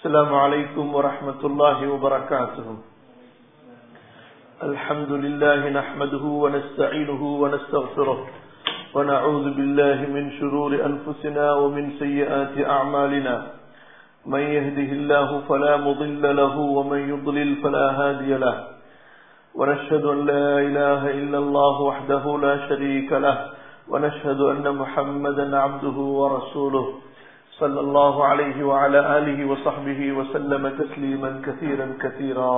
السلام عليكم ورحمة الله وبركاته الحمد لله نحمده ونستعينه ونستغفره ونعوذ بالله من شرور أنفسنا ومن سيئات أعمالنا من يهده الله فلا مضل له ومن يضلل فلا هادي له ونشهد أن لا إله إلا الله وحده لا شريك له ونشهد أن محمدا عبده ورسوله صلى الله عليه وعلى آله وصحبه وسلم تسليما كثيرا كثيرا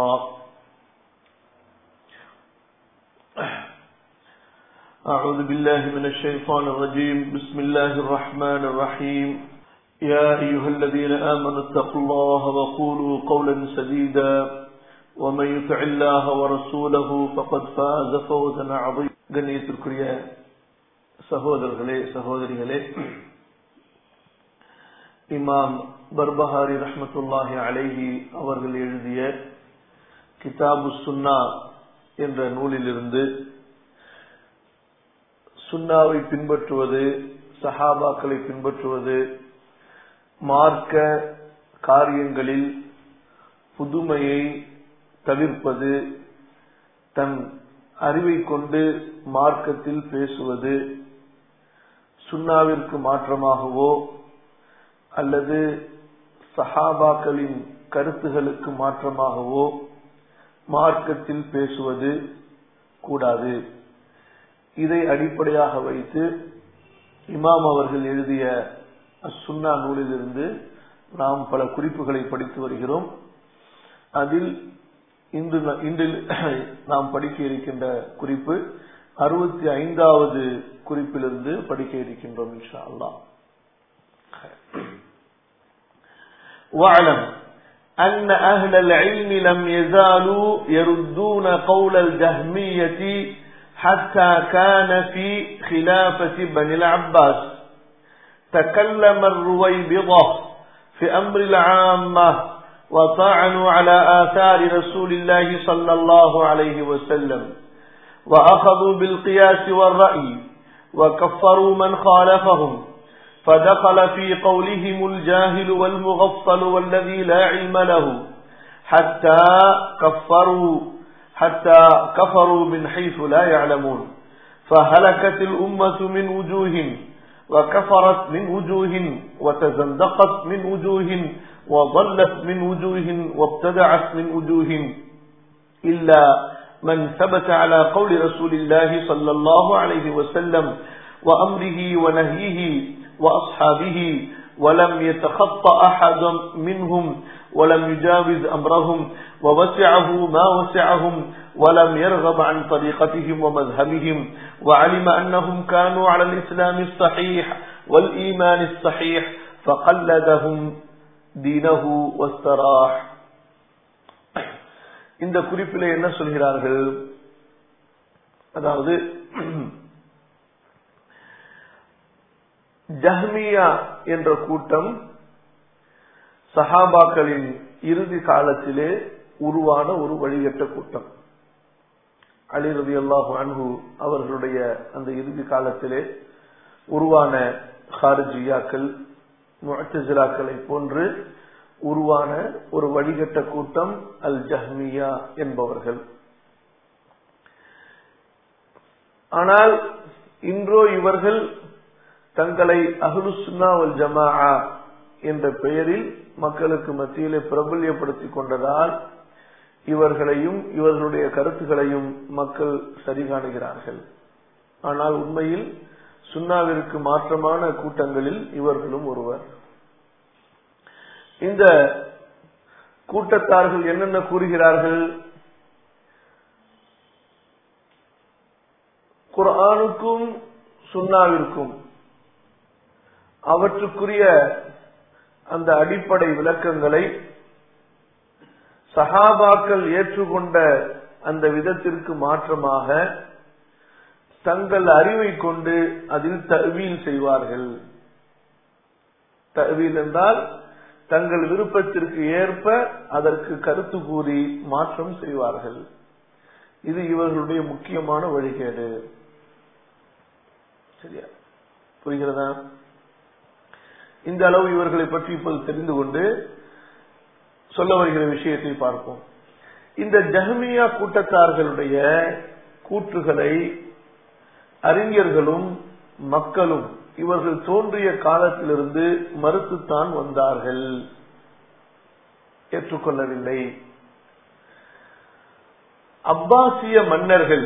أعوذ بالله من الشيطان الرجيم بسم الله الرحمن الرحيم يا أيها الذين آمنوا اتقوا الله وقولوا قولا سديدا ومن يطع الله ورسوله فقد فاز فوزا عظيما கண்ணியத்திற்குரிய சகோதரர்களே சகோதரிகளே இமாம் பர்பஹாரி ரஹமத்துல்லாஹி அலைஹி அவர்கள் எழுதிய கிதாபு சுன்னா என்ற நூலிலிருந்து சுன்னாவை பின்பற்றுவது சஹாபாக்களை பின்பற்றுவது மார்க்க காரியங்களில் புதுமையை தவிர்ப்பது தன் அறிவை கொண்டு மார்க்கத்தில் பேசுவது சுன்னாவிற்கு மாற்றமாகவோ அல்லது சஹாபாக்களின் கருத்துகளுக்கு மாற்றமாகவோ மார்க்கத்தில் பேசுவது கூடாது இதை அடிப்படையாக வைத்து இமாம் அவர்கள் எழுதிய சுன்னா நூலிலிருந்து நாம் பல குறிப்புகளை படித்து வருகிறோம் அதில் இன்று இன்றில் நாம் படிக்க இருக்கின்ற குறிப்பு அறுபத்தி ஐந்தாவது குறிப்பிலிருந்து படிக்க இருக்கின்றோம் இன்ஷா அல்லா واعلم أن أهل العلم لم يزالوا يردون قول الجهمية حتى كان في خلافة بني العباس تكلم الرويبضة في أمر العامة وطعنوا على آثار رسول الله صلى الله عليه وسلم وأخذوا بالقياس والرأي وكفروا من خالفهم فدخل في قولهم الجاهل والمغفل والذي لا علم له حتى كفروا حتى كفروا من حيث لا يعلمون فهلكت الأمة من وجوه وكفرت من وجوه وتزندقت من وجوه وضلت من وجوه وابتدعت من وجوه إلا من ثبت على قول رسول الله صلى الله عليه وسلم وأمره ونهيه وأصحابه ولم يتخطى أحد منهم ولم يجاوز أمرهم ووسعه ما وسعهم ولم يرغب عن طريقتهم ومذهبهم وعلم أنهم كانوا على الإسلام الصحيح والإيمان الصحيح فقلدهم دينه واستراح இந்த குறிப்பில் என்ன சொல்கிறார்கள் அதாவது ஜஹ்மியா என்ற கூட்டம் சஹாபாக்களின் இறுதி காலத்திலே உருவான ஒரு வழிகட்ட கூட்டம் அலி ரவி அல்லாஹு அன்ஹு அவர்களுடைய அந்த இறுதி காலத்திலே உருவான ஹாரிஜியாக்கள் முழத்திலாக்களை போன்று உருவான ஒரு வழிகட்ட கூட்டம் அல் ஜஹ்மியா என்பவர்கள் ஆனால் இன்றோ இவர்கள் தங்களை அஹ்லு சுன்னாவல் ஜமா என்ற பெயரில் மக்களுக்கு மத்தியிலே பிரபல்யப்படுத்திக் கொண்டதால் இவர்களையும் இவர்களுடைய கருத்துகளையும் மக்கள் சரி காணுகிறார்கள் ஆனால் உண்மையில் சுன்னாவிற்கு மாற்றமான கூட்டங்களில் இவர்களும் ஒருவர் இந்த கூட்டத்தார்கள் என்னென்ன கூறுகிறார்கள் குரானுக்கும் சுன்னாவிற்கும் அவற்றுக்குரிய அந்த அடிப்படை விளக்கங்களை சஹாபாக்கள் ஏற்றுக்கொண்ட அந்த விதத்திற்கு மாற்றமாக தங்கள் அறிவை கொண்டு அதில் தவியல் செய்வார்கள் தவியல் என்றால் தங்கள் விருப்பத்திற்கு ஏற்ப அதற்கு கருத்து கூறி மாற்றம் செய்வார்கள் இது இவர்களுடைய முக்கியமான வழிகேடு சரியா புரிகிறதா இந்த அளவு இவர்களை பற்றி இப்போது தெரிந்து கொண்டு சொல்ல வருகிற விஷயத்தை பார்ப்போம் இந்த ஜஹமியா கூட்டத்தார்களுடைய கூற்றுகளை அறிஞர்களும் மக்களும் இவர்கள் தோன்றிய காலத்திலிருந்து மறுத்துத்தான் வந்தார்கள் ஏற்றுக்கொள்ளவில்லை அப்பாசிய மன்னர்கள்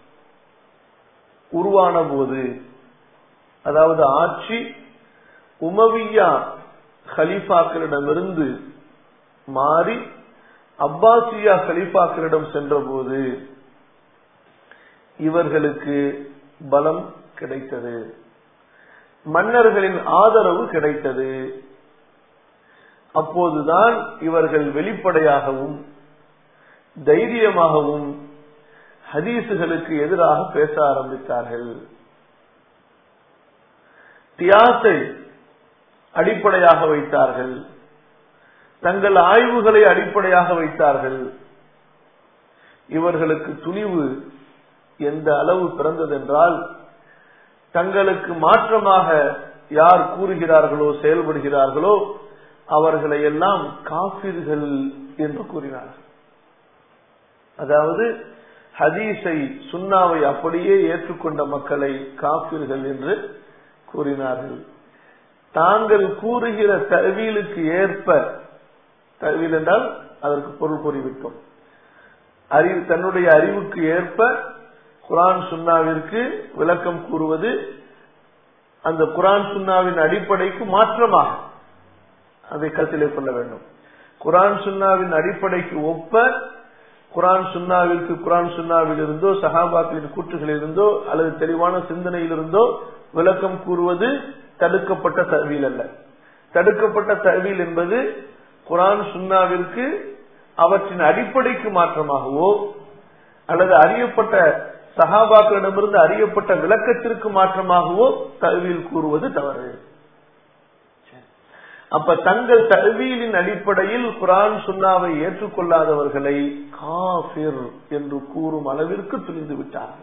உருவான போது அதாவது ஆட்சி உமவியா ஹலீஃபாக்களிடமிருந்து மாறி அப்பாசியா ஹலீஃபாக்களிடம் சென்றபோது இவர்களுக்கு பலம் கிடைத்தது மன்னர்களின் ஆதரவு கிடைத்தது அப்போதுதான் இவர்கள் வெளிப்படையாகவும் தைரியமாகவும் ஹதீசுகளுக்கு எதிராக பேச ஆரம்பித்தார்கள் தியாசை அடிப்படையாக வைத்தார்கள் தங்கள் ஆய்வுகளை அடிப்படையாக வைத்தார்கள் இவர்களுக்கு துணிவு எந்த அளவு பிறந்ததென்றால் தங்களுக்கு மாற்றமாக யார் கூறுகிறார்களோ செயல்படுகிறார்களோ அவர்களை எல்லாம் காபிர்கள் என்று கூறினார்கள் அதாவது ஹதீஸை சுண்ணாவை அப்படியே ஏற்றுக்கொண்ட மக்களை காப்பீர்கள் என்று கூறினார்கள் தாங்கள் கூறுகிற தவிலுக்கு ஏற்ப தவில் என்றால் அதற்கு பொருள் கூறிவிட்டோம் அறிவு தன்னுடைய அறிவுக்கு ஏற்ப குரான் சுன்னாவிற்கு விளக்கம் கூறுவது அந்த குரான் சுன்னாவின் அடிப்படைக்கு மாற்றமாக அதை கருத்திலே கொள்ள வேண்டும் குரான் சுன்னாவின் அடிப்படைக்கு ஒப்ப குரான் சுன்னாவிற்கு குரான் சுன்னாவில் இருந்தோ சஹாபாக்களின் கூற்றுகளில் இருந்தோ அல்லது தெளிவான சிந்தனையில் இருந்தோ விளக்கம் கூறுவது தடுக்கப்பட்ட தவியல் அல்ல தடுக்கப்பட்ட தவியல் என்பது குரான் சுன்னாவிற்கு அவற்றின் அடிப்படைக்கு மாற்றமாகவோ அல்லது அறியப்பட்ட சஹாபாக்களிடமிருந்து அறியப்பட்ட விளக்கத்திற்கு மாற்றமாகவோ தவியல் கூறுவது தவறு அப்ப தங்கள் தழுவியலின் அடிப்படையில் குரான் சுண்ணாவை ஏற்றுக்கொள்ளாதவர்களை காபிர் என்று கூறும் அளவிற்கு துணிந்து விட்டார்கள்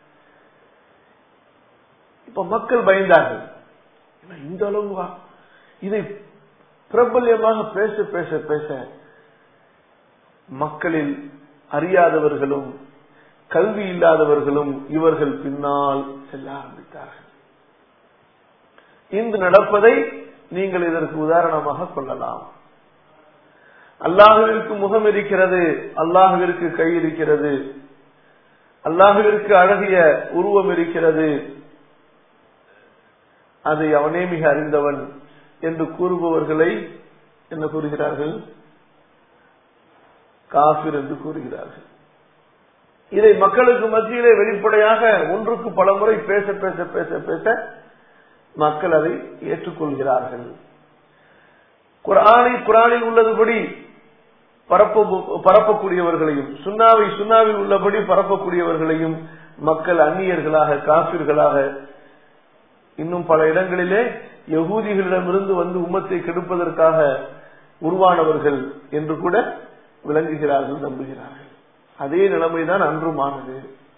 இப்ப மக்கள் பயந்தார்கள் இந்த அளவு இதை பிரபல்யமாக பேச பேச பேச மக்களில் அறியாதவர்களும் கல்வி இல்லாதவர்களும் இவர்கள் பின்னால் செல்ல ஆரம்பித்தார்கள் இன்று நடப்பதை நீங்கள் இதற்கு உதாரணமாக கொள்ளலாம் அல்லாஹுவிற்கு முகம் இருக்கிறது அல்லாஹுவிற்கு கை இருக்கிறது அல்லாஹுவிற்கு அழகிய உருவம் இருக்கிறது அதை அவனே மிக அறிந்தவன் என்று கூறுபவர்களை என்ன கூறுகிறார்கள் காபிர் என்று கூறுகிறார்கள் இதை மக்களுக்கு மத்தியிலே வெளிப்படையாக ஒன்றுக்கு பல முறை பேச பேச பேச பேச மக்கள் அதை ஏற்றுக்கொள்கிறார்கள் குரானை குரானில் உள்ளதுபடி பரப்ப பரப்பக்கூடியவர்களையும் சுண்ணாவை சுண்ணாவில் உள்ளபடி பரப்பக்கூடியவர்களையும் மக்கள் அந்நியர்களாக காபிர்களாக இன்னும் பல இடங்களிலே யகூதிகளிடமிருந்து வந்து உம்மத்தை கெடுப்பதற்காக உருவானவர்கள் என்று கூட விளங்குகிறார்கள் நம்புகிறார்கள் அதே நிலைமைதான் அன்றுமானது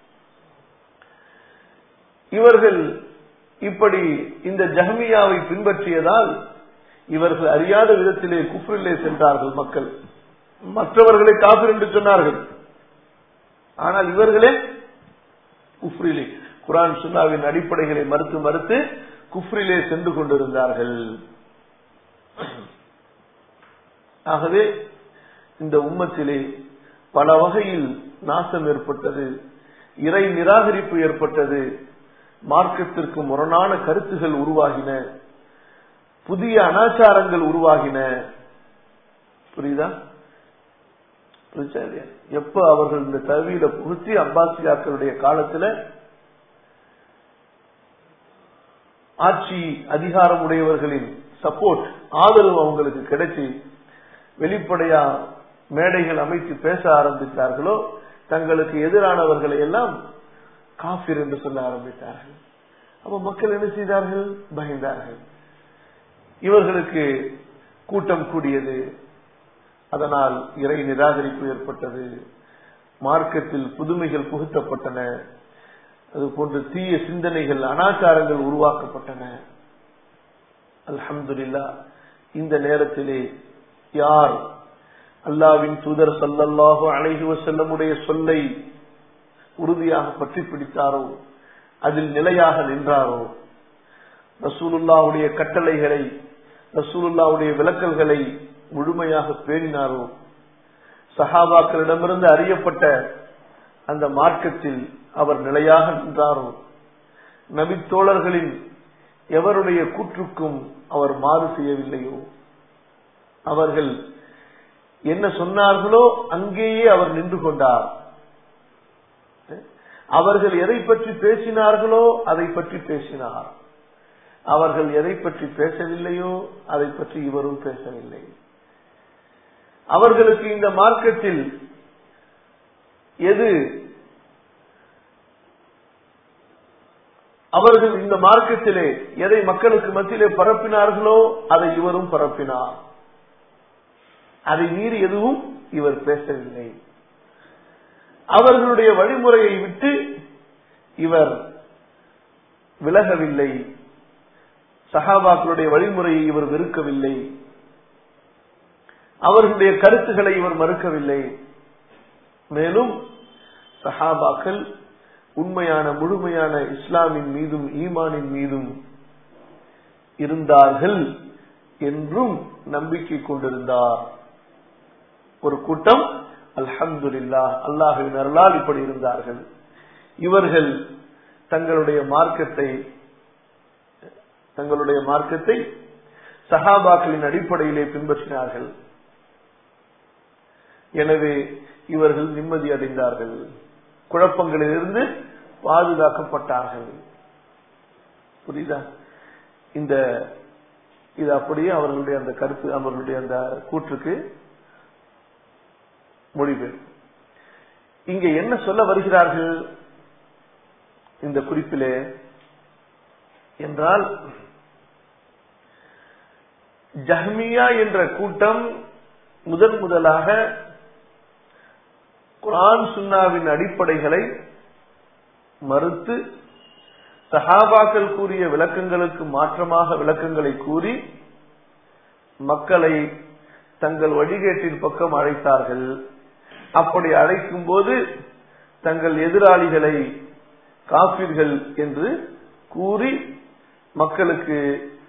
இவர்கள் இப்படி இந்த ஜஹமியாவை பின்பற்றியதால் இவர்கள் அறியாத விதத்திலே குஃப்ரிலே சென்றார்கள் மக்கள் மற்றவர்களை காபிர் என்று சொன்னார்கள் ஆனால் இவர்களே குஃப்ரிலே குரான் சுன்னாவின் அடிப்படைகளை மறுத்து மறுத்து குஃப்ரிலே சென்று கொண்டிருந்தார்கள் ஆகவே இந்த உம்மத்திலே பல வகையில் நாசம் ஏற்பட்டது இறை நிராகரிப்பு ஏற்பட்டது மார்க்கத்திற்கு முரணான கருத்துகள் உருவாகின புதிய அனாச்சாரங்கள் உருவாகின புரியுதா புரிச்சா இல்லையா எப்ப அவர்கள் இந்த தவியில புகுத்தி அப்பாசியாக்களுடைய காலத்துல ஆட்சி அதிகாரம் உடையவர்களின் சப்போர்ட் ஆதரவு அவங்களுக்கு கிடைச்சி வெளிப்படையா மேடைகள் அமைத்து பேச ஆரம்பித்தார்களோ தங்களுக்கு எதிரானவர்களை எல்லாம் காபிர் என்று சொல்ல ஆரம்பித்தார்கள் அப்ப மக்கள் என்ன செய்தார்கள் பயந்தார்கள் இவர்களுக்கு கூட்டம் கூடியது அதனால் இறை நிராகரிப்பு ஏற்பட்டது மார்க்கத்தில் புதுமைகள் புகுத்தப்பட்டன அது போன்ற தீய சிந்தனைகள் அனாச்சாரங்கள் உருவாக்கப்பட்டன அல்ஹம்துலில்லா இந்த நேரத்திலே யார் அல்லாவின் தூதர் சல்லல்லாஹு அலைஹி வசல்லமுடைய சொல்லை உறுதியாக பற்றி பிடித்தாரோ அதில் நிலையாக நின்றாரோ ரசூலுல்லாவுடைய கட்டளைகளை ரசூலுல்லாவுடைய விளக்கல்களை முழுமையாக பேணினாரோ சஹாபாக்களிடமிருந்து அறியப்பட்ட அந்த மார்க்கத்தில் அவர் நிலையாக நின்றாரோ நபித்தோழர்களின் எவருடைய கூற்றுக்கும் அவர் மாறு செய்யவில்லையோ அவர்கள் என்ன சொன்னார்களோ அங்கேயே அவர் நின்று கொண்டார் அவர்கள் எதை பற்றி பேசினார்களோ அதை பற்றி பேசினார் அவர்கள் எதை பற்றி பேசவில்லையோ அதை பற்றி இவரும் பேசவில்லை அவர்களுக்கு இந்த மார்க்கத்தில் எது அவர்கள் இந்த மார்க்கத்திலே எதை மக்களுக்கு மத்தியிலே பரப்பினார்களோ அதை இவரும் பரப்பினார் அதை மீறி எதுவும் இவர் பேசவில்லை அவர்களுடைய வழிமுறையை விட்டு இவர் விலகவில்லை சஹாபாக்களுடைய வழிமுறையை இவர் வெறுக்கவில்லை அவர்களுடைய கருத்துக்களை இவர் மறுக்கவில்லை மேலும் சஹாபாக்கள் உண்மையான முழுமையான இஸ்லாமின் மீதும் ஈமானின் மீதும் இருந்தார்கள் என்றும் நம்பிக்கை கொண்டிருந்தார் ஒரு கூட்டம் அல்ஹம்துல்லா அல்லாஹுவின் அருளால் இப்படி இருந்தார்கள் இவர்கள் தங்களுடைய மார்க்கத்தை தங்களுடைய மார்க்கத்தை சஹாபாக்களின் அடிப்படையிலே பின்பற்றினார்கள் எனவே இவர்கள் நிம்மதி அடைந்தார்கள் குழப்பங்களிலிருந்து பாதுகாக்கப்பட்டார்கள் புரியுதா இந்த இது அப்படியே அவர்களுடைய அந்த கருத்து அவர்களுடைய அந்த கூற்றுக்கு மொழிபெயர்ப்பு இங்க என்ன சொல்ல வருகிறார்கள் இந்த குறிப்பிலே என்றால் ஜஹ்மியா என்ற கூட்டம் முதன் முதலாக குரான் சுன்னாவின் அடிப்படைகளை மறுத்து சஹாபாக்கள் கூறிய விளக்கங்களுக்கு மாற்றமாக விளக்கங்களை கூறி மக்களை தங்கள் வழிகேட்டின் பக்கம் அழைத்தார்கள் அப்படி அழைக்கும் போது தங்கள் எதிராளிகளை காப்பீர்கள் என்று கூறி மக்களுக்கு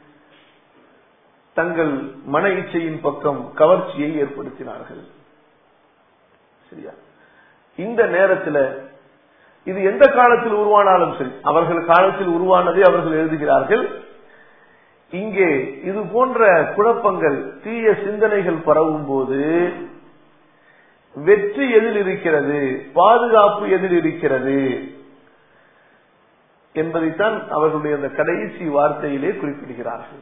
தங்கள் மன இச்சையின் பக்கம் கவர்ச்சியை ஏற்படுத்தினார்கள் சரியா இந்த நேரத்தில் இது எந்த காலத்தில் உருவானாலும் சரி அவர்கள் காலத்தில் உருவானதை அவர்கள் எழுதுகிறார்கள் இங்கே இது போன்ற குழப்பங்கள் தீய சிந்தனைகள் பரவும் போது வெற்றி எதில் இருக்கிறது பாதுகாப்பு எதில் இருக்கிறது என்பதைத்தான் அவர்களுடைய அந்த கடைசி வார்த்தையிலே குறிப்பிடுகிறார்கள்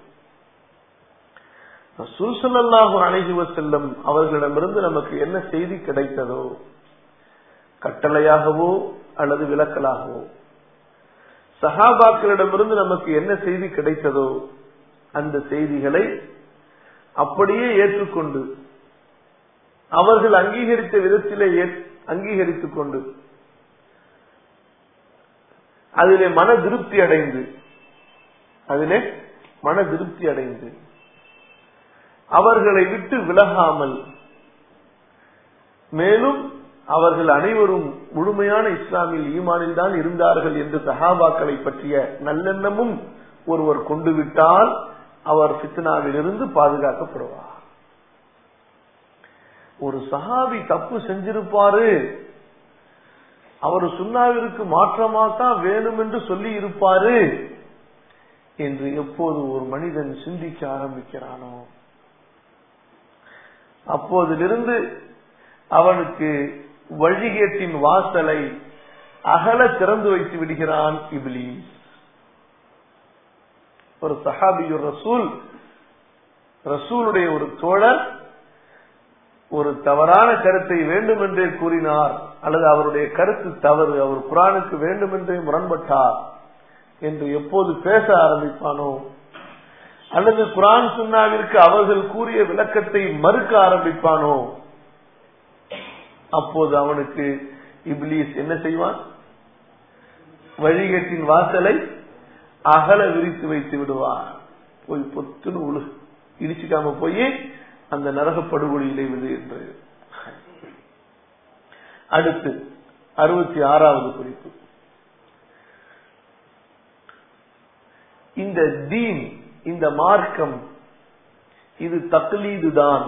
சுல்சல்லாஹு அணைகுவ செல்லும் அவர்களிடமிருந்து நமக்கு என்ன செய்தி கிடைத்ததோ கட்டளையாகவோ அல்லது விளக்கலாகவோ சஹாபாக்களிடமிருந்து நமக்கு என்ன செய்தி கிடைத்ததோ அந்த செய்திகளை அப்படியே ஏற்றுக்கொண்டு அவர்கள் அங்கீகரித்த விதத்திலே அங்கீகரித்துக் கொண்டு அதிலே மன திருப்தி அடைந்து அதிலே மன திருப்தி அடைந்து அவர்களை விட்டு விலகாமல் மேலும் அவர்கள் அனைவரும் முழுமையான இஸ்லாமில் ஈமானில் தான் இருந்தார்கள் என்று சஹாபாக்களை பற்றிய நல்லெண்ணமும் ஒருவர் கொண்டு விட்டால் அவர் பித்னாவில் இருந்து பாதுகாக்கப்படுவார் ஒரு சஹாபி தப்பு செஞ்சிருப்பாரு அவர் சுண்ணாவிற்கு மாற்றமா தான் வேணும் என்று சொல்லி இருப்பாரு என்று எப்போது ஒரு மனிதன் சிந்திக்க ஆரம்பிக்கிறானோ அப்போதிலிருந்து அவனுக்கு வழிகேட்டின் வாசலை அகல திறந்து வைத்து விடுகிறான் இபிலீஸ் ஒரு சஹாபியுர் ரசூல் ரசூலுடைய ஒரு தோழர் ஒரு தவறான கருத்தை வேண்டும் என்றே கூறினார் அல்லது அவருடைய கருத்து தவறு அவர் குரானுக்கு வேண்டும் என்றே முரண்பட்டார் என்று எப்போது பேச ஆரம்பிப்பானோ அல்லது குரான் சுன்னாவிற்கு அவர்கள் கூறிய விளக்கத்தை மறுக்க ஆரம்பிப்பானோ அப்போது அவனுக்கு இப்லீஸ் என்ன செய்வான் வழிகட்டின் வாசலை அகல விரித்து வைத்து விடுவார் போய் பொத்துன்னு உழு இடிச்சுக்காம போய் அந்த நரக படுகொலியிலே விடு என்று அடுத்து அறுபத்தி ஆறாவது குறிப்பு இந்த தீன் இந்த மார்க்கம் இது தக்லீது தான்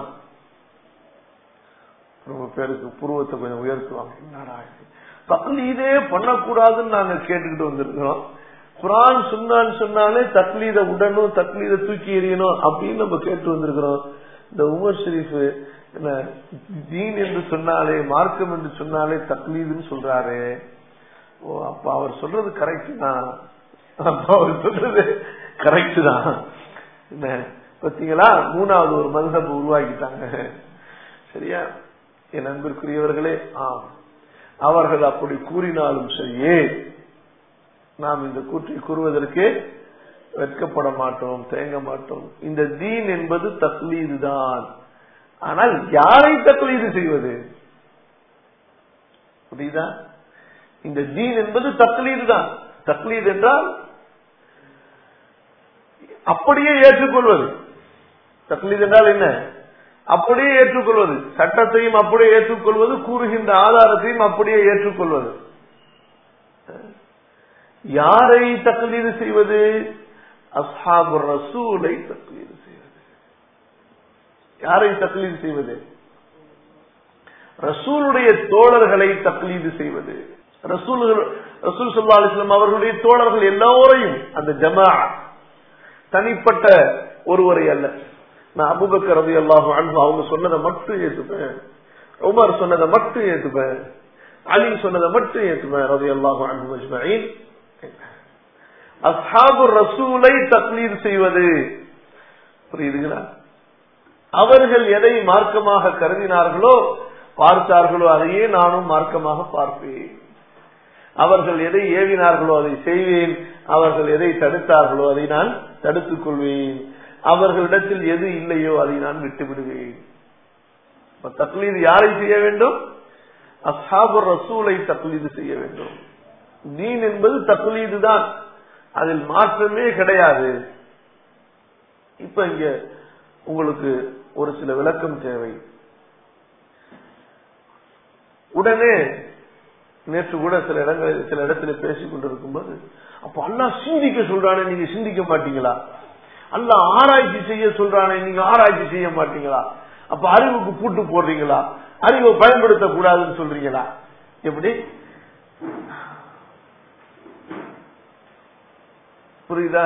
ரொம்ப பேருக்கு புருவத்தை கொஞ்சம் உயர்த்துவாங்க என்னடா இது? தக்லீதே பண்ணக்கூடாதுன்னு நாங்க கேட்டுக்கிட்டு வந்திருக்கிறோம் குரான் சொன்னான்னு சொன்னாலே தக்லீத உடனும் தக்லீத தூக்கி எறியணும் அப்படின்னு நம்ம கேட்டு வந்திருக்கிறோம் இந்த உமர் ஷெரீஃப் என்ன தீன் என்று சொன்னாலே மார்க்கம் என்று சொன்னாலே தக்லீதுன்னு சொல்றாரு ஓ அப்ப அவர் சொல்றது கரெக்ட் தான் அப்ப அவர் சொல்றது கரெக்ட் தான் என்ன பாத்தீங்களா மூணாவது ஒரு மதுஹப் உருவாக்கிட்டாங்க சரியா என் அன்பிற்குரியவர்களே ஆம் அவர்கள் அப்படி கூறினாலும் சரியே நாம் இந்த கூற்றை கூறுவதற்கு வெட்கப்பட மாட்டோம் தேங்க மாட்டோம் இந்த தீன் என்பது தக்லீது தான் ஆனால் யாரை தக்லீது செய்வது புரியுதா இந்த தீன் என்பது தக்லீது தான் தக்லீது என்றால் அப்படியே ஏற்றுக்கொள்வது தக்லீது என்றால் என்ன அப்படியே ஏற்றுக்கொள்வது சட்டத்தையும் அப்படியே ஏற்றுக்கொள்வது கூறுகின்ற ஆதாரத்தையும் அப்படியே ஏற்றுக்கொள்வது யாரை தக்லீது செய்வது அஸ்ஹாபு ரசூலை தக்லீது செய்வது யாரை தக்லீது செய்வது ரசூலுடைய தோழர்களை தக்லீது செய்வது ரசூல் ரசூல் சொல்லா அலிஸ்லாம் அவர்களுடைய தோழர்கள் எல்லோரையும் அந்த ஜமா தனிப்பட்ட ஒருவரை அல்ல நான் அபுபக்கர் ரவி அல்லாஹு அன்பு அவங்க சொன்னதை மட்டும் ஏத்துப்பேன் உமர் சொன்னதை மட்டும் ஏத்துப்பேன் அலி சொன்னதை மட்டும் ஏத்துப்பேன் ரவி அல்லாஹு அன்பு அஜ்மஈன் அஸ்ஹாபு ரசூலை தக்லீர் செய்வது புரியுதுங்களா அவர்கள் எதை மார்க்கமாக கருதினார்களோ பார்த்தார்களோ அதையே நானும் மார்க்கமாக பார்ப்பேன் அவர்கள் எதை ஏவினார்களோ அதை செய்வேன் அவர்கள் எதை தடுத்தார்களோ அதை நான் தடுத்துக் கொள்வேன் அவர்களிடத்தில் எது இல்லையோ அதை நான் விட்டு விடுவேன் தக்லீது யாரை செய்ய வேண்டும் அசாபு ரசூலை தக்லீது செய்ய வேண்டும் தீன் என்பது தக்லீது தான் அதில் மாற்றமே கிடையாது இப்ப இங்க உங்களுக்கு ஒரு சில விளக்கம் தேவை உடனே நேற்று கூட சில இடங்களில் சில இடத்துல பேசிக் கொண்டிருக்கும் போது அப்ப அல்லா சிந்திக்க சொல்றானே நீங்க சிந்திக்க மாட்டீங்களா அல்ல ஆராய்ச்சி செய்ய சொல்றானே நீங்க ஆராய்ச்சி செய்ய மாட்டீங்களா அப்ப அறிவுக்கு பூட்டு போடுறீங்களா அறிவை பயன்படுத்த கூடாதுன்னு சொல்றீங்களா எப்படி புரியுதா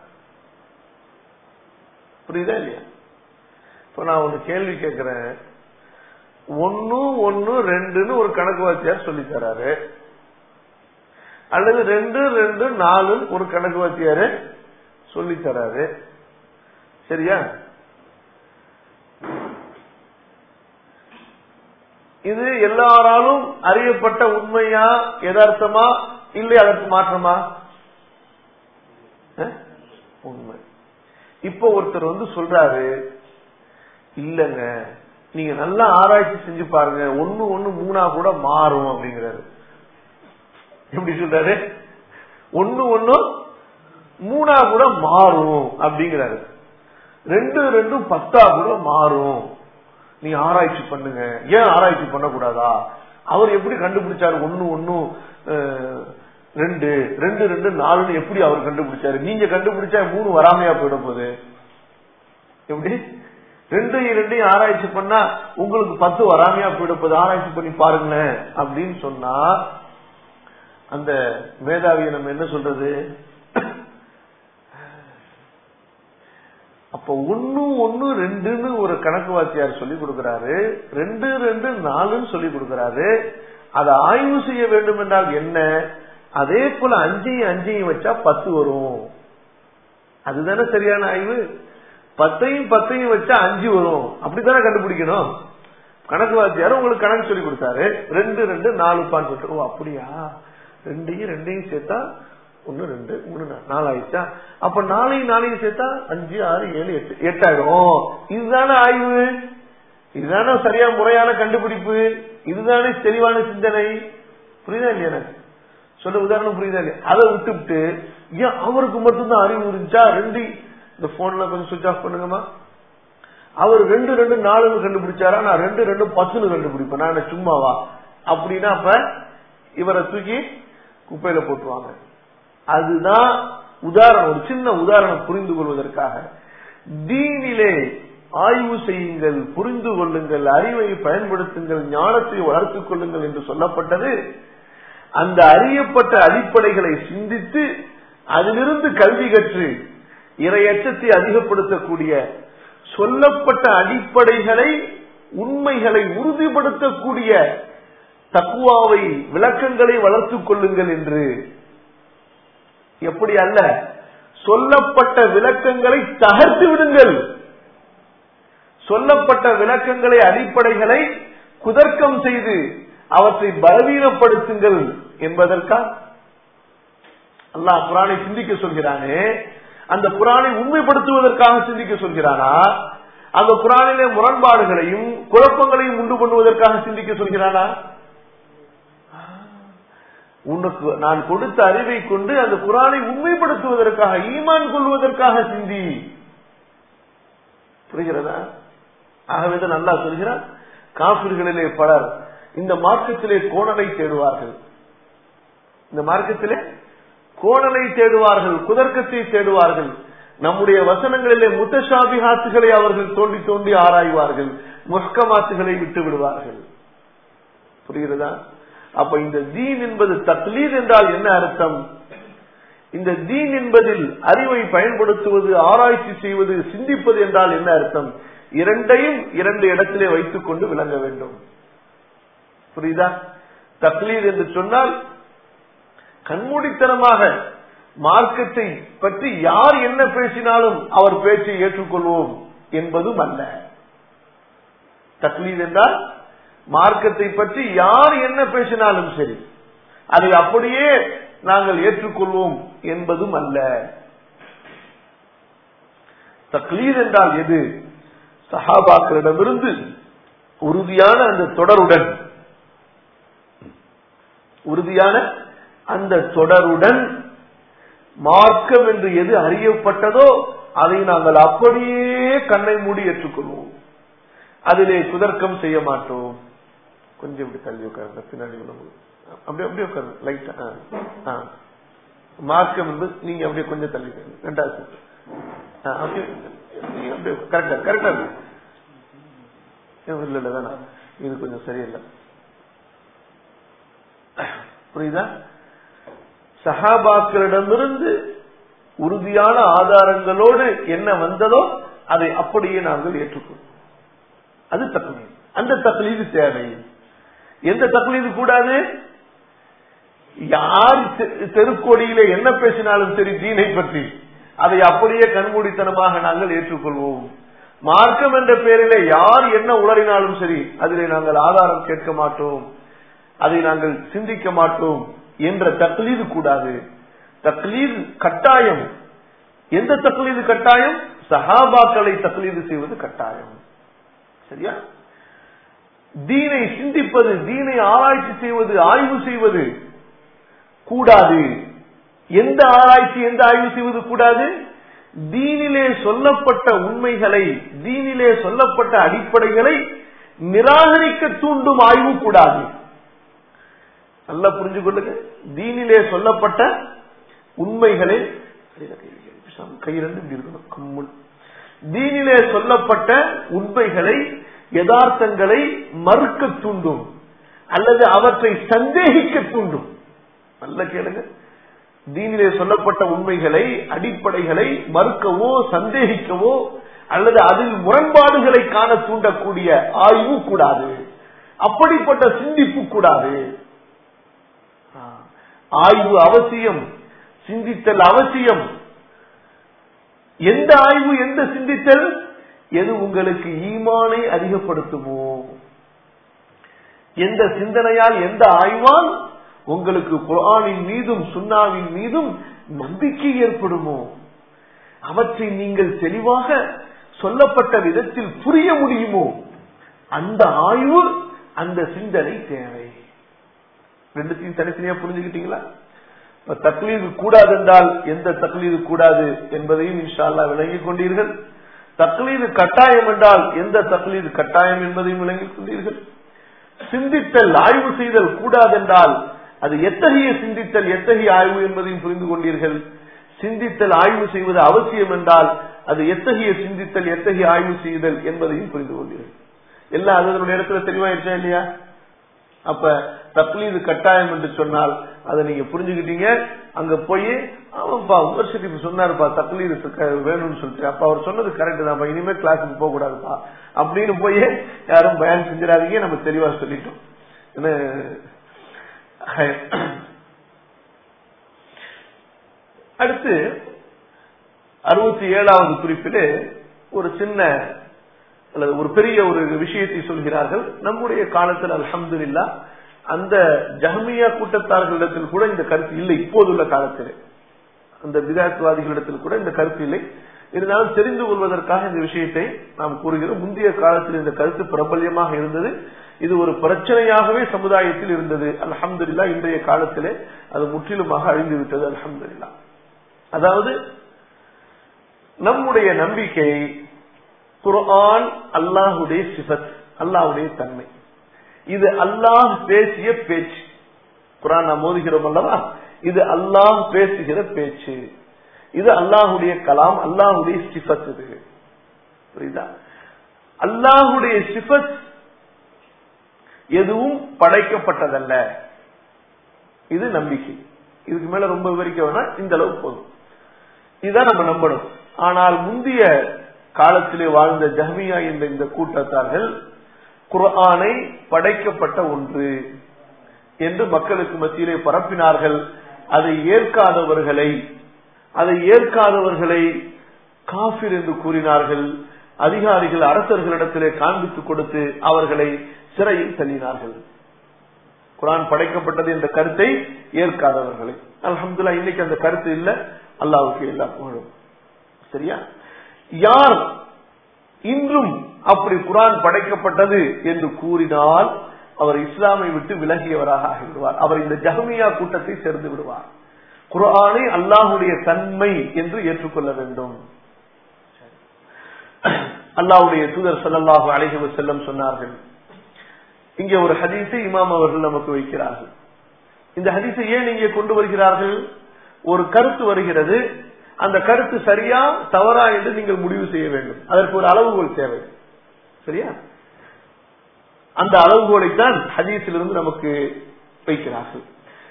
புரியுதா இல்லையா இப்ப நான் ஒரு கேள்வி கேட்கிறேன் ஒன்னு ஒன்னு ரெண்டுன்னு ஒரு கணக்கு வாத்தியார் சொல்லி தராரு அல்லது ரெண்டு ரெண்டு நாலு ஒரு கணக்கு வாத்தியாரு சொல்லி தராரு சரியா இது எல்லாராலும் அறியப்பட்ட உண்மையா யதார்த்தமா இல்லை அதற்கு மாற்றமா உண்மை இப்ப ஒருத்தர் வந்து சொல்றாரு இல்லங்க நீங்க நல்லா ஆராய்ச்சி செஞ்சு பாருங்க ஒன்னு ஒன்னு மூணா கூட மாறும் அப்படிங்கிறாரு எப்படி சொல்றாரு ஒன்னு ஒன்னு மூணா கூட மாறும் அப்படிங்கிறாரு ரெண்டு ரெண்டும் பத்தா கூட மாறும் நீ ஆராய்ச்சி பண்ணுங்க ஏன் ஆராய்ச்சி பண்ணக்கூடாதா அவர் எப்படி கண்டுபிடிச்சாரு ஒன்னு ஒன்னும் ரெண்டு ரெண்டு ரெண்டு நாலுன்னு எப்படி அவர் கண்டுபிடிச்சாரு நீங்க கண்டுபிடிச்சா மூணு வராமையா போயிட போகுது எப்படி ரெண்டு ரெண்டையும் ஆராய்ச்சி பண்ணா உங்களுக்கு பத்து வராமையா போயிடப்போது ஆராய்ச்சி பண்ணி பாருங்களேன் அப்படின்னு சொன்னா அந்த மேதாவியை நம்ம என்ன சொல்றது அப்ப ஒன்னு ஒன்னு ரெண்டுன்னு ஒரு கணக்கு வாத்தியார் சொல்லி கொடுக்கிறாரு ரெண்டு ரெண்டு நாலுன்னு சொல்லி கொடுக்கிறாரு அதை ஆய்வு செய்ய வேண்டும் என்றால் என்ன அதே போல அஞ்சையும் அஞ்சையும் வச்சா பத்து வரும் அதுதானே சரியான ஆய்வு பத்தையும் பத்தையும் வச்சா அஞ்சு வரும் அப்படித்தானே கண்டுபிடிக்கணும் கணக்கு வாத்தியார் உங்களுக்கு கணக்கு சொல்லி கொடுத்தாரு ரெண்டு ரெண்டு நாலு பான் சொல்லிட்டு ஓ அப்படியா ரெண்டையும் ரெண்டையும் சேர்த்தா ஒன்னு ரெண்டு மூணு நாலு ஆயிடுச்சா அப்ப நாளையும் நாளையும் சேர்த்தா அஞ்சு ஆறு ஏழு எட்டு எட்டாயிடும் இதுதானே ஆய்வு இதுதானே சரியா முறையான கண்டுபிடிப்பு இதுதானே தெளிவான சிந்தனை புரியுதா இல்லையா எனக்கு சொல்ல உதாரணம் புரியுதா இல்லையா அதை விட்டுவிட்டு ஏன் அவருக்கு மட்டும்தான் அறிவு இருந்துச்சா ரெண்டு இந்த போன்ல கொஞ்சம் சுவிச் ஆஃப் பண்ணுங்கம்மா அவர் ரெண்டு ரெண்டு நாலுன்னு கண்டுபிடிச்சாரா நான் ரெண்டு ரெண்டு பத்துன்னு கண்டுபிடிப்பேன் நான் சும்மாவா அப்படின்னா அப்ப இவரை தூக்கி குப்பையில போட்டுருவாங்க அதுதான் உதாரணம் ஒரு சின்ன உதாரணம் புரிந்து கொள்வதற்காக தீனிலே ஆய்வு செய்யுங்கள் புரிந்து கொள்ளுங்கள் அறிவை பயன்படுத்துங்கள் ஞானத்தை வளர்த்துக் கொள்ளுங்கள் என்று சொல்லப்பட்டது அந்த அறியப்பட்ட அடிப்படைகளை சிந்தித்து அதிலிருந்து கல்வி கற்று இரையச்சத்தை அதிகப்படுத்தக்கூடிய சொல்லப்பட்ட அடிப்படைகளை உண்மைகளை உறுதிப்படுத்தக்கூடிய தக்குவாவை விளக்கங்களை வளர்த்துக் கொள்ளுங்கள் என்று எப்படி அல்ல சொல்லப்பட்ட விளக்கங்களை தகர்த்து விடுங்கள் சொல்லப்பட்ட விளக்கங்களை அடிப்படைகளை குதர்க்கம் செய்து அவற்றை பலவீனப்படுத்துங்கள் என்பதற்கா அல்லாஹ் குரானை சிந்திக்க சொல்கிறானே அந்த குரானை உண்மைப்படுத்துவதற்காக சிந்திக்க சொல்கிறானா அந்த குரானிலே முரண்பாடுகளையும் குழப்பங்களையும் உண்டு பண்ணுவதற்காக சிந்திக்க சொல்கிறானா உனக்கு நான் கொடுத்த அறிவை கொண்டு அந்த குரானை உண்மைப்படுத்துவதற்காக ஈமான் கொள்வதற்காக சிந்தி புரிகிறதா ஆகவே தான் நல்லா சொல்கிறார் காபிர்களிலே பலர் இந்த மார்க்கத்திலே கோணலை தேடுவார்கள் இந்த மார்க்கத்திலே கோணலை தேடுவார்கள் குதர்க்கத்தை தேடுவார்கள் நம்முடைய வசனங்களிலே முத்தஷாபிஹாத்துகளை அவர்கள் தோண்டி தோண்டி ஆராய்வார்கள் முஸ்கமாத்துகளை விட்டு விடுவார்கள் புரிகிறதா அப்ப இந்த தீன் என்பது தக்லீத் என்றால் என்ன அர்த்தம் இந்த தீன் என்பதில் அறிவை பயன்படுத்துவது ஆராய்ச்சி செய்வது சிந்திப்பது என்றால் என்ன அர்த்தம் இரண்டையும் இரண்டு இடத்திலே வைத்துக் கொண்டு விளங்க வேண்டும் புரியுதா தக்லீத் என்று சொன்னால் கண்மூடித்தனமாக மார்க்கத்தை பற்றி யார் என்ன பேசினாலும் அவர் பேச்சை ஏற்றுக்கொள்வோம் என்பதும் அல்ல தக்லீத் என்றால் மார்க்கத்தை பற்றி யார் என்ன பேசினாலும் சரி அதை அப்படியே நாங்கள் ஏற்றுக்கொள்வோம் என்பதும் அல்ல தக்லீத் என்றால் எது சஹாபாக்களிடமிருந்து உறுதியான அந்த தொடருடன் உறுதியான அந்த தொடருடன் மார்க்கம் என்று எது அறியப்பட்டதோ அதை நாங்கள் அப்படியே கண்ணை மூடி ஏற்றுக்கொள்வோம் அதிலே குதர்க்கம் செய்ய மாட்டோம் கொஞ்சம் இப்படி தள்ளி உட்காருங்க பின்னாடி உள்ளவங்க அப்படியே அப்படியே உட்காருங்க லைட்டா மார்க்கம் என்பது நீங்க அப்படியே கொஞ்சம் தள்ளி ரெண்டாவது அப்படியே அப்படியே கரெக்டா கரெக்டா இல்ல இல்ல வேணாம் இது கொஞ்சம் சரியில்லை புரியுதா சஹாபாக்களிடமிருந்து உறுதியான ஆதாரங்களோடு என்ன வந்ததோ அதை அப்படியே நாங்கள் ஏற்றுக்கொள்வோம் அது தக்லீது அந்த தக்லீது தேவை எந்த தக்லீது கூடாது யார் தெருக்கோடியிலே என்ன பேசினாலும் சரி தீனை பற்றி அதை அப்படியே கண்மூடித்தனமாக நாங்கள் ஏற்றுக்கொள்வோம் மார்க்கம் என்ற பெயரிலே யார் என்ன உளறினாலும் சரி அதிலே நாங்கள் ஆதாரம் கேட்க மாட்டோம் அதை நாங்கள் சிந்திக்க மாட்டோம் என்ற தக்லீது கூடாது தக்லீது கட்டாயம் எந்த தக்லீது கட்டாயம் சஹாபாக்களை தக்லீது செய்வது கட்டாயம் சரியா தீனை சிந்திப்பது தீனை ஆராய்ச்சி செய்வது ஆய்வு செய்வது கூடாது எந்த ஆராய்ச்சி எந்த ஆய்வு செய்வது கூடாது தீனிலே சொல்லப்பட்ட உண்மைகளை தீனிலே சொல்லப்பட்ட அடிப்படைகளை நிராகரிக்க தூண்டும் ஆய்வு கூடாது நல்லா புரிஞ்சு கொள்ளுங்க தீனிலே சொல்லப்பட்ட உண்மைகளை கை ரெண்டு இப்படி இருக்கணும் கம்முள் தீனிலே சொல்லப்பட்ட உண்மைகளை யதார்த்தங்களை மறுக்க தூண்டும் அல்லது அவற்றை சந்தேகிக்க தூண்டும் நல்ல கேளுங்க தீனிலே சொல்லப்பட்ட உண்மைகளை அடிப்படைகளை மறுக்கவோ சந்தேகிக்கவோ அல்லது அதில் முரண்பாடுகளை காண தூண்டக்கூடிய ஆய்வு கூடாது அப்படிப்பட்ட சிந்திப்பு கூடாது ஆய்வு அவசியம் சிந்தித்தல் அவசியம் எந்த ஆய்வு எந்த சிந்தித்தல் எது உங்களுக்கு ஈமானை அதிகப்படுத்துமோ எந்த சிந்தனையால் எந்த ஆய்வால் உங்களுக்கு குரானின் மீதும் சுண்ணாவின் மீதும் நம்பிக்கை ஏற்படுமோ அவற்றை நீங்கள் தெளிவாக சொல்லப்பட்ட விதத்தில் புரிய முடியுமோ அந்த ஆய்வு அந்த சிந்தனை தேவை ரெண்டுத்தையும் தனித்தனியா புரிஞ்சுக்கிட்டீங்களா இப்ப தக்லீது கூடாது என்றால் எந்த தக்லீது கூடாது என்பதையும் இன்ஷால்லா விளங்கிக் கொண்டீர்கள் தக்லீது கட்டாயம் என்றால் எந்த தக்லீது கட்டாயம் என்பதையும் விளங்கிக் கொண்டீர்கள் சிந்தித்தல் ஆய்வு செய்தல் கூடாதென்றால் அது எத்தகைய சிந்தித்தல் எத்தகைய ஆய்வு என்பதையும் புரிந்து கொண்டீர்கள் சிந்தித்தல் ஆய்வு செய்வது அவசியம் என்றால் அது எத்தகைய சிந்தித்தல் எத்தகைய ஆய்வு செய்தல் என்பதையும் புரிந்து கொண்டீர்கள் எல்லாம் அதனுடைய இடத்துல தெளிவாயிருச்சா இல்லையா அப்ப தக்லீது கட்டாயம் என்று சொன்னால் அதை நீங்க புரிஞ்சுக்கிட்டீங்க அங்க போய் அவன்ப்பா உமர் ஷரீப் சொன்னாருப்பா தக்லீது வேணும்னு சொல்லிட்டு அப்ப அவர் சொன்னது கரெக்ட் தான்ப்பா இனிமே கிளாஸுக்கு போக கூடாதுப்பா அப்படின்னு போய் யாரும் பயன் செஞ்சிடாதீங்க நம்ம தெளிவா சொல்லிட்டோம் என்ன அடுத்து அறுபத்தி ஏழாவது குறிப்பிலே ஒரு சின்ன அல்லது ஒரு பெரிய ஒரு விஷயத்தை சொல்கிறார்கள் நம்முடைய காலத்தில் அலமது அந்த ஜஹமியா கூட்டத்தார்களிடத்தில் கூட இந்த கருத்து இல்லை இப்போதுள்ள காலத்திலே அந்த விதாத்வாதிகளிடத்தில் கூட இந்த கருத்து இல்லை இருந்தாலும் தெரிந்து கொள்வதற்காக இந்த விஷயத்தை நாம் கூறுகிறோம் முந்தைய காலத்தில் இந்த கருத்து பிரபல்யமாக இருந்தது இது ஒரு பிரச்சனையாகவே சமுதாயத்தில் இருந்தது அலமதுல்லா இன்றைய காலத்திலே அது முற்றிலுமாக அழிந்து விட்டது அலமதுல்லா அதாவது நம்முடைய நம்பிக்கை குர்ஆன் அல்லாஹுடைய சிபத் அல்லாஹுடைய தன்மை இது அல்லாஹ் பேசிய பேச்சு குரான் நாம் மோதுகிறோம் அல்லவா இது அல்லாஹ் பேசுகிற பேச்சு இது அல்லாஹுடைய கலாம் அல்லாஹுடைய சிபத் இது புரியுதா அல்லாஹுடைய சிபத் எதுவும் படைக்கப்பட்டதல்ல இது நம்பிக்கை இதுக்கு மேல ரொம்ப விவரிக்க வேணாம் இந்த அளவு போதும் இதுதான் நம்ம நம்பணும் ஆனால் முந்தைய காலத்திலே வாழ்ந்த ஜஹ்மியா என்ற இந்த கூட்டத்தார்கள் குர்ஆனை படைக்கப்பட்ட ஒன்று என்று மக்களுக்கு மத்தியிலே பரப்பினார்கள் அதை ஏற்காதவர்களை அதை ஏற்காதவர்களை காபிர் என்று கூறினார்கள் அதிகாரிகள் அரசர்களிடத்திலே காண்பித்துக் கொடுத்து அவர்களை சிறையில் தள்ளினார்கள் குரான் படைக்கப்பட்டது என்ற கருத்தை ஏற்காதவர்களை அலமதுல்லா இன்னைக்கு அந்த கருத்து இல்ல அல்லாவுக்கு எல்லா புகழும் சரியா யார் இன்றும் அப்படி குரான் படைக்கப்பட்டது என்று கூறினால் அவர் இஸ்லாமை விட்டு விலகியவராக ஆகிவிடுவார் அவர் இந்த ஜஹமியா கூட்டத்தை சேர்ந்து விடுவார் குரானை அல்லாஹுடைய தன்மை என்று ஏற்றுக்கொள்ள வேண்டும் அல்லாஹுடைய தூதர் சல்லாஹு அழகி செல்லம் சொன்னார்கள் இங்கே ஒரு ஹதீஸை இமாம் அவர்கள் நமக்கு வைக்கிறார்கள் இந்த ஹதீஸை ஏன் இங்கே கொண்டு வருகிறார்கள் ஒரு கருத்து வருகிறது அந்த கருத்து சரியா தவறா என்று நீங்கள் முடிவு செய்ய வேண்டும் அதற்கு ஒரு அளவுகோல் தேவை சரியா அந்த அளவுகோலைத்தான் ஹதீஸிலிருந்து நமக்கு வைக்கிறார்கள்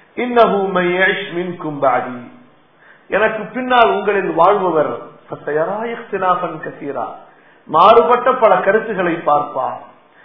கும்பாடி எனக்கு பின்னால் உங்களில் வாழ்பவர் கசீரா மாறுபட்ட பல கருத்துக்களை பார்ப்பார்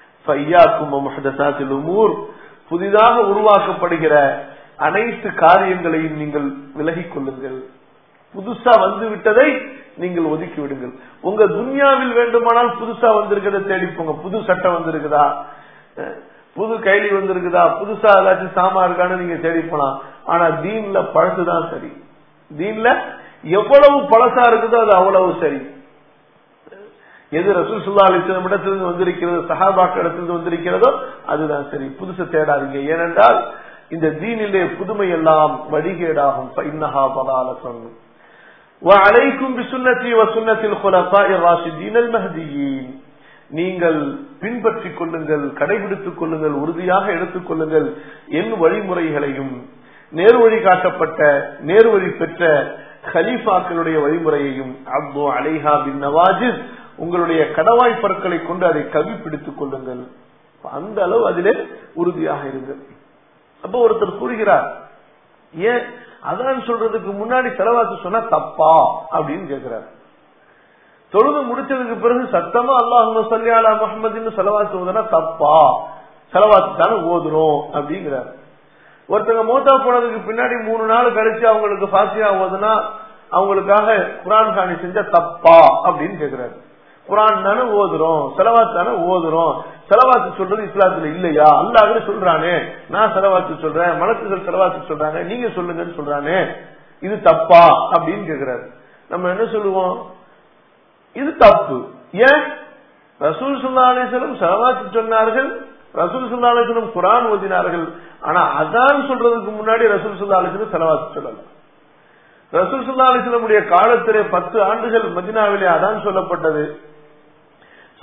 புதிதாக உருவாக்கப்படுகிற அனைத்து காரியங்களையும் நீங்கள் விலகிக் கொள்ளுங்கள் புதுசா வந்து விட்டதை நீங்கள் ஒதுக்கி விடுங்கள் உங்க துன்யாவில் வேண்டுமானால் புதுசா வந்திருக்கிறத தேடிப்போங்க புது சட்டம் வந்திருக்குதா புது கைலி வந்திருக்குதா புதுசா ஏதாச்சும் சாமா இருக்கான்னு நீங்க தேடி போலாம் ஆனா தீன்ல பழசுதான் சரி தீன்ல எவ்வளவு பழசா இருக்குதோ அது அவ்வளவு சரி எது ரசூல் சுல்லா அலிஸ்லம் இடத்திலிருந்து வந்திருக்கிறது சஹாபாக்கள் இடத்திலிருந்து வந்திருக்கிறதோ அதுதான் சரி புதுசு தேடாதீங்க ஏனென்றால் இந்த தீனிலே புதுமை எல்லாம் வழிகேடாகும் இன்னஹா பலாலசன் وعليكم بسنتي وسنة الخلفاء الراشدين المهديين நீங்கள் பின்பற்றிக் கொள்ளுங்கள் கடைபிடித்துக் கொள்ளுங்கள் உறுதியாக எடுத்துக் கொள்ளுங்கள் என் வழிமுறைகளையும் நேர்வழி காட்டப்பட்ட நேர்வழி பெற்ற ஹலீஃபாக்களுடைய வழிமுறையையும் அப்து அலைஹா பின் நவாஜிஸ் உங்களுடைய கடவாய் பற்களை கொண்டு அதை கவி பிடித்துக் கொள்ளுங்கள் அந்த அளவு அதிலே உறுதியாக இருங்கள் அப்ப ஒருத்தர் கூறுகிறார் ஏன் அதான் சொல்றதுக்கு முன்னாடி செலவாக்கு சொன்னா தப்பா அப்படின்னு கேக்குறாரு தொழுது முடிச்சதுக்கு பிறகு சத்தமா அல்லாஹ் சல்லியாலா முகமதுன்னு செலவாக்கு ஓதுனா தப்பா செலவாக்கு தானே ஓதுறோம் அப்படிங்கிறாரு ஒருத்தங்க மூத்தா போனதுக்கு பின்னாடி மூணு நாள் கழிச்சு அவங்களுக்கு பாசியா ஓதுனா அவங்களுக்காக குரான் காணி செஞ்ச தப்பா அப்படின்னு கேக்குறாரு குரான் தானே ஓதுறோம் செலவாத்து தானே ஓதுறோம் செலவாத்து சொல்றது இஸ்லாத்துல இல்லையா அல்லாஹ் சொல்றானே நான் செலவாத்து சொல்றேன் மலக்குகள் செலவாத்து சொல்றாங்க நீங்க சொல்லுங்கன்னு சொல்றானே இது தப்பா அப்படின்னு கேக்குறாரு நம்ம என்ன சொல்லுவோம் இது தப்பு ஏன் ரசூல் சுல்லா அலிஸ்லம் செலவாத்து சொன்னார்கள் ரசூல் சுல்லா அலிஸ்லம் குரான் ஓதினார்கள் ஆனா அதான் சொல்றதுக்கு முன்னாடி ரசூல் சுல்லா அலிஸ்லம் செலவாத்து சொல்லல ரசூல் சுல்லா அலிஸ்லமுடைய காலத்திலே பத்து ஆண்டுகள் மதினாவிலே அதான் சொல்லப்பட்டது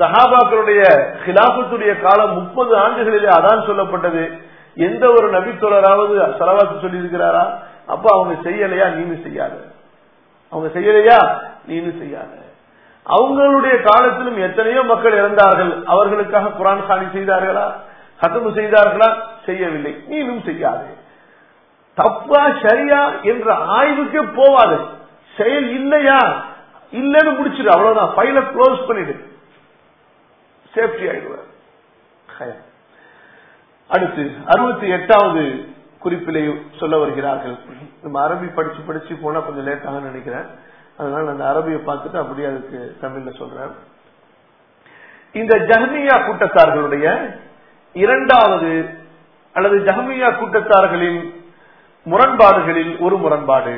சஹாபாக்களுடைய ஹிலாபத்துடைய காலம் முப்பது ஆண்டுகளிலே அதான் சொல்லப்பட்டது எந்த ஒரு நபித்தோழராவது செலவாக்கு சொல்லி இருக்கிறாரா அப்ப அவங்க செய்யலையா நீனு செய்யாத அவங்க செய்யலையா நீனு செய்யாத அவங்களுடைய காலத்திலும் எத்தனையோ மக்கள் இறந்தார்கள் அவர்களுக்காக குரான் சாணி செய்தார்களா ஹத்தமு செய்தார்களா செய்யவில்லை நீனும் செய்யாதே தப்பா சரியா என்ற ஆய்வுக்கே போவாது செயல் இல்லையா இல்லன்னு முடிச்சிடு அவ்வளவுதான் ஃபைல க்ளோஸ் பண்ணிடு சேஃப்டி ஆயிடுவார் அடுத்து அறுபத்தி எட்டாவது குறிப்பிலே சொல்ல வருகிறார்கள் நம்ம அரபி படிச்சு படிச்சு போனா கொஞ்சம் லேட்டாக நினைக்கிறேன் அதனால அந்த அரபியை பார்த்துட்டு அப்படியே அதுக்கு தமிழ்ல சொல்றேன் இந்த ஜஹ்மியா கூட்டத்தார்களுடைய இரண்டாவது அல்லது ஜஹ்மியா கூட்டத்தார்களின் முரண்பாடுகளில் ஒரு முரண்பாடு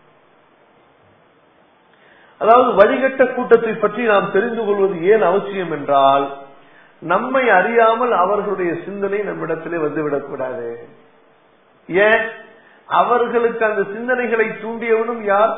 அதாவது வழிகட்ட கூட்டத்தை பற்றி நாம் தெரிந்து கொள்வது ஏன் அவசியம் என்றால் நம்மை அறியாமல் அவர்களுடைய சிந்தனை நம்மிடத்திலே வந்துவிடக்கூடாது ஏன் அவர்களுக்கு அந்த சிந்தனைகளை தூண்டியவனும் யார்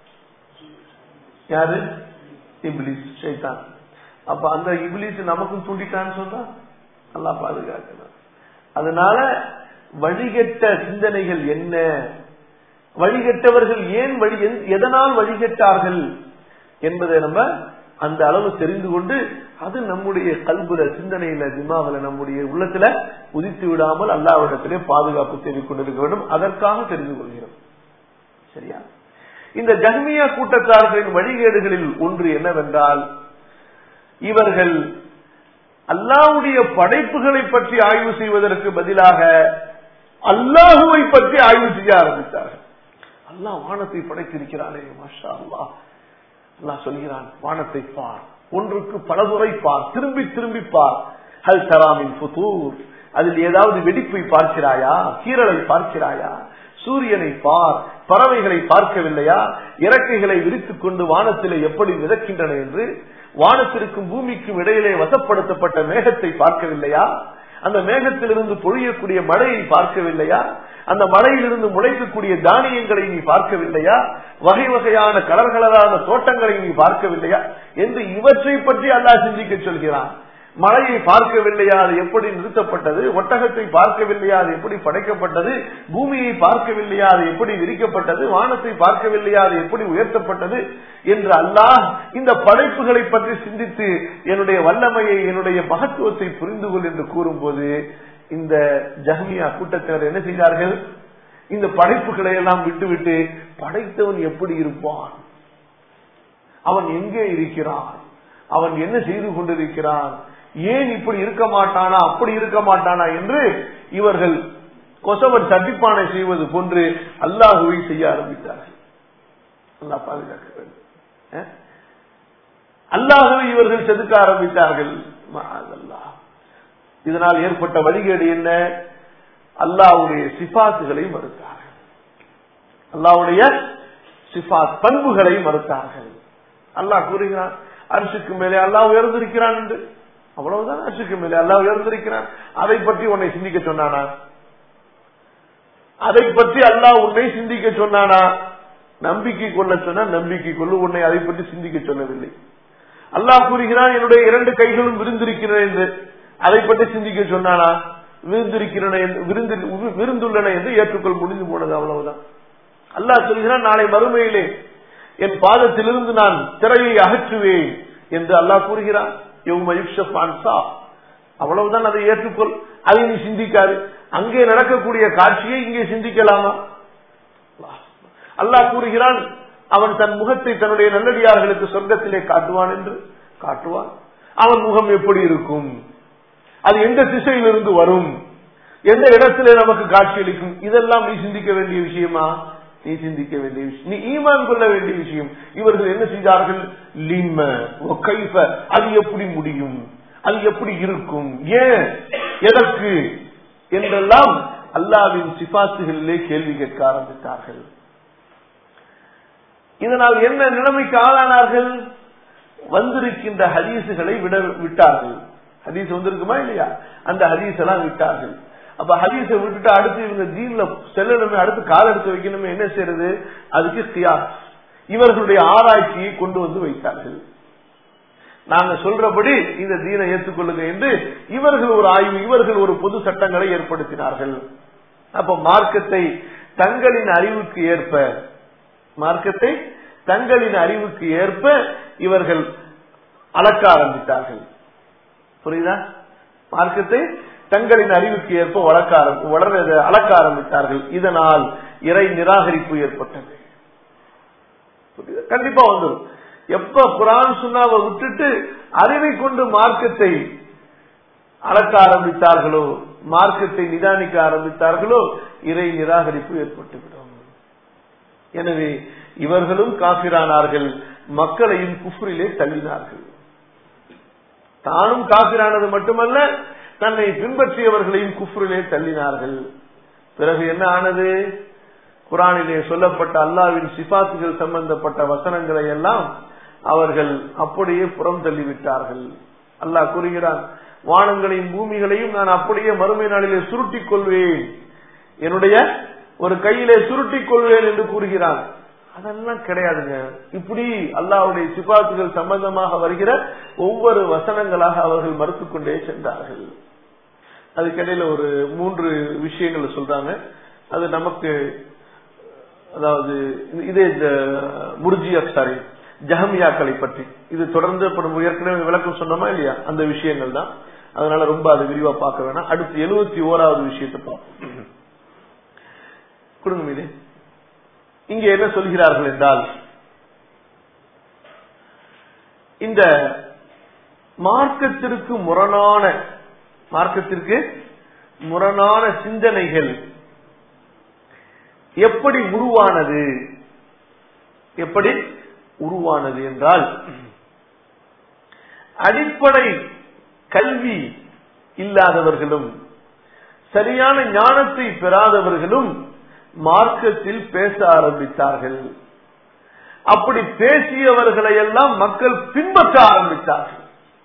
யாரு இப்லிஸ் ஷைத்தான் அப்ப அந்த இப்லிஸ் நமக்கும் தூண்டிட்டான்னு சொன்னா நல்லா பாதுகாக்கணும் அதனால வழிகட்ட சிந்தனைகள் என்ன வழிகட்டவர்கள் ஏன் வழி எதனால் வழிகட்டார்கள் என்பதை நம்ம அந்த அளவு தெரிந்து கொண்டு அது நம்முடைய கல்புல சிந்தனையில திமாவில நம்முடைய உள்ளத்துல உதித்து விடாமல் அல்லாவிடத்திலே பாதுகாப்பு தேடிக் கொண்டிருக்க வேண்டும் அதற்காக தெரிந்து கொள்கிறோம் சரியா இந்த ஜஹ்மியா கூட்டத்தார்களின் வழிகேடுகளில் ஒன்று என்னவென்றால் இவர்கள் அல்லாவுடைய படைப்புகளை பற்றி ஆய்வு செய்வதற்கு பதிலாக அல்லாஹுவை பற்றி ஆய்வு செய்ய ஆரம்பித்தார்கள் அல்லாஹ் வானத்தை படைத்திருக்கிறானே மாஷா அல்லாஹ் அல்லாஹ் சொல்கிறான் வானத்தை பார் ஒன்றுக்கு பலதுறை பார் திரும்பி திரும்பி பார் ஹல் தராமின் புதூர் அதில் ஏதாவது வெடிப்பை பார்க்கிறாயா கீரலை பார்க்கிறாயா சூரியனை பார் பறவைகளை பார்க்கவில்லையா இறக்கைகளை விரித்துக் கொண்டு வானத்திலே எப்படி மிதக்கின்றன என்று வானத்திற்கும் பூமிக்கும் இடையிலே வசப்படுத்தப்பட்ட மேகத்தை பார்க்கவில்லையா அந்த மேகத்திலிருந்து பொழியக்கூடிய மழையை பார்க்கவில்லையா அந்த மழையிலிருந்து முளைக்கக்கூடிய தானியங்களை நீ பார்க்கவில்லையா வகை வகையான கலர் கலரான தோட்டங்களை நீ பார்க்கவில்லையா என்று இவற்றை பற்றி அல்லாஹ் சிந்திக்க சொல்கிறான் மழையை பார்க்கவில்லையா அது எப்படி நிறுத்தப்பட்டது ஒட்டகத்தை பார்க்கவில்லையா அது எப்படி படைக்கப்பட்டது பூமியை பார்க்கவில்லையா அது எப்படி விரிக்கப்பட்டது வானத்தை பார்க்கவில்லையா அது எப்படி உயர்த்தப்பட்டது என்று அல்லாஹ் இந்த படைப்புகளை பற்றி சிந்தித்து என்னுடைய வல்லமையை என்னுடைய மகத்துவத்தை புரிந்து கொள் என்று கூறும்போது இந்த ஜஹ்மியா கூட்டத்தினர் என்ன செய்தார்கள் இந்த படைப்புகளை எல்லாம் விட்டுவிட்டு படைத்தவன் எப்படி இருப்பான் அவன் எங்கே இருக்கிறான் அவன் என்ன செய்து கொண்டிருக்கிறான் ஏன் இப்படி இருக்க மாட்டானா அப்படி இருக்க மாட்டானா என்று இவர்கள் கொசவன் சட்டிப்பானை செய்வது போன்று அல்லாஹுவை செய்ய ஆரம்பித்தார்கள் அல்லா பாதுகாக்க வேண்டும் அல்லாஹுவை இவர்கள் செதுக்க ஆரம்பித்தார்கள் அல்லாஹ் இதனால் ஏற்பட்ட வழிகேடு என்ன அல்லாவுடைய சிபாத்துகளை மறுத்தார்கள் அல்லாவுடைய சிபாத் பண்புகளை மறுத்தார்கள் அல்லாஹ் கூறுகிறான் அரிசுக்கு மேலே அல்லாஹ் உயர்ந்திருக்கிறான் என்று அவ்வளவுதான் அரிசுக்கு மேலே அல்லாஹ் உயர்ந்திருக்கிறான் அதை பற்றி உன்னை சிந்திக்க சொன்னானா அதை பற்றி அல்லாஹ் உன்னை சிந்திக்க சொன்னானா நம்பிக்கை கொள்ள சொன்னா நம்பிக்கை கொள்ளு உன்னை அதை பற்றி சிந்திக்க சொல்லவில்லை அல்லாஹ் கூறுகிறான் என்னுடைய இரண்டு கைகளும் விருந்திருக்கிறன என்று அதை பற்றி சிந்திக்க சொன்னானா விருந்திருக்கிறன விருந்துள்ளன என்று ஏற்றுக்கொள் முடிந்து போனது அவ்வளவுதான் அல்லாஹ் சொல்கிறான் நாளை மறுமையிலே என் பாதத்திலிருந்து நான் திரையை அகற்றுவேன் என்று அல்லாஹ் கூறுகிறான் அவ்வளவுதான் அதை ஏற்றுக்கொள் அதை நீ சிந்திக்காது அங்கே நடக்கக்கூடிய காட்சியை இங்கே சிந்திக்கலாமா அல்லாஹ் கூறுகிறான் அவன் தன் முகத்தை தன்னுடைய நல்லடியார்களுக்கு சொர்க்கத்திலே காட்டுவான் என்று காட்டுவான் அவன் முகம் எப்படி இருக்கும் அது எந்த திசையிலிருந்து வரும் எந்த இடத்திலே நமக்கு காட்சியளிக்கும் இதெல்லாம் நீ சிந்திக்க வேண்டிய விஷயமா நீ சிந்திக்க வேண்டிய விஷயம் நீ ஈமான் கொள்ள வேண்டிய விஷயம் இவர்கள் என்ன செய்தார்கள் லிம்ம கைஃப அது எப்படி முடியும் அது எப்படி இருக்கும் ஏன் எதற்கு என்றெல்லாம் அல்லாவின் சிபாத்துகளிலே கேள்வி கேட்க ஆரம்பித்தார்கள் இதனால் என்ன நிலைமைக்கு ஆளானார்கள் வந்திருக்கின்ற ஹதீசுகளை விட விட்டார்கள் ஹதீஸ் வந்திருக்குமா இல்லையா அந்த ஹதீஸ் எல்லாம் விட்டார்கள் அப்ப ஹதீஸை விட்டுட்டு அடுத்து இவங்க தீன்ல செல்லணுமே அடுத்து கால் எடுத்து வைக்கணுமே என்ன செய்யறது அதுக்கு கியாஸ் இவர்களுடைய ஆராய்ச்சியை கொண்டு வந்து வைத்தார்கள் நாங்க சொல்றபடி இந்த தீனை ஏற்றுக்கொள்ளுங்க என்று இவர்கள் ஒரு ஆய்வு இவர்கள் ஒரு பொது சட்டங்களை ஏற்படுத்தினார்கள் அப்ப மார்க்கத்தை தங்களின் அறிவுக்கு ஏற்ப மார்க்கத்தை தங்களின் அறிவுக்கு ஏற்ப இவர்கள் அளக்க ஆரம்பித்தார்கள் புரியுதா மார்க்கத்தை தங்களின் அறிவுக்கு ஏற்ப வளர்க்க ஆரம்பி வளர அளக்க ஆரம்பித்தார்கள் இதனால் இறை நிராகரிப்பு ஏற்பட்டது புரியுதா? கண்டிப்பா வந்துடும் எப்ப குரான் சுண்ணாவை விட்டுட்டு அறிவை கொண்டு மார்க்கத்தை அளக்க ஆரம்பித்தார்களோ மார்க்கத்தை நிதானிக்க ஆரம்பித்தார்களோ இறை நிராகரிப்பு ஏற்பட்டுவிடும் எனவே இவர்களும் காபிரானார்கள் மக்களையும் குஃப்ரிலே தள்ளினார்கள் தானும் காபிரானது மட்டுமல்ல தன்னை பின்பற்றியவர்களையும் குஃப்ரிலே தள்ளினார்கள் பிறகு என்ன ஆனது குரானிலே சொல்லப்பட்ட அல்லாவின் சிபாத்துகள் சம்பந்தப்பட்ட வசனங்களை எல்லாம் அவர்கள் அப்படியே புறம் தள்ளிவிட்டார்கள் அல்லாஹ் கூறுகிறான் வானங்களையும் பூமிகளையும் நான் அப்படியே மறுமை நாளிலே சுருட்டிக் கொள்வேன் என்னுடைய ஒரு கையிலே சுருட்டிக் கொள்வேன் என்று கூறுகிறான் அதெல்லாம் கிடையாதுங்க இப்படி அல்லாவுடைய சிபாத்துகள் சம்பந்தமாக வருகிற ஒவ்வொரு வசனங்களாக அவர்கள் மறுத்துக் கொண்டே சென்றார்கள் அதுக்கிடையில ஒரு மூன்று விஷயங்கள் சொல்றாங்க அது நமக்கு அதாவது இது இந்த முர்ஜியா சாரி ஜஹமியாக்களை பற்றி இது தொடர்ந்து இப்ப நம்ம ஏற்கனவே விளக்கம் சொன்னோமா இல்லையா அந்த விஷயங்கள் தான் அதனால ரொம்ப அதை விரிவா பார்க்க வேணாம் அடுத்து எழுபத்தி ஓராவது விஷயத்தை பார்ப்போம் கொடுங்க மீது இங்க என்ன சொல்கிறார்கள் என்றால் இந்த மார்க்கத்திற்கு முரணான மார்க்கத்திற்கு முரணான சிந்தனைகள் எப்படி உருவானது எப்படி உருவானது என்றால் அடிப்படை கல்வி இல்லாதவர்களும் சரியான ஞானத்தை பெறாதவர்களும் மார்க்கத்தில் பேச ஆரம்பித்தார்கள் அப்படி பேசியவர்களை எல்லாம் மக்கள் பின்பற்ற ஆரம்பித்தார்கள்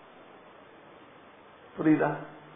புரியுதா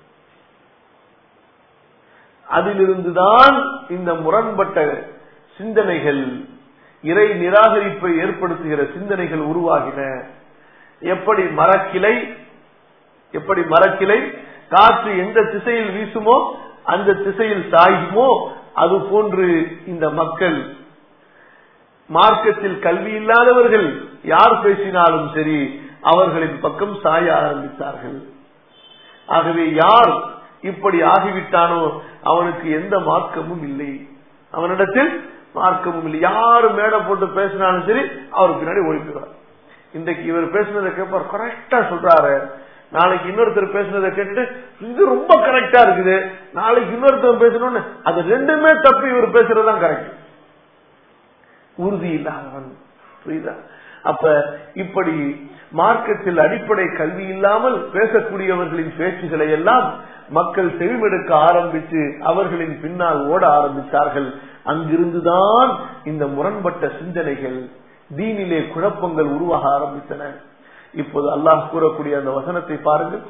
அதிலிருந்துதான் இந்த முரண்பட்ட சிந்தனைகள் இறை நிராகரிப்பை ஏற்படுத்துகிற சிந்தனைகள் உருவாகின எப்படி மரக்கிளை எப்படி மரக்கிளை காற்று எந்த திசையில் வீசுமோ அந்த திசையில் சாயுமோ அது போன்று இந்த மக்கள் மார்க்கத்தில் கல்வி இல்லாதவர்கள் யார் பேசினாலும் சரி அவர்களின் பக்கம் சாய ஆரம்பித்தார்கள் ஆகவே யார் இப்படி ஆகிவிட்டானோ அவனுக்கு எந்த மார்க்கமும் இல்லை அவனிடத்தில் மார்க்கமும் இல்லை யாரு மேடை போட்டு பேசினாலும் சரி அவர் பின்னாடி ஓடிக்கிறார் இன்றைக்கு இவர் பேசுனதை கேட்பார் கரெக்டா சொல்றாரு நாளைக்கு இன்னொருத்தர் பேசுனதை கேட்டுட்டு இது ரொம்ப கரெக்டா இருக்குது நாளைக்கு இன்னொருத்தர் பேசணும்னு அது ரெண்டுமே தப்பு இவர் பேசுறதுதான் கரெக்ட் உறுதி இல்லாதவன் புரியுதா அப்ப இப்படி மார்க்கத்தில் அடிப்படை கல்வி இல்லாமல் பேசக்கூடியவர்களின் பேச்சுகளை எல்லாம் மக்கள் செவிமெடுக்க ஆரம்பித்து அவர்களின் பின்னால் ஓட ஆரம்பித்தார்கள் அங்கிருந்துதான் இந்த முரண்பட்ட சிந்தனைகள் தீனிலே குழப்பங்கள் உருவாக ஆரம்பித்தன இப்போது அல்லாஹ் கூறக்கூடிய அந்த வசனத்தை பாருங்கள்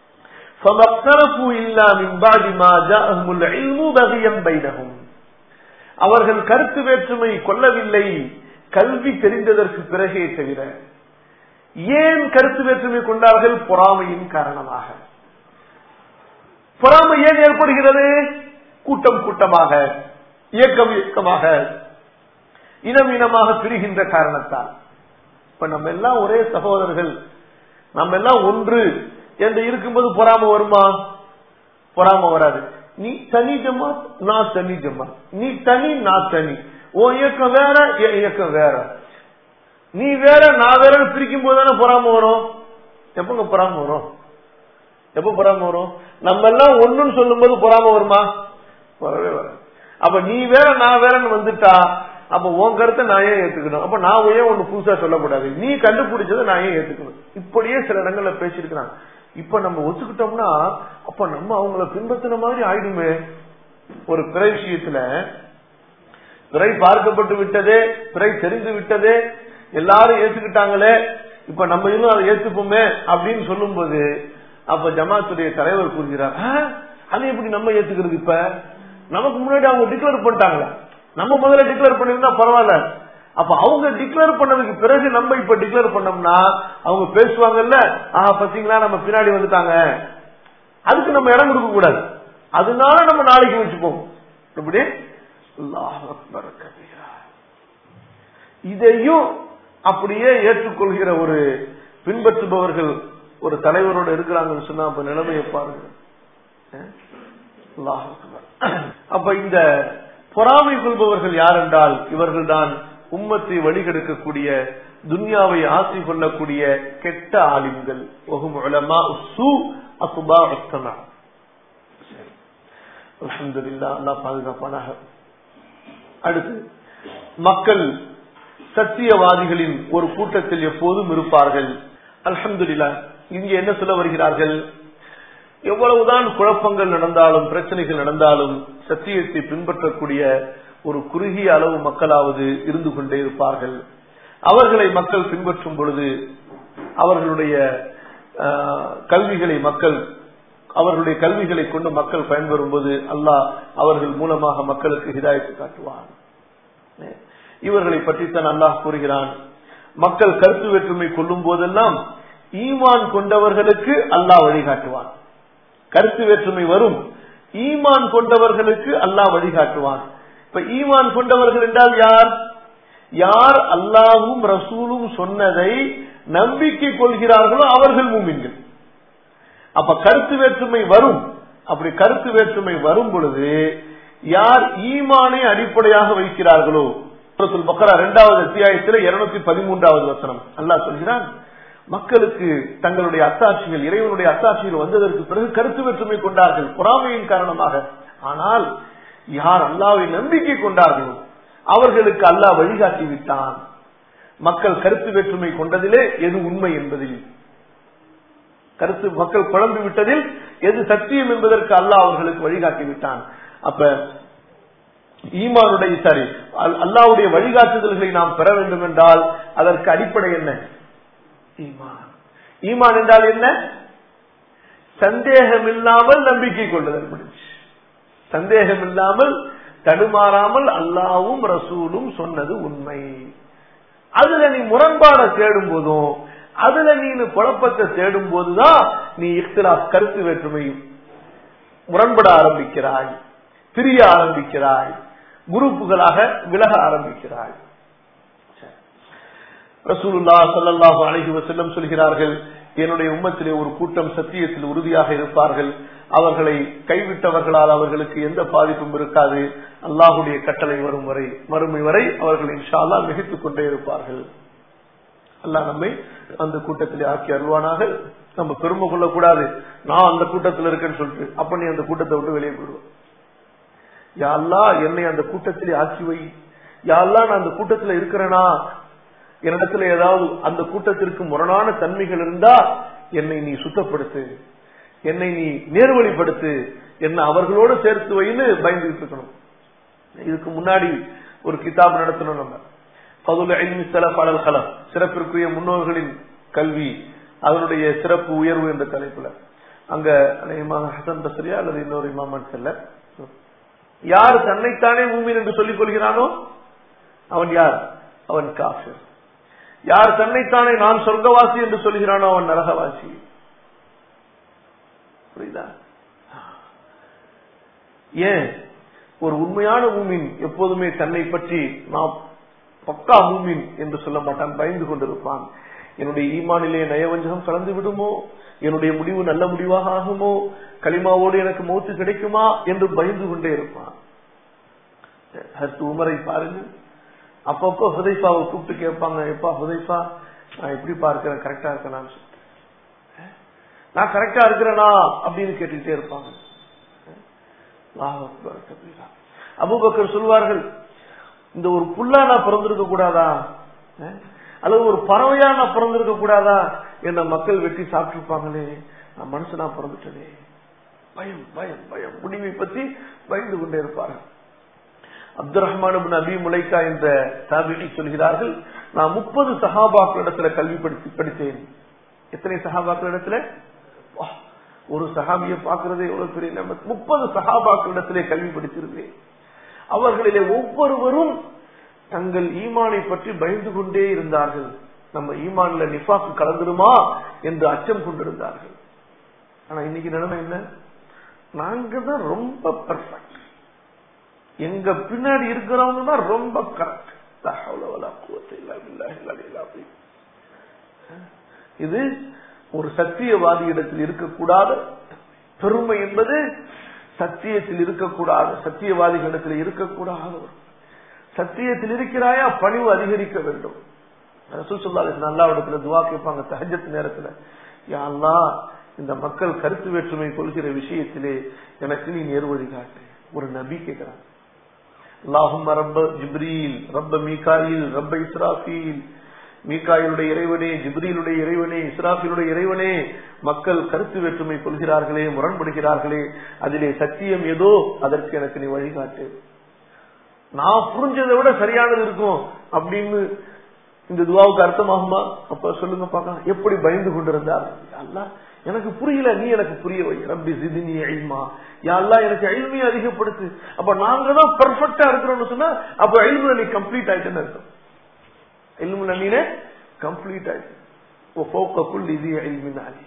அவர்கள் கருத்து வேற்றுமை கொள்ளவில்லை கல்வி தெரிந்ததற்கு பிறகே தவிர ஏன் கருத்து வேற்றுமை கொண்டார்கள் பொறாமையின் காரணமாக பொறாமை ஏன் ஏற்படுகிறது கூட்டம் கூட்டமாக இயக்கம் இயக்கமாக இனம் இனமாக பிரிகின்ற காரணத்தால் இப்ப நம்ம எல்லாம் ஒரே சகோதரர்கள் நம்ம எல்லாம் ஒன்று என்று இருக்கும்போது பொறாம வருமா பொறாம வராது நீ தனி ஜமா நான் தனி ஜமா நீ தனி நான் தனி உன் இயக்கம் வேற என் இயக்கம் வேற நீ வேற நான் வேற பிரிக்கும் போது தானே பொறாம வரும் எப்பங்க பொறாம வரும் எப்ப பொறாம வரும் நம்ம எல்லாம் ஒண்ணுன்னு சொல்லும் போது பொறாம வருமா வரவே வராது அப்ப நீ வேற நான் வேறன்னு வந்துட்டா அப்ப உன் கருத்தை நான் ஏன் ஏத்துக்கணும் அப்ப நான் ஏன் ஒண்ணு புதுசா சொல்லக்கூடாது நீ கண்டுபிடிச்சதை நான் ஏன் ஏத்துக்கணும் இப்படியே சில இடங்கள்ல பேசியிருக்கிறாங்க இப்ப நம்ம ஒத்துக்கிட்டோம்னா அப்ப நம்ம அவங்கள பின்பற்றின மாதிரி ஆயிடுமே ஒரு பிறை விஷயத்துல பிறை பார்க்கப்பட்டு விட்டதே பிறை தெரிந்து விட்டதே எல்லாரும் ஏத்துக்கிட்டாங்களே இப்ப நம்ம இன்னும் அதை ஏத்துப்போமே அப்படின்னு சொல்லும் போது அப்ப ஜமாத்துடைய தலைவர் கூறுகிறார் அது எப்படி நம்ம ஏத்துக்கிறது இப்ப நமக்கு முன்னாடி அவங்க டிக்ளேர் பண்ணிட்டாங்களா நம்ம முதல்ல டிக்ளேர் பண்ணிருந்தா பரவாயில்ல அப்ப அவங்க டிக்ளேர் பண்ணதுக்கு பிறகு நம்ம இப்ப டிக்ளேர் பண்ணோம்னா அவங்க பேசுவாங்கல்ல ஆஹ் பாத்தீங்களா நம்ம பின்னாடி வந்துட்டாங்க அதுக்கு நம்ம இடம் கொடுக்க கூடாது அதனால நம்ம நாளைக்கு வச்சுப்போம் எப்படி அல்லாஹ் அக்பர் கபீரா. இதையும் அப்படியே ஏற்றுக்கொள்கிற ஒரு பின்பற்றுபவர்கள் ஒரு தலைவரோட இருக்கிறாங்கன்னு சொன்னா அப்ப நிலைமையை பாருங்க அஹ்? அல்லாஹ் அக்பர். அப்ப இந்த பொறாமை கொள்பவர்கள் யார் என்றால் இவர்கள்தான் உம்மத்தை வழிகெடுக்கக்கூடிய துன்யாவை ஆசை கொள்ளக்கூடிய கெட்ட ஆலிம்கள் ஒகும் உலமா சு அசுபா உத்தமா அல்ஹம்துலில்லா அல்லாஹ் பாதுகாப்பானாக அடுத்து மக்கள் சத்தியவாதிகளின் ஒரு கூட்டத்தில் எப்போதும் இருப்பார்கள் அல்ஹம்துலில்லா இங்கே என்ன சொல்ல வருகிறார்கள் எவ்வளவுதான் குழப்பங்கள் நடந்தாலும் பிரச்சனைகள் நடந்தாலும் சத்தியத்தை பின்பற்றக்கூடிய ஒரு குறுகிய அளவு மக்களாவது இருந்து கொண்டே இருப்பார்கள் அவர்களை மக்கள் பின்பற்றும் பொழுது அவர்களுடைய ஆஹ், கல்விகளை மக்கள் அவர்களுடைய கல்விகளை கொண்டு மக்கள் பயன்பெறும் போது அல்லாஹ் அவர்கள் மூலமாக மக்களுக்கு ஹிதாயத்து காட்டுவான் இவர்களை பற்றித்தான் அல்லாஹ் கூறுகிறான் மக்கள் கருத்து வேற்றுமை கொள்ளும் போதெல்லாம் ஈமான் கொண்டவர்களுக்கு அல்லாஹ் வழிகாட்டுவான் கருத்து வேற்றுமை வரும் ஈமான் கொண்டவர்களுக்கு அல்லாஹ் வழிகாட்டுவான் இப்ப ஈமான் கொண்டவர்கள் என்றால் யார் யார் அல்லாஹும் ரசூலும் சொன்னதை நம்பிக்கை கொள்கிறார்களோ அவர்கள் மூமின்கள் அப்ப கருத்து வேற்றுமை வரும் அப்படி கருத்து வேற்றுமை வரும் பொழுது யார் ஈமானை அடிப்படையாக வைக்கிறார்களோ சூரத்துல் பக்ரா இரண்டாவது அத்தியாயத்தில் இருநூத்தி பதிமூன்றாவது வசனம் அல்லாஹ் சொல்கிறான் மக்களுக்கு தங்களுடைய அத்தாட்சிகள் இறைவனுடைய அத்தாட்சிகள் வந்ததற்கு பிறகு கருத்து வேற்றுமை கொண்டார்கள் பொறாமையின் காரணமாக ஆனால் யார் அல்லாவை நம்பிக்கை கொண்டார்களோ அவர்களுக்கு அல்லாஹ் வழிகாட்டி விட்டான் மக்கள் கருத்து வேற்றுமை கொண்டதிலே எது உண்மை என்பதில் கருத்து மக்கள் குழம்பி விட்டதில் எது சத்தியம் என்பதற்கு அல்லாஹ் அவர்களுக்கு வழிகாட்டி விட்டான் அப்ப ஈமானுடைய சரி அல்- அல்லாஹ்வுடைய வழிகாட்டுதல்களை நாம் பெற வேண்டும் என்றால் அதற்கு அடிப்படை என்ன ஈமான் ஈமான் என்றால் என்ன சந்தேகம் இல்லாமல் நம்பிக்கை கொள்ளுதல் முடிஞ்சு சந்தேகம் இல்லாமல் தடுமாறாமல் அல்லாவும் ரசூலும் சொன்னது உண்மை அதுல நீ முரண்பாட தேடும் போதும் அதுல நீ குழப்பத்தை தேடும் போதுதான் நீ இஃப்திலாப் கருத்து வேற்றுமை முரண்பட ஆரம்பிக்கிறாய் பிரிய ஆரம்பிக்கிறாய் குரூப்புகளாக விலக ஆரம்பிக்கிறாய் ரசூலுல்லா ஸல்லல்லாஹு அலைஹி வஸல்லம் சொல்கிறார்கள் என்னுடைய உம்மத்திலே ஒரு கூட்டம் சத்தியத்தில் உறுதியாக இருப்பார்கள் அவர்களை கைவிட்டவர்களால் அவர்களுக்கு எந்த பாதிப்பும் இருக்காது அல்லாஹுடைய கட்டளை வரும் வரை மறுமை வரை அவர்கள் இன்ஷா அல்லாஹ் மிகைத்துக் கொண்டே இருப்பார்கள் அல்லாஹ் நம்மை அந்த கூட்டத்திலே ஆக்கி அருள்வானாக நம்ம பெருமை கொள்ளக்கூடாது நான் அந்த கூட்டத்தில் இருக்கேன்னு சொல்லிட்டு அப்ப நீ அந்த கூட்டத்தை விட்டு வெளியே போயிடுவோம் யா அல்லாஹ் என்னை அந்த கூட்டத்திலே ஆக்கி வை யா அல்லாஹ் நான் அந்த கூட்டத்தில் இருக்கிறேனா என்னிடத்துல ஏதாவது அந்த கூட்டத்திற்கு முரணான தன்மைகள் இருந்தா என்னை நீ சுத்தப்படுத்து என்னை நீ நேர்வழிப்படுத்து என்ன அவர்களோடு சேர்த்து வைன்னு பயந்துகிட்டு இருக்கணும் இதுக்கு முன்னாடி ஒரு கிதாப் நடத்தணும் நம்ம பதுல இல்மி ஸலஃப் அலல் கலம் சிறப்பிற்குரிய முன்னோர்களின் கல்வி அதனுடைய சிறப்பு உயர்வு என்ற தலைப்புல அங்க இமாம் ஹசன் பஸ்ரியா அல்லது இன்னொரு இமாமன் செல்ல யார் தன்னைத்தானே மூமின் என்று சொல்லிக் கொள்கிறானோ அவன் யார் அவன் காஃபிர் யார் தன்னைத்தானே நான் சொர்க்கவாசி என்று சொல்கிறானோ அவன் நரகவாசி புரியுதா ஏன் ஒரு உண்மையான மூமின் எப்போதுமே தன்னை பற்றி நான் பக்கா மூமின் என்று சொல்ல மாட்டான் பயந்து கொண்டிருப்பான் என்னுடைய ஈமானிலே நயவஞ்சகம் கலந்து விடுமோ என்னுடைய முடிவு நல்ல முடிவாக ஆகுமோ களிமாவோடு எனக்கு மௌத்து கிடைக்குமா என்று பயந்து கொண்டே இருப்பான் ஹர்த்து உமரை பாருங்க அப்பப்போ ஹுதைஃபாவை கூப்பிட்டு கேட்பாங்க எப்பா ஹுதைஃபா நான் எப்படி பார்க்கிறேன் கரெக்டா இருக்கேனான்னு சொல்லிட்டு நான் கரெக்டா இருக்கிறேனா அப்படின்னு கேட்டுக்கிட்டே இருப்பாங்க அல்லாஹ் அக்பர் கபீரா. அபூபக்கர் சொல்வார்கள் இந்த ஒரு புல்லா நான் பிறந்திருக்க கூடாதா அஹ்? அல்லது ஒரு பறவையா நான் பிறந்திருக்க கூடாதா என்ன மக்கள் வெட்டி சாப்பிட்டிருப்பாங்களே நான் மனுஷனா பிறந்துட்டனே பயம் பயம் பயம் முடிவை பத்தி பயந்து கொண்டே இருப்பார்கள் அப்துல் ரஹ்மான் இப்னு அபி முலைக்கா என்ற தாபிடி சொல்கிறார்கள் நான் முப்பது சஹாபாக்களிடத்துல கல்வி படித்து படித்தேன் எத்தனை சஹாபாக்களிடத்துல வா, ஒரு சஹாபியை பார்க்கிறதே எவ்வளவு பெரிய முப்பது சஹாபாக்களிடத்திலே கல்வி படித்திருந்தேன் அவர்களிலே ஒவ்வொருவரும் தங்கள் ஈமானை பற்றி பயந்து கொண்டே இருந்தார்கள் நம்ம ஈமான்ல நிஃபாக்கு கலந்துருமா என்று அச்சம் கொண்டிருந்தார்கள் ஆனா இன்னைக்கு நிலைமை என்ன நாங்க தான் ரொம்ப பர்ஃபெக்ட் எங்க பின்னாடி இருக்கிறவங்க தான் ரொம்ப கரெக்ட் இது ஒரு சத்தியவாதி இடத்தில் இருக்கக்கூடாத பெருமை என்பது சத்தியத்தில் இருக்கக்கூடாது சத்தியவாதிகளிடத்தில் இருக்கக்கூடாத ஒரு சத்தியத்தில் இருக்கிறாயா பணிவு அதிகரிக்க வேண்டும் ரசூல் சொல்லாது நல்லா இடத்துல துவா கேட்பாங்க தஹஜத் நேரத்துல யாழ்லா இந்த மக்கள் கருத்து வேற்றுமை கொள்கிற விஷயத்திலே எனக்கு நீ நேர்வழி காட்டு ஒரு நபி கேட்கிறான் அல்லாஹும் ரப்ப ஜிப்ரீல் ரப்ப மீகாயில் ரப்ப இஸ்ராஃபீல் மீகாயிலுடைய இறைவனே ஜிப்ரீலுடைய இறைவனே இஸ்ராஃபிலுடைய இறைவனே மக்கள் கருத்து வேற்றுமை கொள்கிறார்களே முரண்படுகிறார்களே அதிலே சத்தியம் ஏதோ அதற்கு எனக்கு நீ வழிகாட்டு நான் புரிஞ்சதை விட சரியானது இருக்கும் அப்படின்னு இந்த துவாவுக்கு அர்த்தமாகுமா அப்ப சொல்லுங்க பார்க்கலாம் எப்படி பயந்து கொண்டிருந்தார் அல்லா எனக்கு புரியல நீ எனக்கு புரிய வை ரப்பி சிதினி அழிமா யாழ்லா எனக்கு அழிமையை அதிகப்படுத்து அப்ப நாங்க தான் பெர்ஃபெக்டா இருக்கிறோம்னு சொன்னா அப்ப அழிமுல நீ கம்ப்ளீட் ஆயிட்டுன்னு இருக்கும் இல்முல நீனே கம்ப்ளீட் ஆயிட்டு இது அழிமினாலி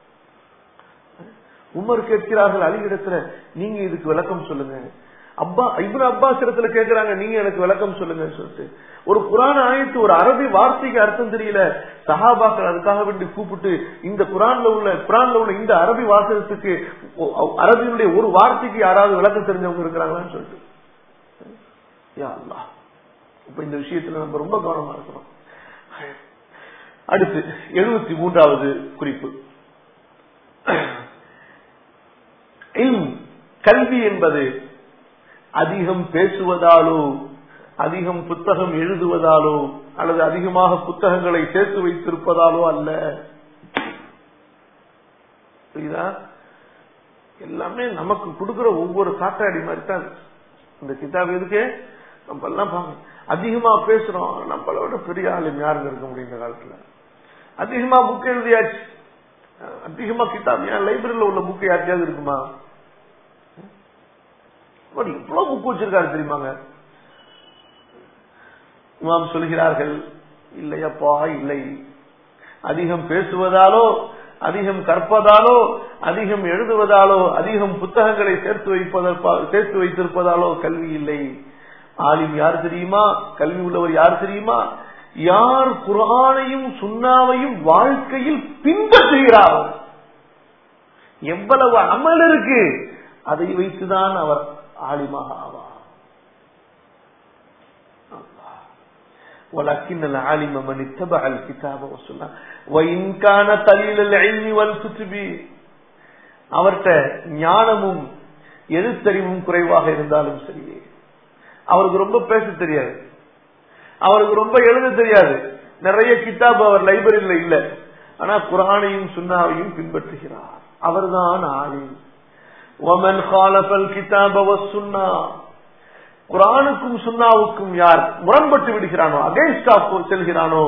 உமர் கேட்கிறார்கள் அலிகிடத்துல நீங்க இதுக்கு விளக்கம் சொல்லுங்க அப்பா இப்னு அப்பாஸ் இடத்துல கேக்குறாங்க நீங்க எனக்கு விளக்கம் சொல்லுங்கன்னு சொல்லிட்டு ஒரு குரான ஆயத்து ஒரு அரபி வார்த்தைக்கு அர்த்தம் தெரியல சஹாபாக்கள் அதுக்காக வேண்டி கூப்பிட்டு இந்த குரான்ல உள்ள குரான்ல உள்ள இந்த அரபி வாசகத்துக்கு அரபியினுடைய ஒரு வார்த்தைக்கு யாராவது விளக்கம் தெரிஞ்சவங்க இருக்கிறாங்களான்னு சொல்லிட்டு யா அல்லா இப்ப இந்த விஷயத்துல நம்ம ரொம்ப கவனமா இருக்கிறோம் அடுத்து எழுபத்தி மூன்றாவது குறிப்பு கல்வி என்பது அதிகம் பேசுவதாலோ அதிகம் புத்தகம் எழுதுவதாலோ அல்லது அதிகமாக புத்தகங்களை சேர்த்து வைத்திருப்பதாலோ அல்ல புரியுதா எல்லாமே நமக்கு கொடுக்கிற ஒவ்வொரு காட்டாடி மாதிரி தான் இந்த கிதாப் எதுக்கு நம்ம எல்லாம் பாங்க அதிகமா பேசுறோம் நம்மளை விட பெரிய ஆளும் யாருங்க இருக்க முடியும் இந்த காலத்துல அதிகமா புக் எழுதியாச்சு அதிகமா கிதாப் என் லைப்ரரியில உள்ள புக் யாருக்கையாவது இருக்குமா இவ்வளவு புக் வச்சிருக்காரு தெரியுமாங்க இமாம் சொல்கிறார்கள் இல்லையப்பா இல்லை அதிகம் பேசுவதாலோ அதிகம் கற்பதாலோ அதிகம் எழுதுவதாலோ அதிகம் புத்தகங்களை சேர்த்து வைப்பதற்கா சேர்த்து வைத்திருப்பதாலோ கல்வி இல்லை ஆலிம் யார் தெரியுமா கல்வி உள்ளவர் யார் தெரியுமா யார் குரானையும் சுண்ணாவையும் வாழ்க்கையில் பின்பற்றுகிறார் எவ்வளவு அமல் இருக்கு அதை வைத்துதான் அவர் ஆலிமாக ஆவார் ولكن العالم من اتبع الكتاب والسنة وإن كان قليل العلم والكتب அவர்கிட்ட ஞானமும் எழுத்தறிவும் குறைவாக இருந்தாலும் சரி அவருக்கு ரொம்ப பேச தெரியாது அவருக்கு ரொம்ப எழுத தெரியாது நிறைய கிதாப் அவர் லைப்ரரியில இல்ல ஆனா குரானையும் சுண்ணாவையும் பின்பற்றுகிறார் அவர்தான் ஆலிம் ஒமன் காலபல் கிதாப சுன்னா குரானுக்கும் சுண்ணாவுக்கும் யார் முரண்பட்டு விடுகிறானோ அகைன்ஸ்ட் ஆஃப் செல்கிறானோ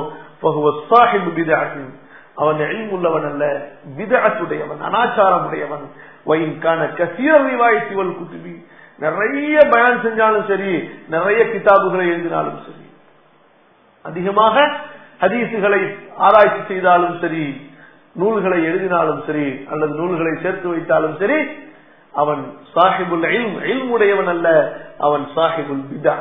அவன் எழிமுள்ளவன் அல்ல விதத்துடையவன் அனாச்சாரம் உடையவன் வயின்கான கசீர ரிவாயத்துவல் குத்துபி நிறைய பயன் செஞ்சாலும் சரி நிறைய கிதாபுகளை எழுதினாலும் சரி அதிகமாக ஹதீசுகளை ஆராய்ச்சி செய்தாலும் சரி நூல்களை எழுதினாலும் சரி அல்லது நூல்களை சேர்த்து வைத்தாலும் சரி அவன் சாஹிபுல் உடையவன் அல்ல அவன் சாஹிபுல் பிதா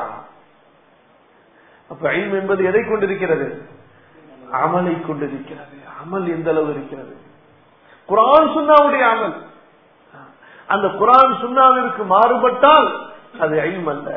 அப்ப இல்ம் என்பது எதை கொண்டிருக்கிறது அமலை கொண்டிருக்கிறது அமல் எந்த அளவு இருக்கிறது குரான் சுண்ணாவுடைய அமல் அந்த குரான் சுண்ணாவிற்கு மாறுபட்டால் அது ஐம் அல்ல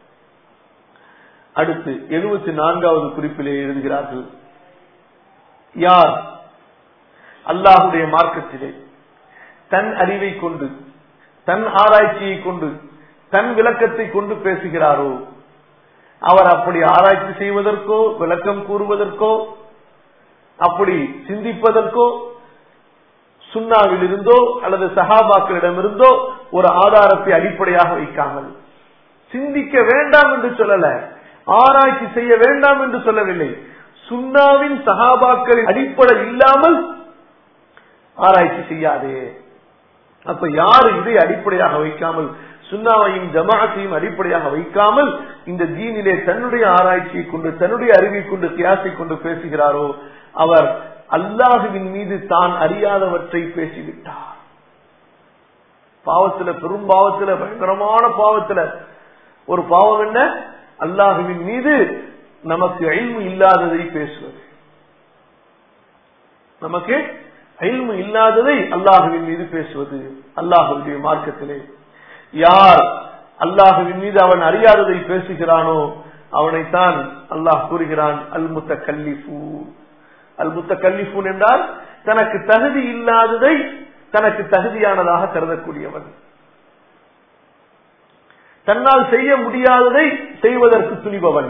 அடுத்து எழுபத்தி நான்காவது குறிப்பிலே எழுதுகிறார்கள் யார் அல்லாஹுடைய மார்க்கத்திலே தன் அறிவை கொண்டு தன் ஆராய்ச்சியை கொண்டு தன் விளக்கத்தை கொண்டு பேசுகிறாரோ அவர் அப்படி ஆராய்ச்சி செய்வதற்கோ விளக்கம் கூறுவதற்கோ அப்படி சிந்திப்பதற்கோ சுண்ணாவில் இருந்தோ அல்லது சகாபாக்களிடமிருந்தோ ஒரு ஆதாரத்தை அடிப்படையாக வைக்காமல் சிந்திக்க வேண்டாம் என்று சொல்லல ஆராய்ச்சி செய்ய வேண்டாம் என்று சொல்லவில்லை சுண்ணாவின் சகாபாக்களின் அடிப்படை இல்லாமல் ஆராய்ச்சி செய்யாதே அப்ப யாரு இதை அடிப்படையாக வைக்காமல் சுன்னாவையும் ஜமாஅத்தையும் அடிப்படையாக வைக்காமல் இந்த தீனிலே தன்னுடைய ஆராய்ச்சியை கொண்டு தன்னுடைய அறிவை கொண்டு கியாசை கொண்டு பேசுகிறாரோ அவர் அல்லாஹுவின் மீது தான் அறியாதவற்றை பேசிவிட்டார் பாவத்துல பெரும் பாவத்துல பயங்கரமான பாவத்துல ஒரு பாவம் என்ன அல்லாஹுவின் மீது நமக்கு அழிவு இல்லாததை பேசுவது நமக்கு அழிவு இல்லாததை அல்லாஹுவின் மீது பேசுவது அல்லாஹுடைய மார்க்கத்திலே யார் அல்லாஹுவின் மீது அவன் அறியாததை பேசுகிறானோ அவனைத்தான் அல்லாஹ் கூறுகிறான் அல்முத்த கல்லிஃபூ அல்முத்த கல்லிஃபூன் என்றால் தனக்கு தகுதி இல்லாததை தனக்கு தகுதியானதாக கருதக்கூடியவன் தன்னால் செய்ய முடியாததை செய்வதற்கு துணிபவன்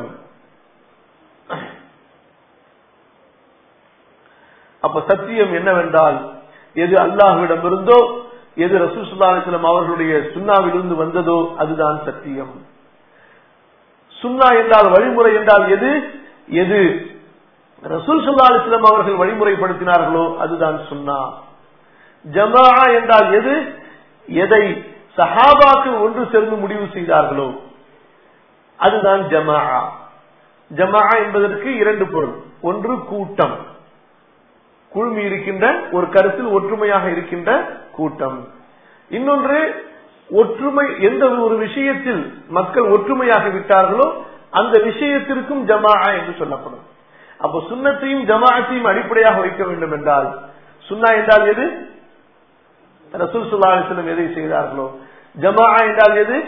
அப்ப சத்தியம் என்னவென்றால் எது அல்லாஹுவிடம் இருந்தோ எது ரசூசுல்லாஸ்லம் அவர்களுடைய சுண்ணாவிலிருந்து வந்ததோ அதுதான் சத்தியம் சுண்ணா என்றால் வழிமுறை என்றால் எது எது ரசூல் சுல்லா அலிஸ்லாம் அவர்கள் வழிமுறைப்படுத்தினார்களோ அதுதான் சுண்ணா ஜமா என்றால் எது எதை சஹாபாக்கள் ஒன்று சேர்ந்து முடிவு செய்தார்களோ அதுதான் ஜமா ஜமா என்பதற்கு இரண்டு பொருள் ஒன்று கூட்டம் குழுமி இருக்கின்ற ஒரு கருத்தில் ஒற்றுமையாக இருக்கின்ற கூட்டம் இன்னொன்று ஒற்றுமை எந்த ஒரு விஷயத்தில் மக்கள் ஒற்றுமையாக விட்டார்களோ அந்த விஷயத்திற்கும் ஜமா என்று சொல்லப்படும் அப்போ சுண்ணத்தையும் ஜமாஅத்தையும் அடிப்படையாக வைக்க வேண்டும் என்றால் சுன்னா என்றால் எது ரசூல் சுல்லா அலிஸ்லம் எதை செய்தார்களோ ஜமா என்றால் எது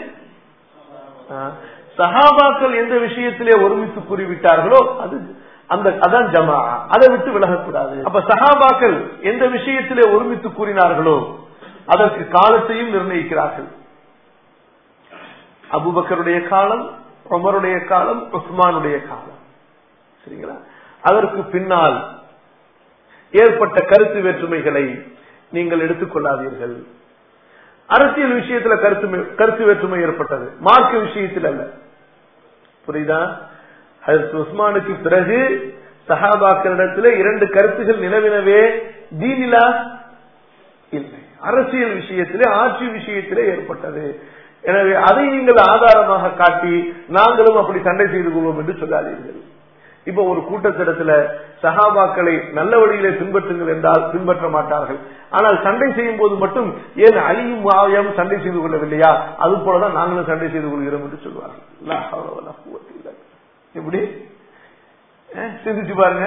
சஹாபாக்கள் எந்த விஷயத்திலே ஒருமித்து கூறிவிட்டார்களோ அது அந்த அதான் ஜமா அதை விட்டு விலகக்கூடாது அப்ப சஹாபாக்கள் எந்த விஷயத்திலே ஒருமித்து கூறினார்களோ அதற்கு காலத்தையும் நிர்ணயிக்கிறார்கள் அபுபக்கருடைய காலம் உமருடைய காலம் உஸ்மானுடைய காலம் சரிங்களா அதற்கு பின்னால் ஏற்பட்ட கருத்து வேற்றுமைகளை நீங்கள் எடுத்துக்கொள்ளாதீர்கள் அரசியல் விஷயத்துல கருத்து கருத்து வேற்றுமை ஏற்பட்டது மார்க்க விஷயத்தில் அல்ல புரியுதா ஹசரத் உஸ்மானுக்கு பிறகு சஹாபாக்களிடத்தில் இரண்டு கருத்துகள் நிலவினவே தீனிலா இல்லை அரசியல் விஷயத்திலே ஆட்சி விஷயத்திலே ஏற்பட்டது எனவே அதை நீங்கள் ஆதாரமாக காட்டி நாங்களும் அப்படி சண்டை செய்து கொள்வோம் என்று சொல்லாதீர்கள் இப்ப ஒரு கூட்டத்திடத்துல சஹாபாக்களை நல்ல வழியிலே பின்பற்றுங்கள் என்றால் பின்பற்ற மாட்டார்கள் ஆனால் சண்டை செய்யும் போது மட்டும் ஏன் அழியும் மாயம் சண்டை செய்து கொள்ளவில்லையா அது போலதான் நாங்களும் சண்டை செய்து கொள்கிறோம் என்று சொல்வார்கள் எப்படி சிந்திச்சு பாருங்க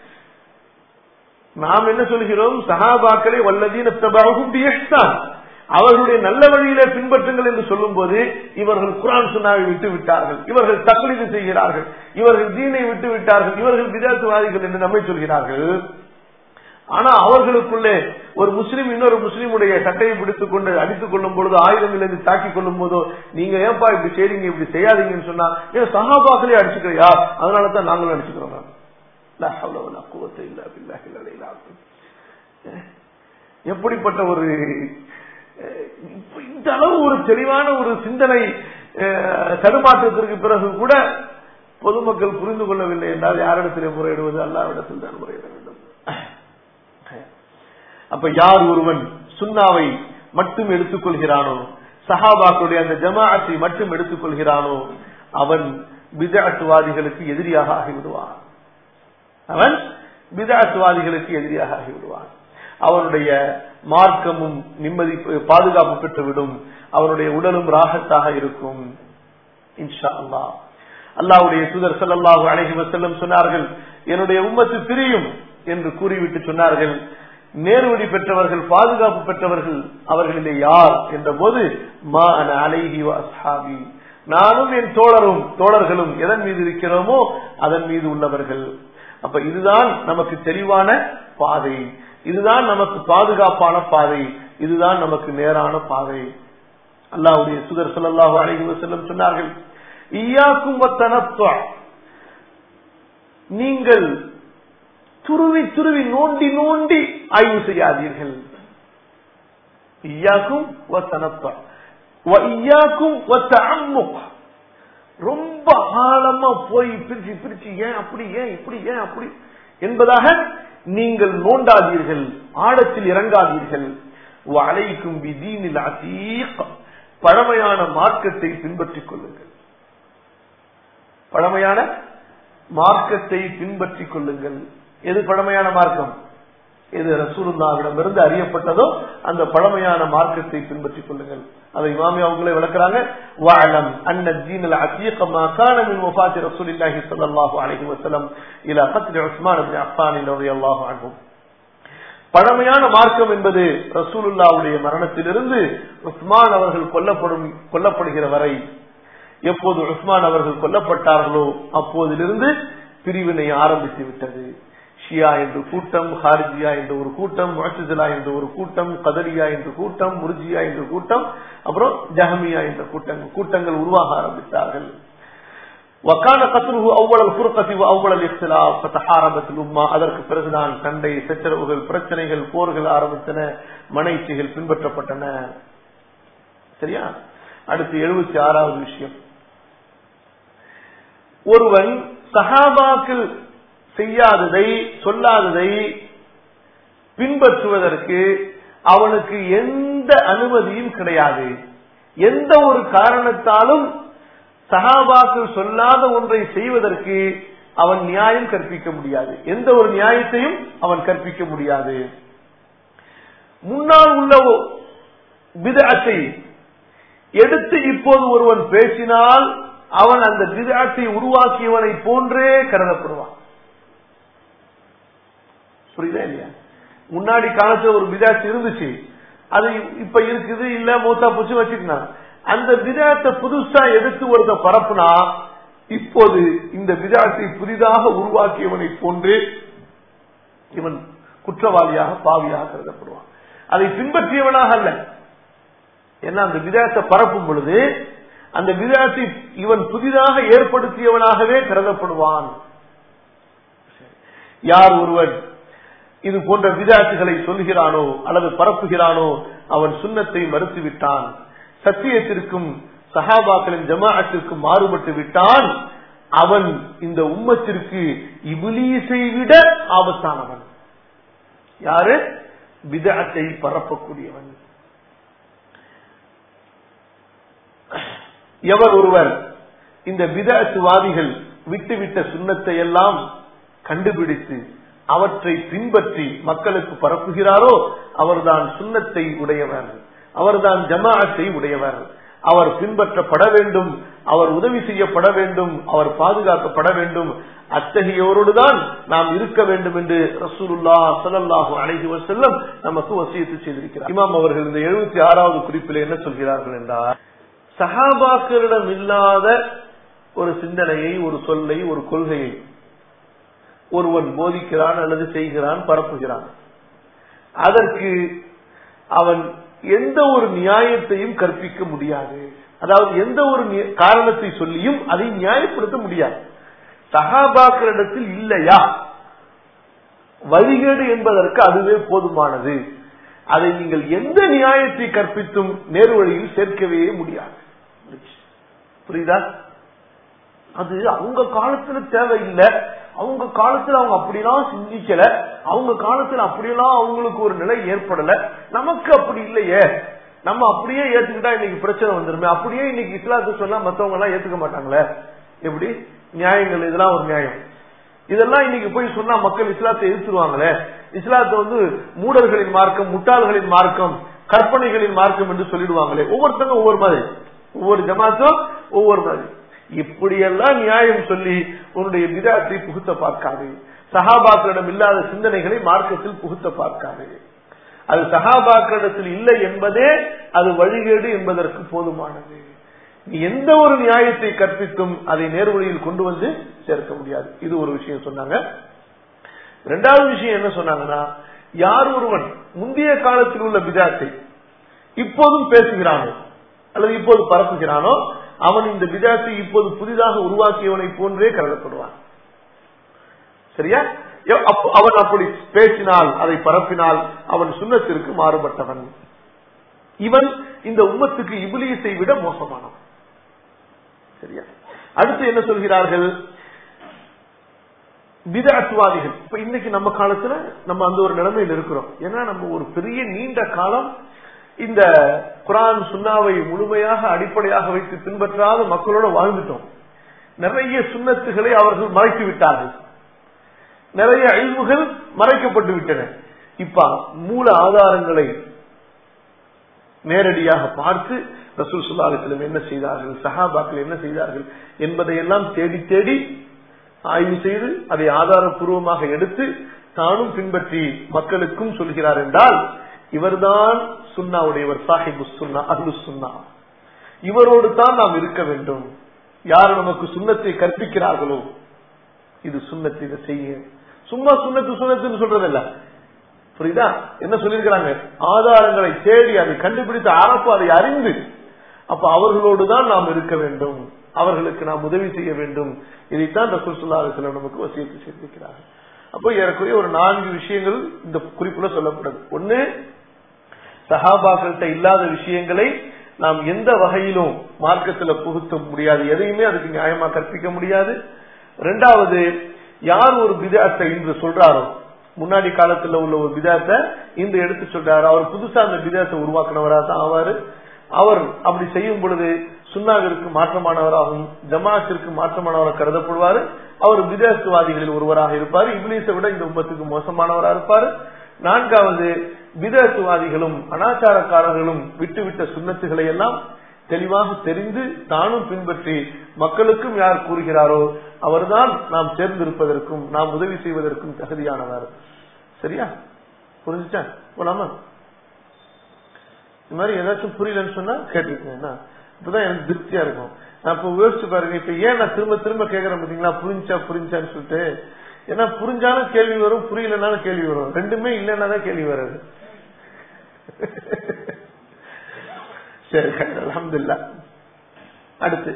நாம் என்ன சொல்கிறோம் சஹாபாக்களை வல்லதீன அவர்களுடைய நல்ல வழியிலே பின்பற்றுங்கள் என்று சொல்லும் போது இவர்கள் குரான் சுனாவை விட்டு விட்டார்கள் இவர்கள் தக்லீது செய்கிறார்கள் இவர்கள் தீனை விட்டு விட்டார்கள் இவர்கள் விதாத்துவாதிகள் என்று நம்மை சொல்கிறார்கள் ஆனா அவர்களுக்குள்ளே ஒரு முஸ்லீம் இன்னொரு முஸ்லீமுடைய சட்டையை பிடித்துக் கொண்டு அடித்துக் கொள்ளும் பொழுது ஆயுதங்களிலிருந்து தாக்கிக் கொள்ளும் போதோ நீங்க ஏன்பா இப்படி செய்றீங்க இப்படி செய்யாதீங்கன்னு சொன்னா ஏன் சகாபாக்களே அடிச்சுக்கிறியா அதனால தான் நாங்களும் அடிச்சுக்கிறோம் எப்படிப்பட்ட ஒரு இந்த அளவு ஒரு தெளிவான ஒரு சிந்தனை தடுமாற்றத்திற்கு பிறகு கூட பொதுமக்கள் புரிந்து கொள்ளவில்லை என்றால் யாரிடத்திலே முறையிடுவது அல்லாவிடத்தில் தான் முறையிட வேண்டும் அப்ப யார் ஒருவன் சுண்ணாவை மட்டும் எடுத்துக்கொள்கிறானோ சஹாபாக்களுடைய அந்த ஜமாஅத்தை மட்டும் எடுத்துக்கொள்கிறானோ அவன் பிதாட்டுவாதிகளுக்கு எதிரியாக ஆகிவிடுவான் அவன் பிதாட்டுவாதிகளுக்கு எதிரியாக ஆகிவிடுவான் அவனுடைய மார்க்கமும் நிம்மதி பாதுகாப்பு பெற்றுவிடும் அவனுடைய உடலும் ராகத்தாக இருக்கும் இன்ஷா அல்லா அல்லாவுடைய சுதர் சல்லாஹூ அழகி வசல்லம் சொன்னார்கள் என்னுடைய உம்மத்து பிரியும் என்று கூறிவிட்டு சொன்னார்கள் நேர்வழி பெற்றவர்கள் பாதுகாப்பு பெற்றவர்கள் அவர்களிலே யார் என்ற போது மா அன அலைஹி அஸ்ஹாபி நானும் என் தோழரும் தோழர்களும் எதன் மீது இருக்கிறோமோ அதன் மீது உள்ளவர்கள் அப்ப இதுதான் நமக்கு தெளிவான பாதை இதுதான் நமக்கு பாதுகாப்பான பாதை இதுதான் நமக்கு நேரான பாதை அல்லாவுடைய சுதர் சல்லாஹூ அலைஹி வசல்லம் சொன்னார்கள் ஈயாக்கும் நீங்கள் துருவி துருவி நோண்டி நோண்டி ஆய்வு செய்யாதீர்கள் ஈயாக்கும் ரொம்ப ஆழமா போய் பிரிச்சு பிரிச்சு ஏன் அப்படி ஏன் இப்படி ஏன் அப்படி என்பதாக நீங்கள் நோண்டாதீர்கள் ஆழத்தில் இறங்காதீர்கள் அலைக்கும் விதீனில் அசீக் பழமையான மார்க்கத்தை பின்பற்றிக் கொள்ளுங்கள் பழமையான மார்க்கத்தை பின்பற்றிக் கொள்ளுங்கள் எது பழமையான மார்க்கம் எது ரசூலுல்லாவிடமிருந்து அறியப்பட்டதோ அந்த பழமையான மார்க்கத்தை பின்பற்றிக் கொள்ளுங்கள் அதை இமாமி அவங்களே விளக்குறாங்க வாழம் அன்ன தீனல் அத்தீக மா கான மின் வஃபாத்தி ரசூலில்லாஹி ஸல்லல்லாஹு அலைஹி வஸல்லம் இலா கத்ரி உஸ்மான் இப்னு அஃபான் ரலியல்லாஹு அன்ஹு பழமையான மார்க்கம் என்பது ரசூலுல்லாவுடைய மரணத்திலிருந்து உஸ்மான் அவர்கள் கொல்லப்படும் கொல்லப்படுகிற வரை எப்போது உஸ்மான் அவர்கள் கொல்லப்பட்டார்களோ அப்போதிலிருந்து பிரிவினை ஆரம்பித்து விட்டது ஷியா என்று கூட்டம் ஹாரிஜியா என்ற ஒரு கூட்டம் முஹசிலா என்ற ஒரு கூட்டம் கதரியா என்ற கூட்டம் முர்ஜியா என்ற கூட்டம் அப்புறம் ஜஹமியா என்ற கூட்டங்கள் கூட்டங்கள் உருவாக ஆரம்பித்தார்கள் وكان قتله اول الفرقه واول الاختلاف فتحاربت الامه அதற்கு பிறகுதான் சண்டை சச்சரவுகள் பிரச்சனைகள் போர்கள் ஆரம்பித்தன மனைச்சிகள் பின்பற்றப்பட்டன சரியா அடுத்து எழுபத்தி ஆறாவது விஷயம் ஒருவன் சஹாபாக்கள் செய்யாததை சொல்லாததை பின்பற்றுவதற்கு அவனுக்கு எந்த அனுமதியும் கிடையாது எந்த ஒரு காரணத்தாலும் சஹாபாக்கள் சொல்லாத ஒன்றை செய்வதற்கு அவன் நியாயம் கற்பிக்க முடியாது எந்த ஒரு நியாயத்தையும் அவன் கற்பிக்க முடியாது முன்னால் உள்ள விதத்தை எடுத்து இப்போது ஒருவன் பேசினால் அவன் அந்த விதத்தை உருவாக்கியவனை போன்றே கருதப்படுவான் புரியுதா இல்லையா முன்னாடி காலத்துல ஒரு விதாத்து இருந்துச்சு அது இப்ப இருக்குது இல்ல மூத்தா பூச்சி வச்சுக்கலாம் அந்த விதாத்தை புதுசா எடுத்து ஒருத்த பரப்புனா இப்போது இந்த விதாத்தை புதிதாக உருவாக்கியவனை போன்று இவன் குற்றவாளியாக பாவியாக கருதப்படுவான் அதை பின்பற்றியவனாக அல்ல ஏன்னா அந்த விதாத்தை பரப்பும் பொழுது அந்த விதாத்தை இவன் புதிதாக ஏற்படுத்தியவனாகவே கருதப்படுவான் யார் ஒருவன் இது போன்ற விதாத்துகளை சொல்கிறானோ அல்லது பரப்புகிறானோ அவன் சுண்ணத்தை மறுத்துவிட்டான் சத்தியத்திற்கும் சஹாபாக்களின் ஜமாஅத்திற்கும் மாறுபட்டு விட்டான் அவன் இந்த உம்மத்திற்கு இபிலீசை விட ஆபத்தானவன் யாரு விதத்தை பரப்பக்கூடியவன் எவர் ஒருவர் இந்த விதத்துவாதிகள் விட்டுவிட்ட சுண்ணத்தை எல்லாம் கண்டுபிடித்து அவற்றை பின்பற்றி மக்களுக்கு பரப்புகிறாரோ அவர்தான் சுண்ணத்தை உடையவர் அவர்தான் ஜமாஅத்தை உடையவர் அவர் பின்பற்றப்பட வேண்டும் அவர் உதவி செய்யப்பட வேண்டும் அவர் பாதுகாக்கப்பட வேண்டும் அத்தகையோரோடுதான் நாம் இருக்க வேண்டும் என்று ரசூலுல்லா சல்லாஹூ அழகி செல்லம் நமக்கு வசியத்து செய்திருக்கிறார் இமாம் அவர்கள் இந்த எழுபத்தி ஆறாவது குறிப்பில் என்ன சொல்கிறார்கள் என்றால் சஹாபாக்களிடம் இல்லாத ஒரு சிந்தனையை ஒரு சொல்லை ஒரு கொள்கையை ஒருவன் போதிக்கிறான் அல்லது செய்கிறான் பரப்புகிறான் அதற்கு அவன் எந்த ஒரு நியாயத்தையும் கற்பிக்க முடியாது அதாவது எந்த ஒரு காரணத்தை சொல்லியும் அதை நியாயப்படுத்த முடியாது சகாபாக்களிடத்தில் இல்லையா வழிகேடு என்பதற்கு அதுவே போதுமானது அதை நீங்கள் எந்த நியாயத்தை கற்பித்தும் நேர்வழியில் சேர்க்கவே முடியாது புரியுதா அது அவங்க காலத்துல தேவையில்லை அவங்க காலத்துல அவங்க அப்படியெல்லாம் சிந்திக்கல அவங்க காலத்துல அப்படியெல்லாம் அவங்களுக்கு ஒரு நிலை ஏற்படல நமக்கு அப்படி இல்லையே நம்ம அப்படியே ஏத்துக்கிட்டா இன்னைக்கு பிரச்சனை வந்துருமே அப்படியே இன்னைக்கு இஸ்லாத்து சொன்னா மத்தவங்க எல்லாம் ஏத்துக்க மாட்டாங்களே எப்படி நியாயங்கள் இதெல்லாம் ஒரு நியாயம் இதெல்லாம் இன்னைக்கு போய் சொன்னா மக்கள் இஸ்லாத்தை எதிர்த்துருவாங்களே இஸ்லாத்தை வந்து மூடர்களின் மார்க்கம் முட்டாள்களின் மார்க்கம் கற்பனைகளின் மார்க்கம் என்று சொல்லிடுவாங்களே ஒவ்வொருத்தங்க ஒவ்வொரு மாதிரி ஒவ்வொரு ஜமாத்தும் ஒவ்வொரு மாதிரி இப்படியெல்லாம் நியாயம் சொல்லி உன்னுடைய விதாத்தை புகுத்த பார்க்காது சகாபாக்களிடம் இல்லாத சிந்தனைகளை மார்க்கத்தில் புகுத்த பார்க்காது அது சகாபாக்களிடத்தில் இல்லை என்பதே அது வழிகேடு என்பதற்கு போதுமானது நீ எந்த ஒரு நியாயத்தை கற்பித்தும் அதை நேர்வழியில் கொண்டு வந்து சேர்க்க முடியாது இது ஒரு விஷயம் சொன்னாங்க இரண்டாவது விஷயம் என்ன சொன்னாங்கன்னா யார் ஒருவன் முந்தைய காலத்தில் உள்ள விதாத்தை இப்போதும் பேசுகிறானோ அல்லது இப்போது பரப்புகிறானோ அவன் இந்த விதாத்தை இப்போது புதிதாக உருவாக்கியவனை போன்றே கருதப்படுவான் சரியா அவன் அப்படி பேசினால் அதை பரப்பினால் அவன் சுண்ணத்திற்கு மாறுபட்டவன் இவன் இந்த உம்மத்துக்கு இபிலியத்தை விட மோசமானவன் சரியா அடுத்து என்ன சொல்கிறார்கள் விதாத்துவாதிகள் இப்ப இன்னைக்கு நம்ம காலத்துல நம்ம அந்த ஒரு நிலைமையில் இருக்கிறோம் ஏன்னா நம்ம ஒரு பெரிய நீண்ட காலம் இந்த குரான் சுண்ணாவை முழுமையாக அடிப்படையாக வைத்து பின்பற்றாத மக்களோட வாழ்ந்துட்டோம் நிறைய சுண்ணத்துகளை அவர்கள் மறைத்து விட்டார்கள் நிறைய அழிவுகள் மறைக்கப்பட்டு விட்டன இப்ப மூல ஆதாரங்களை நேரடியாக பார்த்து ரசூல் சுல்லாலத்திலும் என்ன செய்தார்கள் சஹாபாக்கள் என்ன செய்தார்கள் என்பதையெல்லாம் தேடி தேடி ஆய்வு செய்து அதை ஆதாரப்பூர்வமாக எடுத்து தானும் பின்பற்றி மக்களுக்கும் சொல்கிறார் என்றால் இவர்தான் சுண்ணாவுடையவர் சாஹிபு சுன்னா அருளு சுன்னா இவரோடு தான் நாம் இருக்க வேண்டும் யார் நமக்கு சுண்ணத்தை கற்பிக்கிறார்களோ இது சுண்ணத்தை இதை செய்ய சும்மா சுண்ணத்து சுண்ணத்துன்னு சொல்றதில்ல புரியுதா என்ன சொல்லியிருக்கிறாங்க ஆதாரங்களை தேடி அதை கண்டுபிடித்து அரப்பு அதை அறிந்து அப்ப அவர்களோடு தான் நாம் இருக்க வேண்டும் அவர்களுக்கு நாம் உதவி செய்ய வேண்டும் இதைத்தான் ரசூல் சுல்லா அலிஸ்லாம் நமக்கு வசியத்தை செய்திருக்கிறார்கள் அப்போ ஏறக்குறைய ஒரு நான்கு விஷயங்கள் இந்த குறிப்புல சொல்லப்படுது ஒண்ணு சஹாபாக்கள்கிட்ட இல்லாத விஷயங்களை நாம் எந்த வகையிலும் மார்க்கத்துல புகுத்த முடியாது எதையுமே அதுக்கு நியாயமா கற்பிக்க முடியாது ரெண்டாவது யார் ஒரு விதத்தை இன்று சொல்றாரோ முன்னாடி காலத்துல உள்ள ஒரு விதத்தை இன்று எடுத்து சொல்றாரு அவர் புதுசா அந்த விதத்தை உருவாக்குனவரா தான் ஆவாரு அவர் அப்படி செய்யும் பொழுது சுன்னாவிற்கு மாற்றமானவராகவும் ஜமாத்திற்கு மாற்றமானவராக கருதப்படுவார் அவர் விதேசவாதிகளில் ஒருவராக இருப்பார் இப்லீஸை விட இந்த உம்மத்துக்கு மோசமானவராக இருப்பார் நான்காவது விதேசவாதிகளும் அனாச்சாரக்காரர்களும் விட்டுவிட்ட சுண்ணத்துகளை எல்லாம் தெளிவாக தெரிந்து தானும் பின்பற்றி மக்களுக்கும் யார் கூறுகிறாரோ அவர்தான் நாம் சேர்ந்திருப்பதற்கும் நாம் உதவி செய்வதற்கும் தகுதியானவர் சரியா புரிஞ்சுச்சா போலாமா இந்த மாதிரி ஏதாச்சும் புரியலன்னு சொன்னா கேட்டுருக்கேன் இப்பதான் எனக்கு திருப்தியா இருக்கும் நான் இப்ப யோசிச்சு பாருங்க இப்ப ஏன் நான் திரும்ப திரும்ப கேக்குறேன் பாத்தீங்களா புரிஞ்சா புரிஞ்சான்னு சொல்லிட்டு ஏன்னா புரிஞ்சாலும் கேள்வி வரும் புரியலனாலும் கேள்வி வரும் ரெண்டுமே இல்லைன்னா தான் கேள்வி வராது சரி அலமதுல்லா அடுத்து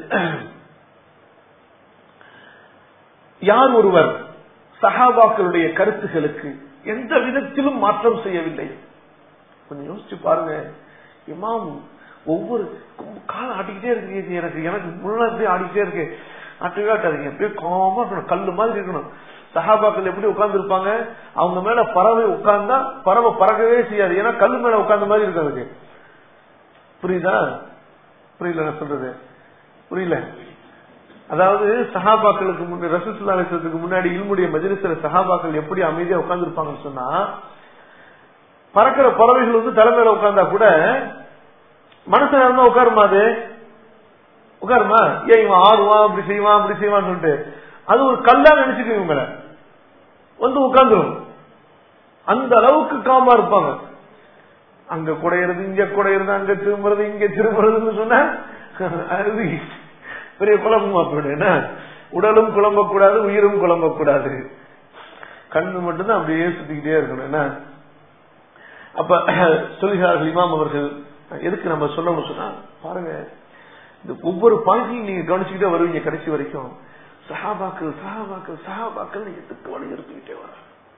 யார் ஒருவர் சஹாபாக்களுடைய கருத்துகளுக்கு எந்த விதத்திலும் மாற்றம் செய்யவில்லை கொஞ்சம் யோசிச்சு பாருங்க இமாம் ஒவ்வொரு காலம் ஆட்டிக்கிட்டே இருக்கு எனக்கு எனக்கு முன்னாடி ஆடிக்கிட்டே இருக்கு ஆட்டவே ஆட்டாதீங்க அப்படியே காமா இருக்கணும் கல்லு மாதிரி இருக்கணும் சஹாபாக்கள் எப்படி உட்கார்ந்து இருப்பாங்க அவங்க மேல பறவை உட்கார்ந்தா பறவை பறக்கவே செய்யாது ஏன்னா கல்லு மேல உட்கார்ந்த மாதிரி இருக்கு அதுக்கு புரியுதா புரியல நான் சொல்றது புரியல அதாவது சஹாபாக்களுக்கு முன்னாடி ரசூசுல்லாசத்துக்கு முன்னாடி இல்முடைய மஜிலிசில சஹாபாக்கள் எப்படி அமைதியா உட்கார்ந்து இருப்பாங்கன்னு சொன்னா பறக்கிற பறவைகள் வந்து தலைமையில உட்கார்ந்தா கூட மனசுல இருந்தா உட்காருமா அது உட்காருமா ஏன் இவன் ஆடுவான் அப்படி செய்வான் அப்படி செய்வான்னு சொல்லிட்டு அது ஒரு கல்லா நினைச்சுக்கு இவங்கள வந்து உட்கார்ந்துரும் அந்த அளவுக்கு காமா இருப்பாங்க அங்க குடையிறது இங்க குடையிறது அங்க திரும்புறது இங்க திரும்புறதுன்னு சொன்னா அது பெரிய குழம்புமா போயிடும் என்ன உடலும் குழம்பக்கூடாது உயிரும் குழம்பக்கூடாது கண்ணு மட்டும்தான் அப்படியே சுத்திக்கிட்டே இருக்கணும் என்ன அப்ப சொல்கிறார்கள் இமாம் அவர்கள் எதுக்கு நம்ம சொல்லணும் சொன்னா பாருங்க இந்த ஒவ்வொரு பாயிண்டையும் நீங்க கவனிச்சுக்கிட்டே வருவீங்க கடைசி வரைக்கும் சஹாபாக்கள் சஹாபாக்கள் சஹாபாக்கள் எதுக்கு வலியுறுத்திக்கிட்டே வர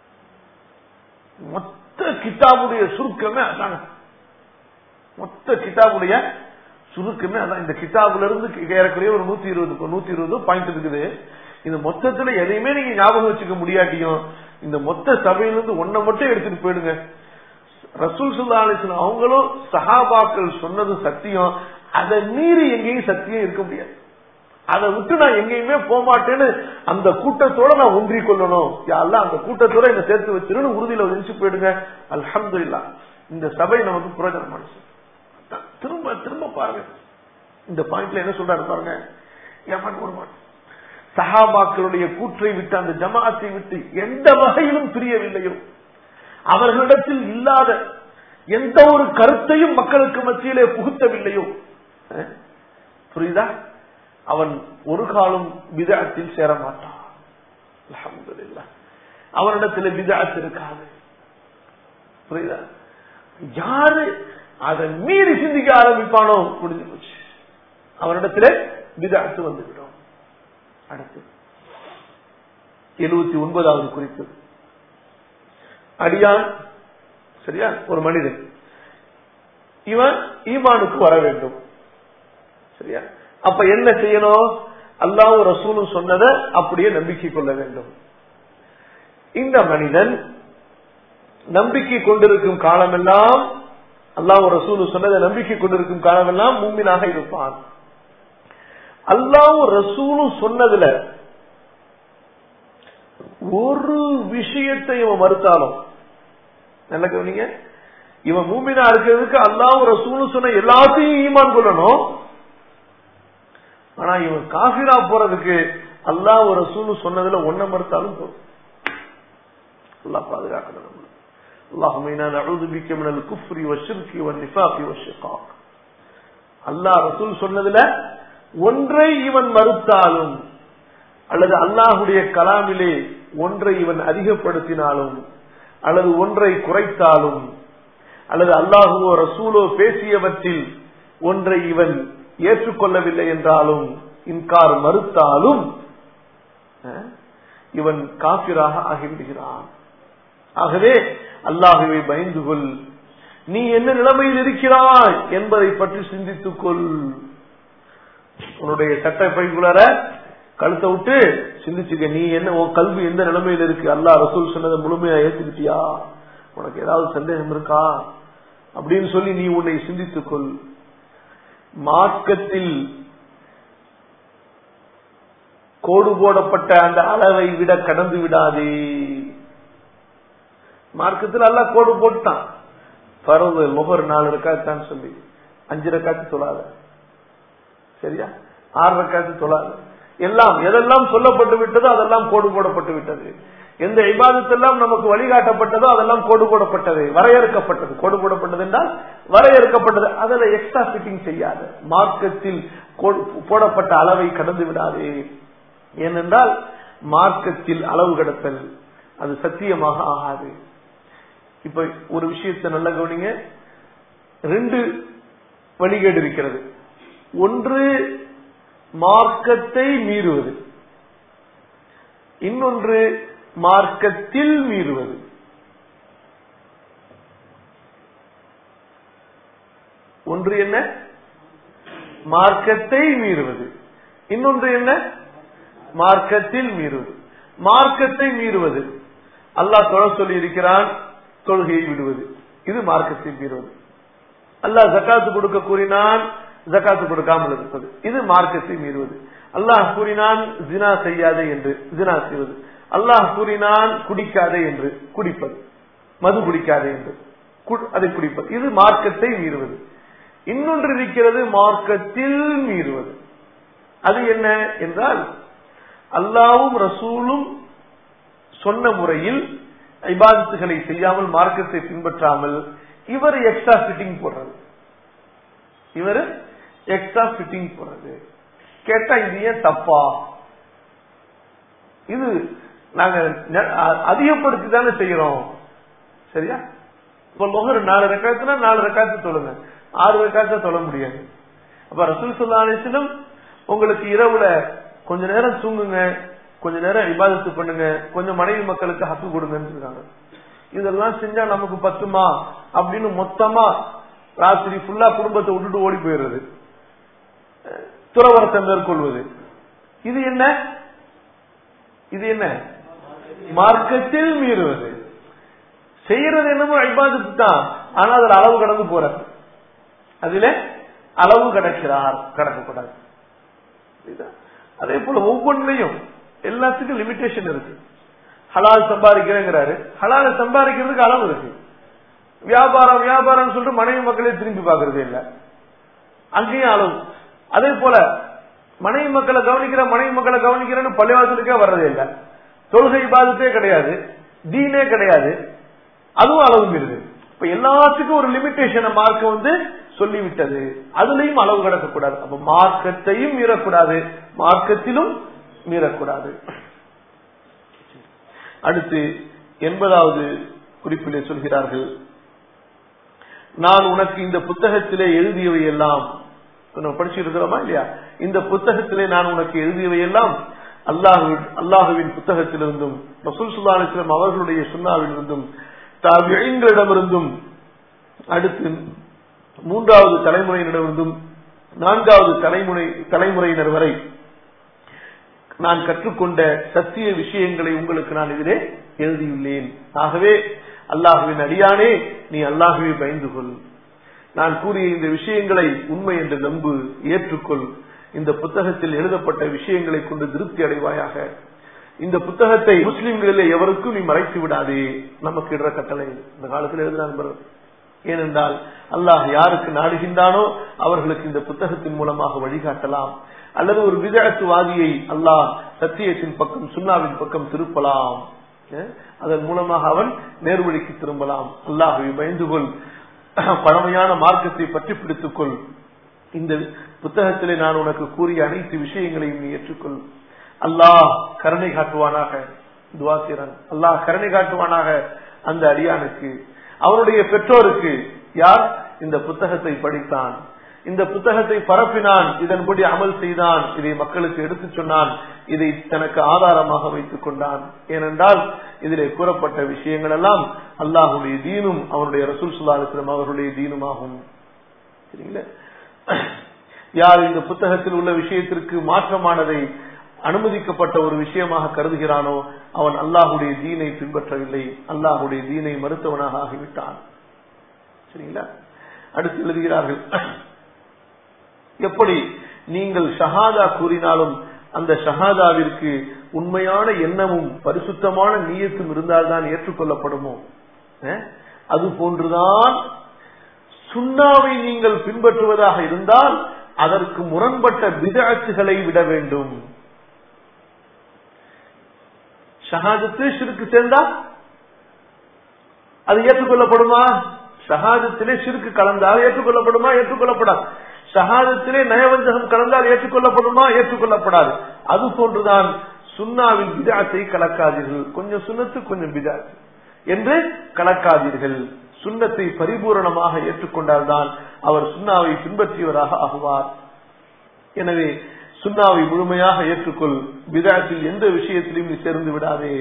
மொத்த கிதாபுடைய சுருக்கமே அதாங்க மொத்த கிதாபுடைய சுருக்கமே அதான் இந்த கிதாபுல இருந்து ஏறக்குறைய ஒரு நூத்தி இருபது நூத்தி இருபது பாயிண்ட் இருக்குது இந்த மொத்தத்துல எதையுமே நீங்க ஞாபகம் வச்சுக்க முடியாட்டியும் இந்த மொத்த சபையிலிருந்து ஒன்ன மட்டும் எடுத்துட்டு போயிடுங்க ரசூல் சுல்லா அலிஸ்லாம் அவங்களும் சஹாபாக்கள் சொன்னது சத்தியம் அதை மீறி எங்கேயும் சத்தியம் இருக்க முடியாது அதை விட்டு நான் எங்கேயுமே போக மாட்டேன்னு அந்த கூட்டத்தோட நான் ஒன்றி கொள்ளணும் யாரெல்லாம் அந்த கூட்டத்தோட என்ன சேர்த்து வச்சிருன்னு உறுதியில ஒழிச்சு போயிடுங்க அல்ஹம்து இல்லா இந்த சபை நமக்கு புரோஜனமான திரும்ப திரும்ப பாருங்க இந்த பாயிண்ட்ல என்ன சொல்றாரு பாருங்க எவன் ஒருவன் சஹாபாக்களுடைய கூற்றை விட்டு அந்த ஜமாத்தை விட்டு எந்த வகையிலும் பிரியவில்லையோ அவர்களிடத்தில் இல்லாத எந்த ஒரு கருத்தையும் மக்களுக்கு மத்தியிலே புகுத்தவில்லையோ புரியுதா அவன் ஒரு காலம் விதத்தில் சேர மாட்டான் அல்ஹம்துலில்லாஹ் அவனிடத்தில் விதாத் இருக்காது புரியுதா யாரு அதை மீறி சிந்திக்க ஆரம்பிப்பானோ முடிஞ்சு போச்சு அவனிடத்துல விதாத்து வந்துவிடும் அடுத்து எழுபத்தி ஒன்பதாவது குறிப்பு அடியான் சரியா ஒரு மனிதன் இவன் ஈமானுக்கு வர வேண்டும் சரியா அப்ப என்ன செய்யணும் அல்லாவும் ரசூலும் சொன்னதை அப்படியே நம்பிக்கை கொள்ள வேண்டும் இந்த மனிதன் நம்பிக்கை கொண்டிருக்கும் காலமெல்லாம் அல்லாஹ் ரசூல் சொன்னதை நம்பிக்கை கொண்டிருக்கும் காலமெல்லாம் மூமினாக இருப்பான் அல்லாஹ் ரசூலும் சொன்னதுல ஒரு விஷயத்தை இவன் மறுத்தாலும் நல்ல கவனிங்க இவன் மூமினா இருக்கிறதுக்கு அல்லாஹ் ரசூலும் சொன்ன எல்லாத்தையும் ஈமான் கொள்ளணும் ஆனா இவன் காஃபிரா போறதுக்கு அல்லாஹ் ரசூலும் சொன்னதுல ஒன்ன மறுத்தாலும் போதும் அல்லாஹ் பாதுகாக்கணும் நம்மள اللهم انا نعوذ بك من الكفر والشرك والنفاق والشقاق அல்லாஹ் ரசூல் சொன்னதுல ஒன்றை இவன் மறுத்தாலும் அல்லது அல்லாஹுடைய கலாமிலே ஒன்றை இவன் அதிகப்படுத்தினாலும் அல்லது ஒன்றை குறைத்தாலும் அல்லது அல்லாஹுவோ ரசூலோ பேசியவற்றில் ஒன்றை இவன் ஏற்றுக்கொள்ளவில்லை என்றாலும் இன்கார் மறுத்தாலும் இவன் காபிராக ஆகிவிடுகிறான் ஆகவே அல்லாஹுவை பயந்து கொள் நீ என்ன நிலைமையில் இருக்கிறாய் என்பதை பற்றி சிந்தித்துக் கொள் உன்னுடைய சட்டை பைக்குள்ளார கழுத்தை விட்டு சிந்திச்சுக்க நீ என்ன உன் கல்வி எந்த நிலைமையில இருக்கு அல்லா ரசூல் சொன்னதை முழுமையா ஏத்துக்கிட்டியா உனக்கு ஏதாவது சந்தேகம் இருக்கா அப்படின்னு சொல்லி நீ உன்னை சிந்தித்துக் கொள் மார்க்கத்தில் கோடு போடப்பட்ட அந்த அளவை விட கடந்து விடாதே மார்க்கத்தில் அல்ல கோடு போட்டான் பரவு முகர் நாலு ரக்காத்தான்னு சொல்லி அஞ்சு ரக்காத்து தொழாத சரியா ஆறு ரக்காத்து தொழாத எல்லாம் எதெல்லாம் சொல்லப்பட்டு விட்டதோ அதெல்லாம் கோடு போடப்பட்டு விட்டது எந்த இபாதத்தெல்லாம் நமக்கு வழிகாட்டப்பட்டதோ அதெல்லாம் கோடு போடப்பட்டது வரையறுக்கப்பட்டது கோடு போடப்பட்டது என்றால் வரையறுக்கப்பட்டது அதில் எக்ஸ்ட்ரா ஃபிட்டிங் செய்யாது மார்க்கத்தில் போடப்பட்ட அளவை கடந்து விடாது ஏனென்றால் மார்க்கத்தில் அளவு கடத்தல் அது சத்தியமாக ஆகாது இப்ப ஒரு விஷயத்தை நல்ல கவனிங்க ரெண்டு வழிகேடு இருக்கிறது ஒன்று மார்க்கத்தை மீறுவது இன்னொன்று மார்க்கத்தில் மீறுவது ஒன்று என்ன மார்க்கத்தை மீறுவது இன்னொன்று என்ன மார்க்கத்தில் மீறுவது மார்க்கத்தை மீறுவது அல்லாஹ் தொழ சொல்லி இருக்கிறான் தொழுகையை விடுவது இது மார்க்கத்தை மீறுவது அல்லாஹ் ஜக்காத்து கொடுக்க கூறினான் ஜக்காத்து கொடுக்காமல் இருப்பது இது மார்க்கத்தை மீறுவது அல்லாஹ் கூறினான் ஜினா செய்யாதே என்று ஜினா செய்வது அல்லாஹ் கூறினான் குடிக்காதே என்று குடிப்பது மது குடிக்காதே என்று அதை குடிப்பது இது மார்க்கத்தை மீறுவது இன்னொன்று இருக்கிறது மார்க்கத்தில் மீறுவது அது என்ன என்றால் அல்லாவும் ரசூலும் சொன்ன முறையில் ஐபாதத்துகளை செய்யாமல் மார்க்கத்தை பின்பற்றாமல் இவர் எக்ஸ்ட்ரா ஃபிட்டிங் போடுறது இவர் எக்ஸ்ட்ரா ஃபிட்டிங் போடுறது கேட்டா இது ஏன் தப்பா இது நாங்க அதிகப்படுத்தி தானே செய்யறோம் சரியா இப்ப லொகர் நாலு ரெக்காயத்துல நாலு ரெக்காயத்து தொழுங்க ஆறு ரெக்காயத்தை தொழ முடியாது அப்ப ரசூல் சொல்லா அலிஸ்லம் உங்களுக்கு இரவுல கொஞ்ச நேரம் தூங்குங்க கொஞ்ச நேரம் விவாதத்து பண்ணுங்க கொஞ்சம் மனைவி மக்களுக்கு ஹக்கு கொடுங்கன்னு இருக்காங்க இதெல்லாம் செஞ்சா நமக்கு பத்துமா அப்படின்னு மொத்தமா ராத்திரி ஃபுல்லா குடும்பத்தை விட்டுட்டு ஓடி போயிடுறது துறவரத்தை மேற்கொள்வது இது என்ன இது என்ன மார்க்கத்தில் மீறுவது செய்யறது என்னமோ ஐபாதத்து தான் ஆனா அதுல அளவு கடந்து போற அதுல அளவு கடக்கிறார் கடக்கக்கூடாது அதே போல ஒவ்வொன்றையும் எல்லாத்துக்கும் லிமிடேஷன் இருக்கு ஹலால் சம்பாதிக்கிறேங்கிறாரு ஹலால சம்பாதிக்கிறதுக்கு அளவு இருக்கு வியாபாரம் வியாபாரம் சொல்லிட்டு மனைவி மக்களே திரும்பி பாக்குறதே இல்ல அங்கேயும் அளவு அதே போல மனைவி மக்களை கவனிக்கிற மனைவி மக்களை கவனிக்கிறேன்னு பள்ளிவாசலுக்கே வர்றதே இல்ல தொழுகை பாதத்தே கிடையாது தீனே கிடையாது அதுவும் அளவு மீறுது இப்ப எல்லாத்துக்கும் ஒரு லிமிடேஷனை மார்க்க வந்து சொல்லிவிட்டது அதுலயும் அளவு கிடக்கக்கூடாது அப்ப மார்க்கத்தையும் மீறக்கூடாது மார்க்கத்திலும் மீறக்கூடாது அடுத்து எண்பதாவது குறிப்பிலே சொல்கிறார்கள் நான் உனக்கு இந்த புத்தகத்திலே எழுதியவை எல்லாம் படிச்சு இருக்கிறோமா இல்லையா இந்த புத்தகத்திலே நான் உனக்கு எழுதியவை எல்லாம் அல்லாஹு அல்லாஹுவின் புத்தகத்திலிருந்தும் ரசூல் சுல்லா அலிஸ்லாம் அவர்களுடைய சுண்ணாவிலிருந்தும் தாவியங்களிடமிருந்தும் அடுத்து மூன்றாவது தலைமுறையினரிடமிருந்தும் நான்காவது தலைமுறை தலைமுறையினர் வரை நான் கற்றுக்கொண்ட சத்திய விஷயங்களை உங்களுக்கு நான் இதிலே எழுதியுள்ளேன் ஆகவே அல்லாஹுவின் அடியானே நீ அல்லாஹுவை பயந்து கொள் நான் கூறிய இந்த விஷயங்களை உண்மை என்று நம்பு ஏற்றுக்கொள் இந்த புத்தகத்தில் எழுதப்பட்ட விஷயங்களை கொண்டு திருப்தி அடைவாயாக இந்த புத்தகத்தை முஸ்லிம்களிலே எவருக்கும் நீ மறைத்து விடாதே நமக்கு இடுற கட்டளை இந்த காலத்தில் எழுதுறாங்க ஏனென்றால் அல்லாஹ் யாருக்கு நாடுகின்றானோ அவர்களுக்கு இந்த புத்தகத்தின் மூலமாக வழிகாட்டலாம் அல்லது ஒரு விதத்துவாதியை அல்லாஹ் சத்தியத்தின் பக்கம் சுண்ணாவின் பக்கம் திருப்பலாம் அதன் மூலமாக அவன் நேர்வழிக்கு திரும்பலாம் அல்லாஹை பயந்து கொள் பழமையான மார்க்கத்தை பற்றி பிடித்துக் கொள் இந்த புத்தகத்திலே நான் உனக்கு கூறிய அனைத்து விஷயங்களையும் நீ ஏற்றுக்கொள் அல்லாஹ் கருணை காட்டுவானாக துவாசிரன் அல்லாஹ் கருணை காட்டுவானாக அந்த அடியானுக்கு அவனுடைய பெற்றோருக்கு யார் இந்த புத்தகத்தை படித்தான் இந்த புத்தகத்தை பரப்பினான் இதன்படி அமல் செய்தான் இதை மக்களுக்கு எடுத்துச் சொன்னான் இதை தனக்கு ஆதாரமாக வைத்துக் கொண்டான் ஏனென்றால் இதிலே கூறப்பட்ட விஷயங்கள் எல்லாம் அல்லாஹுடைய தீனும் அவனுடைய ரசூல் சுல்லாஸ்லம் அவர்களுடைய தீனுமாகும் சரிங்களா யார் இந்த புத்தகத்தில் உள்ள விஷயத்திற்கு மாற்றமானதை அனுமதிக்கப்பட்ட ஒரு விஷயமாக கருதுகிறானோ அவன் அல்லாஹுடைய தீனை பின்பற்றவில்லை அல்லாஹுடைய தீனை மறுத்தவனாக ஆகிவிட்டான் சரிங்களா அடுத்து எழுதுகிறார்கள் எப்படி நீங்கள் ஷஹாதா கூறினாலும் அந்த ஷஹாதாவிற்கு உண்மையான எண்ணமும் பரிசுத்தமான நீயத்தும் இருந்தால்தான் ஏற்றுக்கொள்ளப்படுமோ அது போன்றுதான் சுண்ணாவை நீங்கள் பின்பற்றுவதாக இருந்தால் அதற்கு முரண்பட்ட விதாட்சிகளை விட வேண்டும் ஷஹாதத்து சிறுக்கு சேர்ந்தா அது ஏற்றுக்கொள்ளப்படுமா ஷஹாதத்திலே சிறுக்கு கலந்தால் ஏற்றுக்கொள்ளப்படுமா ஏற்றுக்கொள்ளப்படாது ஷஹாதத்திலே நயவஞ்சகம் கலந்தால் ஏற்றுக்கொள்ளப்படுமா ஏற்றுக்கொள்ளப்படாது அது போன்றுதான் சுண்ணாவில் விதாத்தை கலக்காதீர்கள் கொஞ்சம் சுண்ணத்து கொஞ்சம் விதாத்து என்று கலக்காதீர்கள் சுண்ணத்தை பரிபூரணமாக ஏற்றுக்கொண்டால்தான் அவர் சுண்ணாவை பின்பற்றியவராக ஆகுவார் எனவே சுண்ணாவை முழுமையாக ஏற்றுக்கொள் விதாத்தில் எந்த விஷயத்திலும் நீ சேர்ந்து விடாதே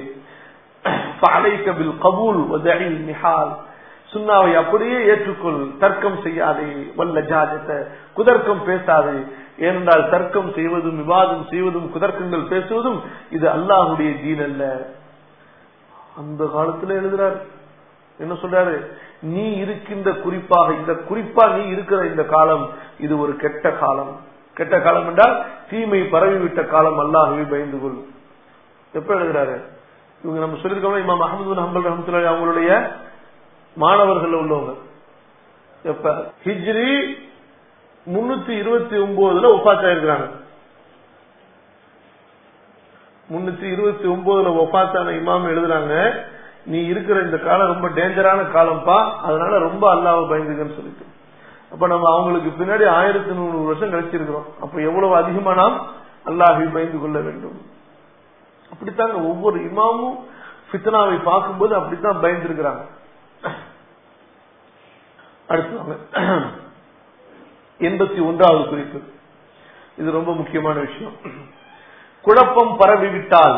கபூல் நிஹால் சுண்ணாவை அப்படியே ஏற்றுக்கொள் தர்க்கம் செய்யாதே வல்ல ஜாஜத்தை குதர்க்கம் பேசாதே ஏனென்றால் தர்க்கம் செய்வதும் விவாதம் செய்வதும் குதர்க்கங்கள் பேசுவதும் இது அல்லாஹுடைய தீன் அல்ல அந்த காலத்துல எழுதுறாரு என்ன சொல்றாரு நீ இருக்கின்ற குறிப்பாக இந்த குறிப்பா நீ இருக்கிற இந்த காலம் இது ஒரு கெட்ட காலம் கெட்ட காலம் என்றால் தீமை பரவிவிட்ட காலம் அல்லாஹுவை பயந்து கொள் எப்ப எழுதுறாரு இவங்க நம்ம சொல்லியிருக்கோம் இமாம் அஹமது ஹம்பல் ரஹமத்துல்லாஹி அவங்களுடைய மாணவர்கள் உள்ளவங்க எப்ப ஹிஜ்ரி முன்னூத்தி இருபத்தி ஒன்பதுல ஒப்பாத்தா இருக்கிறாங்க முன்னூத்தி இருபத்தி ஒன்பதுல ஒப்பாத்தான இமாம் எழுதுறாங்க நீ இருக்கிற இந்த காலம் ரொம்ப டேஞ்சரான காலம்ப்பா அதனால ரொம்ப அல்லாவை பயந்துங்கன்னு சொல்லிட்டு அப்ப நம்ம அவங்களுக்கு பின்னாடி ஆயிரத்தி நூறு வருஷம் கழிச்சிருக்கிறோம் அப்ப எவ்வளவு அதிகமா நாம் அல்லாஹை பயந்து கொள்ள வேண்டும் அப்படித்தாங்க ஒவ்வொரு இமாமும் ஃபித்னாவை பார்க்கும்போது அப்படித்தான் பயந்துருக்கிறாங்க அடுத்து எண்பத்தி ஒன்றாவது குறிப்பு இது ரொம்ப முக்கியமான விஷயம் குழப்பம் பரவிவிட்டால்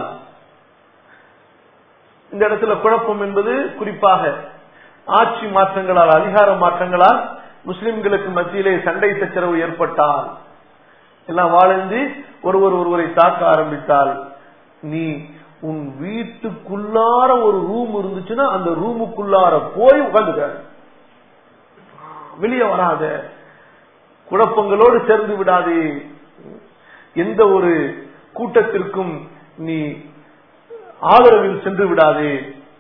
இந்த இடத்துல குழப்பம் என்பது குறிப்பாக ஆட்சி மாற்றங்களால் அதிகார மாற்றங்களால் முஸ்லிம்களுக்கு மத்தியிலே சண்டை சச்சரவு ஏற்பட்டால் எல்லாம் வாழ்ந்து ஒருவர் ஒருவரை தாக்க ஆரம்பித்தால் நீ உன் வீட்டுக்குள்ளார ஒரு ரூம் இருந்துச்சுன்னா அந்த ரூமுக்குள்ளார போய் உட்காந்துக்க வெளியே வராத குழப்பங்களோடு சேர்ந்து விடாதே எந்த ஒரு கூட்டத்திற்கும் நீ ஆதரவில் சென்று விடாதே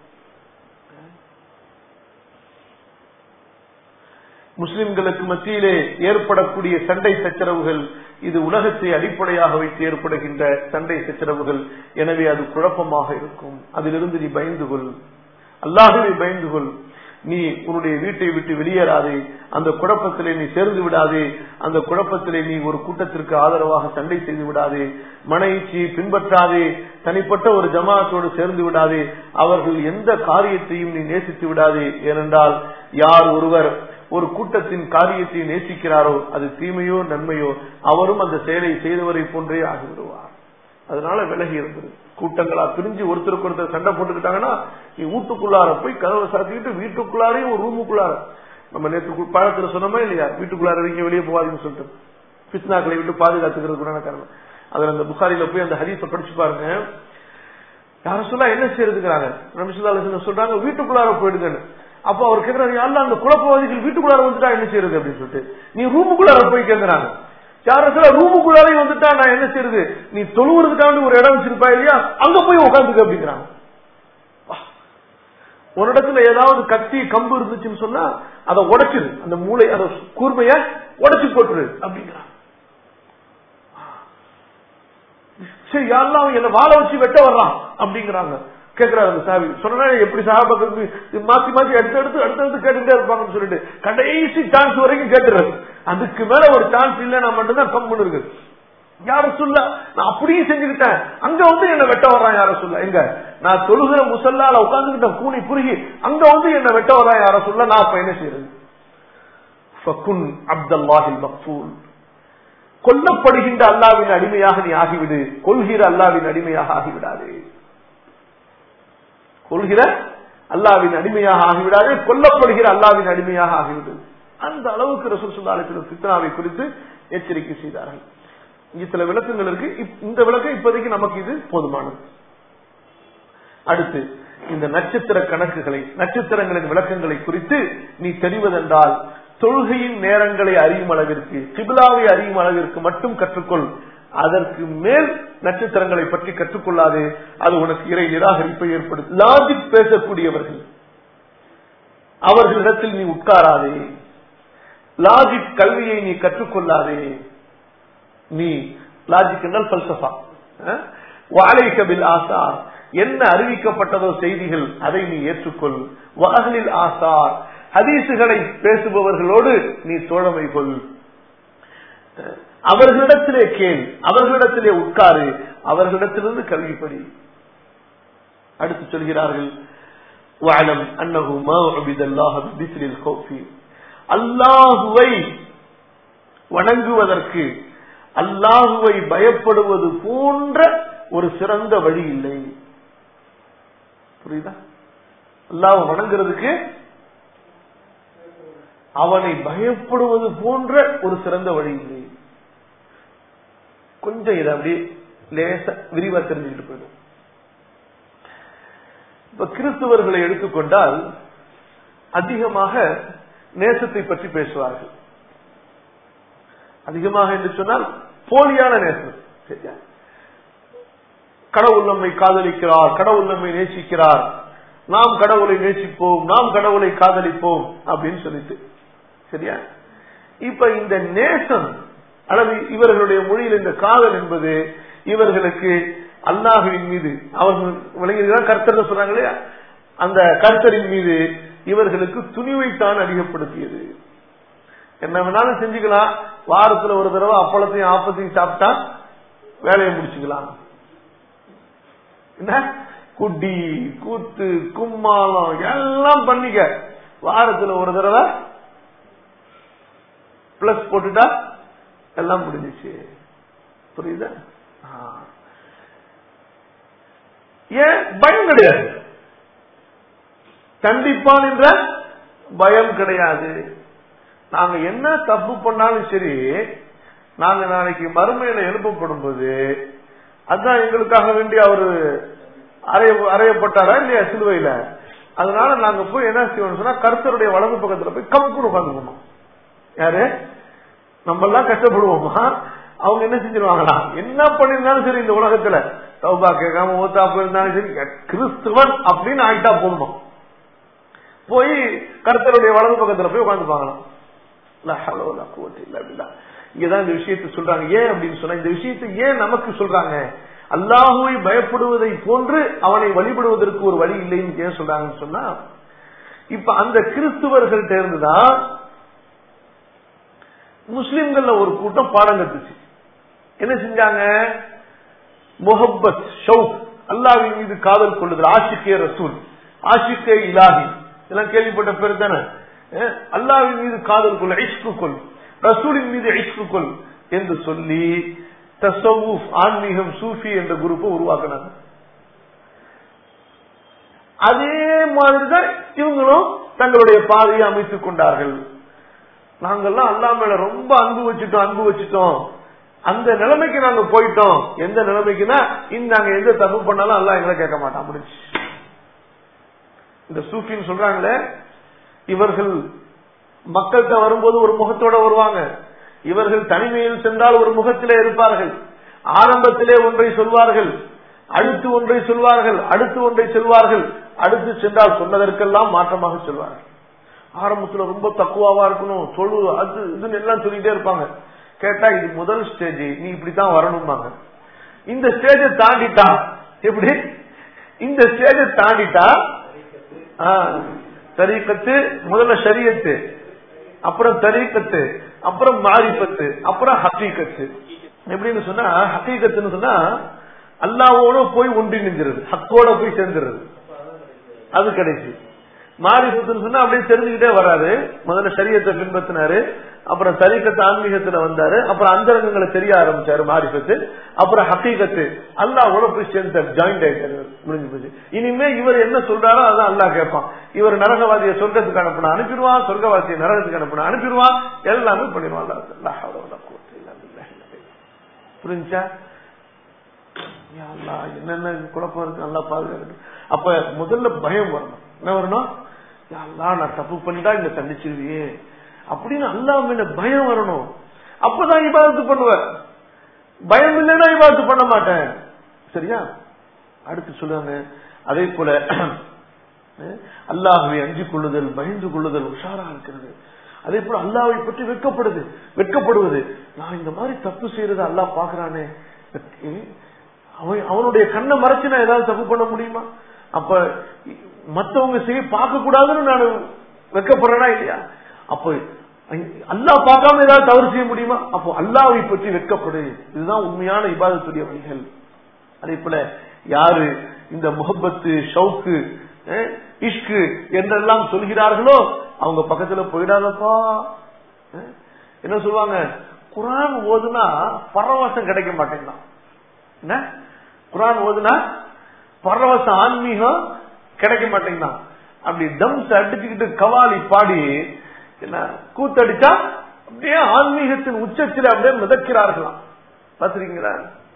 முஸ்லிம்களுக்கு மத்தியிலே ஏற்படக்கூடிய சண்டை சச்சரவுகள் இது உலகத்தை அடிப்படையாக வைத்து ஏற்படுகின்ற சண்டை சச்சரவுகள் எனவே அது குழப்பமாக இருக்கும் அதிலிருந்து நீ பயந்து கொள் அல்லாஹுவை பயந்து கொள் நீ உன்னுடைய வீட்டை விட்டு வெளியேறாதே அந்த குழப்பத்திலே நீ சேர்ந்து விடாதே அந்த குழப்பத்திலே நீ ஒரு கூட்டத்திற்கு ஆதரவாக சண்டை செய்து விடாதே மனைச்சி பின்பற்றாதே தனிப்பட்ட ஒரு ஜமாத்தோடு சேர்ந்து விடாதே அவர்கள் எந்த காரியத்தையும் நீ நேசித்து விடாதே ஏனென்றால் யார் ஒருவர் ஒரு கூட்டத்தின் காரியத்தை நேசிக்கிறாரோ அது தீமையோ நன்மையோ அவரும் அந்த செயலை செய்தவரை போன்றே ஆகிவிடுவார் அதனால விலகி இருந்தது கூட்டங்களா பிரிஞ்சு ஒருத்தருக்கு ஒருத்தர் சண்டை போட்டுக்கிட்டாங்கன்னா நீ வீட்டுக்குள்ளார போய் கதவை சாத்திக்கிட்டு வீட்டுக்குள்ளாரையும் ஒரு ரூமுக்குள்ளார நம்ம நேற்று பழத்துல சொன்னோமா இல்லையா வீட்டுக்குள்ளார வைக்க வெளியே போகாதுன்னு சொல்லிட்டு பிஸ்னாக்களை விட்டு பாதுகாத்துக்கிறதுக்குறான காரணம் அதுல அந்த புகாரில போய் அந்த ஹரிச படிச்சு பாருங்க யாரும் சொல்லா என்ன செய்யறதுக்குறாங்க ரமிசுல்லா சொல்றாங்க வீட்டுக்குள்ளார போயிடுங்கன்னு அப்ப அவர் கேட்கிறாரு யாருல அந்த குழப்பவாதிகள் வீட்டுக்குள்ளார வந்துட்டா என்ன செய்யறது அப்படின்னு சொல்லிட்டு நீ ரூமுக்குள்ளார போய் கேட்கிறாங்க யாரத்துல ரூமுக்குள்ளாரே வந்துட்டா நான் என்ன செய்யறது நீ தொழுவுறதுக்காண்டி ஒரு இடம் வச்சிருப்பா இல்லையா அங்க போய் உட்காந்துக்க அப்படிங்கிறாங்க ஒரு இடத்துல ஏதாவது கத்தி கம்பு இருந்துச்சுன்னு சொன்னா அதை உடைச்சிரு அந்த மூளை அந்த கூர்மைய உடைச்சு போட்டுரு அப்படிங்கிறான் சரி யாரெல்லாம் அவன் என்ன வாழ வச்சு வெட்ட வர்றான் அப்படிங்கிறாங்க கேட்கிறாரு அந்த சாவி சொன்னா எப்படி சாபாக்களுக்கு மாத்தி மாத்தி எடுத்து எடுத்து அடுத்து அடுத்து கேட்டுட்டே இருப்பாங்கன்னு சொல்லிட்டு கடைசி சான்ஸ் வரைக்கும் கேட்டுறது அதுக்கு மேல ஒரு சான்ஸ் இல்லைன்னா மட்டும்தான் கம்முன்னு இருக்கு யார சொல்ல நான் அப்படியே செஞ்சுக்கிட்டேன் அங்க வந்து என்ன வெட்ட வர்றான் யார சொல்ல எங்க நான் தொழுகிற முசல்லால உட்கார்ந்துகிட்ட கூனி குறுகி அங்க வந்து என்ன வெட்ட வர்றான் யார சொல்ல நான் அப்ப என்ன செய்யறது ஃபகுன் அப்துல்லாஹில் மக்ஃபூல் கொல்லப்படுகின்ற அல்லாவின் அடிமையாக நீ ஆகிவிடு கொள்கிற அல்லாவின் அடிமையாக ஆகிவிடாதே கொள்கிற அல்லாவின் அடிமையாக ஆகிவிடாதே கொல்லப்படுகிற அல்லாவின் அடிமையாக ஆகிவிடு அந்த அளவுக்கு ரசூல் சுல்லாலத்தின் சித்தனாவை குறித்து எச்சரிக்கை செய்தார்கள் இங்க சில விளக்கங்கள் இருக்கு இந்த விளக்கம் இப்போதைக்கு நமக்கு இது போதுமானது அடுத்து இந்த நட்சத்திர கணக்குகளை நட்சத்திரங்களின் விளக்கங்களை குறித்து நீ தெரிவதென்றால் தொழுகையின் நேரங்களை அறியும் அளவிற்கு கிபிலாவை அறியும் அளவிற்கு மட்டும் கற்றுக்கொள் அதற்கு மேல் நட்சத்திரங்களை பற்றி கற்றுக்கொள்ளாது அது உனக்கு இறை நிராகரிப்பை ஏற்படுத்தும் லாஜிக் பேசக்கூடியவர்கள் அவர்களிடத்தில் நீ உட்காராதே லாஜிக் கல்வியை நீ கற்றுக்கொள்ளாதே நீ லாஜிக் என்றால் பல்சஃபா வாழை கபில் ஆசார் என்ன அறிவிக்கப்பட்டதோ செய்திகள் அதை நீ ஏற்றுக்கொள் வாகலில் ஆசார் ஹதீசுகளை பேசுபவர்களோடு நீ தோழமை கொள் அவர்களிடத்திலே கேள் அவர்களிடத்திலே உட்காரு அவர்களிடத்திலிருந்து கல்வி படி அடுத்து சொல்கிறார்கள் வாழம் அன்னகு அல்லாஹுவை வணங்குவதற்கு அல்லாஹுவை பயப்படுவது போன்ற ஒரு சிறந்த வழி இல்லை புரியுதா அல்லாஹ் வணங்குறதுக்கு அவனை பயப்படுவது போன்ற ஒரு சிறந்த வழி இல்லை கொஞ்சம் இதை அப்படியே லேச விரிவா தெரிஞ்சுக்கிட்டு போயிடும் இப்ப கிறிஸ்துவர்களை எடுத்துக்கொண்டால் அதிகமாக நேசத்தை பற்றி பேசுவார்கள் அதிகமாக என்று சொன்னால் போலியான நேசம் சரியா கடவுள் நம்மை காதலிக்கிறார் கடவுள் நம்மை நேசிக்கிறார் நாம் கடவுளை நேசிப்போம் நாம் கடவுளை காதலிப்போம் அப்படின்னு சொல்லிட்டு சரியா இப்ப இந்த நேசம் அல்லது இவர்களுடைய மொழியில் இந்த காதல் என்பது இவர்களுக்கு அல்லாஹுவின் மீது அவர்கள் விளங்குகிறார் கர்த்தர் சொல்றாங்க இல்லையா அந்த கர்த்தரின் மீது இவர்களுக்கு துணிவைத்தான் அதிகப்படுத்தியது என்ன வேணாலும் செஞ்சுக்கலாம் வாரத்துல ஒரு தடவை அப்பளத்தையும் ஆப்பத்தையும் சாப்பிட்டா வேலையை முடிச்சுக்கலாம் என்ன குட்டி கூத்து கும்மாளம் எல்லாம் பண்ணிக்க வாரத்துல ஒரு தடவை பிளஸ் போட்டுட்டா எல்லாம் முடிஞ்சிச்சு புரியுதா ஏன் பயம் கிடையாது கண்டிப்பான் என்ற பயம் கிடையாது நாங்க என்ன தப்பு பண்ணாலும் சரி நாங்க நாளைக்கு மறுமையில எழுப்பப்படும் போது அதுதான் எங்களுக்காக வேண்டி அவரு அறைய அறையப்பட்டாரா இல்லையா சிலுவையில அதனால நாங்க போய் என்ன செய்வோம் சொன்னா கருத்தருடைய வலது பக்கத்துல போய் கம்புன்னு உட்காந்துக்கணும் யாரு நம்ம எல்லாம் கஷ்டப்படுவோமா அவங்க என்ன செஞ்சிருவாங்களா என்ன பண்ணிருந்தாலும் சரி இந்த உலகத்துல சௌபா கேட்காம ஓத்தா போயிருந்தாலும் சரி கிறிஸ்துவன் அப்படின்னு ஆயிட்டா போடணும் போய் கருத்தருடைய வலது பக்கத்துல போய் உட்காந்துப்பாங்களாம் இங்கதான் இந்த விஷயத்தை சொல்றாங்க ஏன் அப்படின்னு சொன்னா இந்த விஷயத்தை ஏன் நமக்கு சொல்றாங்க அல்லாஹுவை பயப்படுவதை போன்று அவனை வழிபடுவதற்கு ஒரு வழி இல்லைன்னு ஏன் சொல்றாங்கன்னு சொன்னா இப்ப அந்த கிறிஸ்துவர்கள்ட்ட இருந்துதான் முஸ்லிம்கள்ல ஒரு கூட்டம் பாடம் கத்துச்சு என்ன செஞ்சாங்க முகப்பத் ஷவுக் அல்லாவின் மீது காதல் கொள்ளுதல் ஆஷிக்கே ரசூல் ஆஷிக்கே இலாஹி இதெல்லாம் கேள்விப்பட்ட பேர் தானே அல்லாவின் மீது காதல் கொள் ஐஷ்கு கொள் ரசூலின் மீது ஐஷ்கு கொள் என்று சொல்லி தசவுஃப் ஆன்மீகம் சூஃபி என்ற குரூப்பை உருவாக்கினாங்க அதே மாதிரிதான் இவங்களும் தங்களுடைய பாதையை அமைத்துக் கொண்டார்கள் நாங்கெல்லாம் அல்லா மேல ரொம்ப அன்பு வச்சுட்டோம் அன்பு வச்சுட்டோம் அந்த நிலைமைக்கு நாங்க போயிட்டோம் எந்த நிலைமைக்குன்னா நாங்க எந்த தப்பு பண்ணாலும் அல்லா எங்களை கேட்க மாட்டான் முடிச்சு இந்த சூஃபின்னு சொல்றாங்களே இவர்கள் மக்கள்கிட்ட வரும்போது ஒரு முகத்தோட வருவாங்க இவர்கள் தனிமையில் சென்றால் ஒரு முகத்திலே இருப்பார்கள் ஆரம்பத்திலே ஒன்றை சொல்வார்கள் அடுத்து ஒன்றை சொல்வார்கள் அடுத்து ஒன்றை சொல்வார்கள் அடுத்து சென்றால் சொன்னதற்கெல்லாம் மாற்றமாக சொல்வார்கள் ஆரம்பத்துல ரொம்ப தக்குவாவா இருக்கணும் சொல்லு அது இதுன்னு எல்லாம் சொல்லிட்டே இருப்பாங்க கேட்டா இது முதல் ஸ்டேஜ் நீ இப்படித்தான் வரணும்பாங்க இந்த ஸ்டேஜை தாண்டிட்டா எப்படி இந்த ஸ்டேஜை தாண்டிட்டா தரீக்கத்து முதல்ல ஷரியத்து அப்புறம் தரீக்கத்து அப்புறம் மாரிப்பத்து அப்புறம் ஹக்கீக்கத்து எப்படின்னு சொன்னா ஹக்கீக்கத்துன்னு சொன்னா அல்லாவோட போய் ஒன்றி நின்றது ஹக்கோட போய் சேர்ந்துருது அது கடைசி மாரிபத்துன்னு சொன்னா அப்படியே தெரிஞ்சுக்கிட்டே வராரு முதல்ல சரியத்தை பின்பற்றினாரு அப்புறம் தரிக்கத்து ஆன்மீகத்துல வந்தாரு அப்புறம் அந்தரங்கங்களை தெரிய ஆரம்பிச்சாரு மாரிபத்து அப்புறம் ஹக்கீகத்து அல்லாவோட போய் சேர்ந்தார் ஜாயிண்ட் ஆயிட்டாரு முடிஞ்சு போச்சு இனிமே இவர் என்ன சொல்றாரோ அதான் அல்லா கேட்பான் இவர் நரகவாதியை சொர்க்கத்துக்கு அனுப்பின அனுப்பிடுவான் சொர்க்கவாதியை நரகத்துக்கு அனுப்பின அனுப்பிடுவான் எல்லாமே பண்ணிடுவான் புரிஞ்சா என்னென்ன குழப்பம் இருக்கு நல்லா பாதுகாக்கணும் அப்ப முதல்ல பயம் வரணும் என்ன வரணும் நான் தப்பு பண்ணிட்டா இந்த தண்டிச்சிருவியே அப்படின்னு அல்லாம பயம் வரணும் அப்பதான் இபாதத்து பண்ணுவேன் பயம் இல்லைன்னா இபாதத்து பண்ண மாட்டேன் சரியா அடுத்து சொல்லுவாங்க அதே போல அல்லாஹுவை அஞ்சு கொள்ளுதல் பயந்து கொள்ளுதல் உஷாரா இருக்கிறது அதே போல அல்லாவை பற்றி வெட்கப்படுது வெட்கப்படுவது நான் இந்த மாதிரி தப்பு செய்யறது அல்லா பாக்குறானே அவன் அவனுடைய கண்ணை மறைச்சு நான் ஏதாவது தப்பு பண்ண முடியுமா அப்ப மத்தவங்க செய்ய பார்க்க கூடாதுன்னு நான் வெக்கப்படுறேனா இல்லையா அப்ப அல்லா பார்க்காம ஏதாவது தவறு செய்ய முடியுமா அப்போ அல்லாவை பற்றி வெட்கப்படு இதுதான் உண்மையான இபாதத்துடைய வழிகள் அதே போல யாரு இந்த முகப்பத்து ஷவுக்கு இஷ்கு என்றெல்லாம் சொல்கிறார்களோ அவங்க பக்கத்துல போயிடாதப்பா என்ன சொல்லுவாங்க குரான் ஓதுனா பரவசம் கிடைக்க மாட்டேங்கிறான் என்ன குரான் ஓதுனா பரவச ஆன்மீகம் கிடைக்க மாட்டேங்குதான் அப்படி டம்ஸ் அடிச்சுக்கிட்டு கவாலி பாடி என்ன கூத்தடிச்சா அப்படியே ஆன்மீகத்தின் உச்சத்தில் அப்படியே மிதக்கிறார்களாம் பாத்துறீங்களா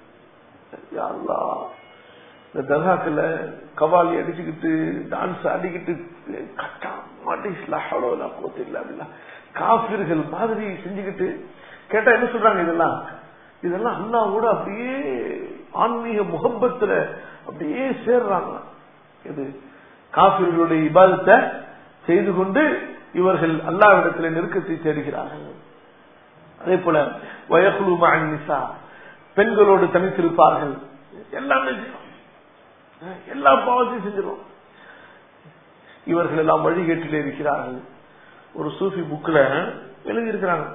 இந்த தர்காக்குல கவாலி அடிச்சுக்கிட்டு டான்ஸ் ஆடிக்கிட்டு கட்டா மாட்டி காபிர்கள் மாதிரி செஞ்சுக்கிட்டு கேட்டா என்ன சொல்றாங்க இதெல்லாம் இதெல்லாம் அண்ணாவோட அப்படியே ஆன்மீக முகப்பத்துல அப்படியே சேர்றாங்க இது காபிர்களுடைய இபாதத்தை செய்து கொண்டு இவர்கள் அல்லாவிடத்தில் நெருக்கத்தை தேடுகிறார்கள் அதே போல வயகுலு நிசா பெண்களோடு தனித்திருப்பார்கள் எல்லாமே எல்லா பாவத்தையும் செஞ்சிடும் இவர்கள் எல்லாம் வழிகேட்டிலே இருக்கிறார்கள் ஒரு சூஃபி புக்ல எழுதி இருக்கிறாங்க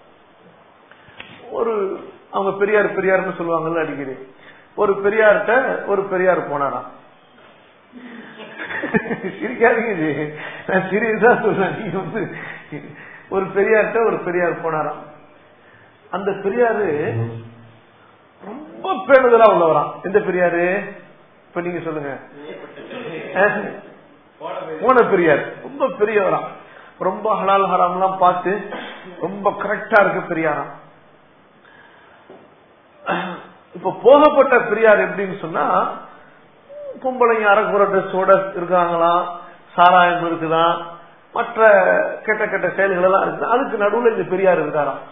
ஒரு அவங்க பெரியார் பெரியார்னு சொல்லுவாங்கல்ல அடிக்கடி ஒரு பெரியார்கிட்ட ஒரு பெரியார் போனாராம் சிரிக்காதீங்க ஜி நான் சீரியஸா சொல்றேன் நீங்க வந்து ஒரு பெரியார்கிட்ட ஒரு பெரியார் போனாராம் அந்த பெரியாரு ரொம்ப பேணுதலா உள்ளவராம் எந்த பெரியாரு இப்ப நீங்க சொல்லுங்க போன பெரியார் ரொம்ப பெரியவராம் ரொம்ப ஹலால் ஹராம் எல்லாம் பார்த்து ரொம்ப கரெக்டா இருக்கு பெரியாராம் இப்ப போகப்பட்ட பெரியார் எப்படின்னு சொன்னா பொம்பளைங்க அரைக்குற ட்ரெஸ்ஸோட இருக்காங்களாம் சாராயம் இருக்குதான் மற்ற கெட்ட கெட்ட செயல்கள் எல்லாம் இருக்கு அதுக்கு நடுவுல இந்த பெரியார் இருக்காராம்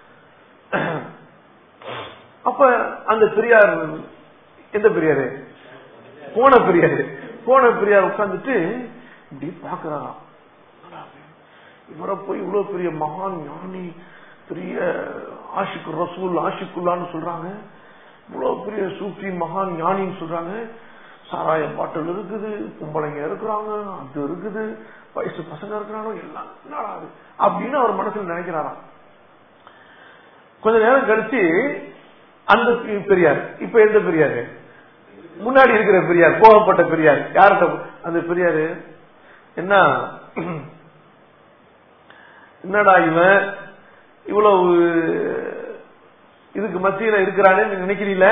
அப்ப அந்த பெரியார் எந்த பெரியாரு போன பெரியாரு போன பெரியார் உட்கார்ந்துட்டு இப்படி பாக்குறாராம் இவரை போய் இவ்வளவு பெரிய மகான் ஞானி பெரிய ஆஷிக்கு ரசூல் ஆஷிக்குல்லான்னு சொல்றாங்க இவ்வளவு பெரிய சூஃபி மகான் ஞானின்னு சொல்றாங்க சாராய பாட்டில் இருக்குது பொம்பளைங்க இருக்கிறாங்க அது இருக்குது வயசு பசங்க இருக்கிறாங்க எல்லாம் என்னடா அது அப்படின்னு அவர் மனசுல நினைக்கிறாராம் கொஞ்ச நேரம் கழிச்சு அந்த பெரியார் இப்ப எந்த பெரியாரு முன்னாடி இருக்கிற பெரியார் கோவப்பட்ட பெரியார் யார்கிட்ட அந்த பெரியாரு என்ன என்னடா இவன் இவ்வளவு இதுக்கு மத்தியில இருக்கிறானே நினைக்கிறீல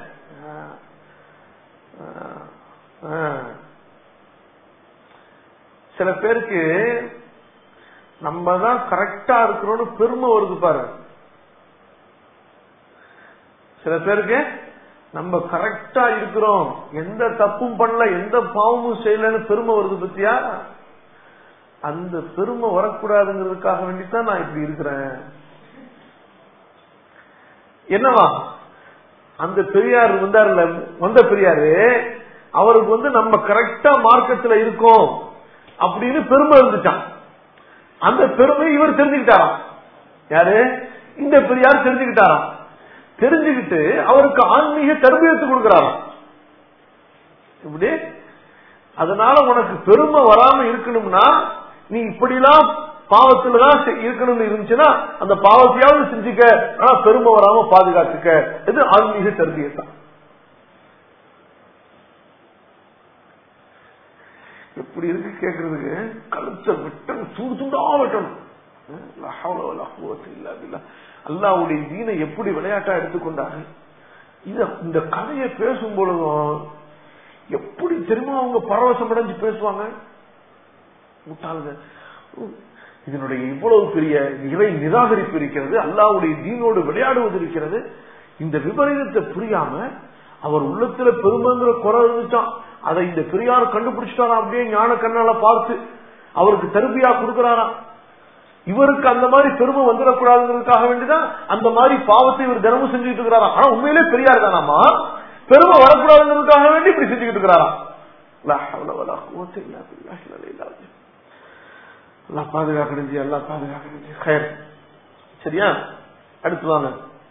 சில பேருக்கு நம்ம தான் கரெக்டா இருக்கிறோம்னு பெருமை வருது பாரு சில பேருக்கு நம்ம கரெக்டா இருக்கிறோம் எந்த தப்பும் பண்ணல எந்த பாவமும் செய்யலன்னு பெருமை வருது பத்தியா அந்த பெருமை வரக்கூடாதுங்கிறதுக்காக வேண்டித்தான் நான் இப்படி இருக்கிறேன் என்னவா அந்த பெரியார் வந்தார்ல வந்த பெரியாரு அவருக்கு வந்து நம்ம கரெக்டா மார்க்கத்துல இருக்கோம் அப்படின்னு பெருமை இருந்துச்சான் அந்த பெருமை இவர் தெரிஞ்சுக்கிட்டாராம் யாரு இந்த பெரியார் தெரிஞ்சுக்கிட்டாராம் தெரிஞ்சுக்கிட்டு அவருக்கு ஆன்மீக தர்பியத்து கொடுக்கிறாராம் இப்படி அதனால உனக்கு பெருமை வராம இருக்கணும்னா நீ இப்படிலாம் பாவத்துலதான் இருக்கணும்னு இருந்துச்சுன்னா அந்த பாவத்தையாவது செஞ்சுக்க ஆனா பெருமை வராம பாதுகாத்துக்க இது ஆன்மீக தர்பியத்தான் எப்படி இருக்கு கேக்குறதுக்கு கழுத்த வெட்டணும் துண்டு துண்டா வெட்டணும் அல்லாவுடைய தீனை எப்படி விளையாட்டா எடுத்துக்கொண்டாங்க இத இந்த கதையை பேசும் பொழுதும் எப்படி தெரியுமா அவங்க பரவசம் அடைஞ்சு பேசுவாங்க முட்டாளுங்க இதனுடைய இவ்வளவு பெரிய இறை நிராகரிப்பு இருக்கிறது அல்லாவுடைய தீனோடு விளையாடுவது இருக்கிறது இந்த விபரீதத்தை புரியாம அவர் உள்ளத்துல பெருமைங்கிற குறை இருந்துச்சான் அதை இந்த பெரியார் கண்டுபிடிச்சிட்டாரா அப்படியே ஞான கண்ணால பார்த்து அவருக்கு தருபியா கொடுக்கிறாராம் இவருக்கு அந்த மாதிரி பெருமை வந்துடக்கூடாதுங்கிறதுக்காக வேண்டிதான் அந்த மாதிரி பாவத்தை இவர் தினமும் செஞ்சுட்டு இருக்கிறாராம் ஆனா உண்மையிலே பெரியார் தானாமா பெருமை வரக்கூடாதுங்கிறதுக்காக வேண்டி இப்படி செஞ்சுக்கிட்டு இருக்கிறாராம் எல்லாம் பாதுகாக்கணும் எல்லாம் பாதுகாக்கணும் சரியா அடுத்து வாங்க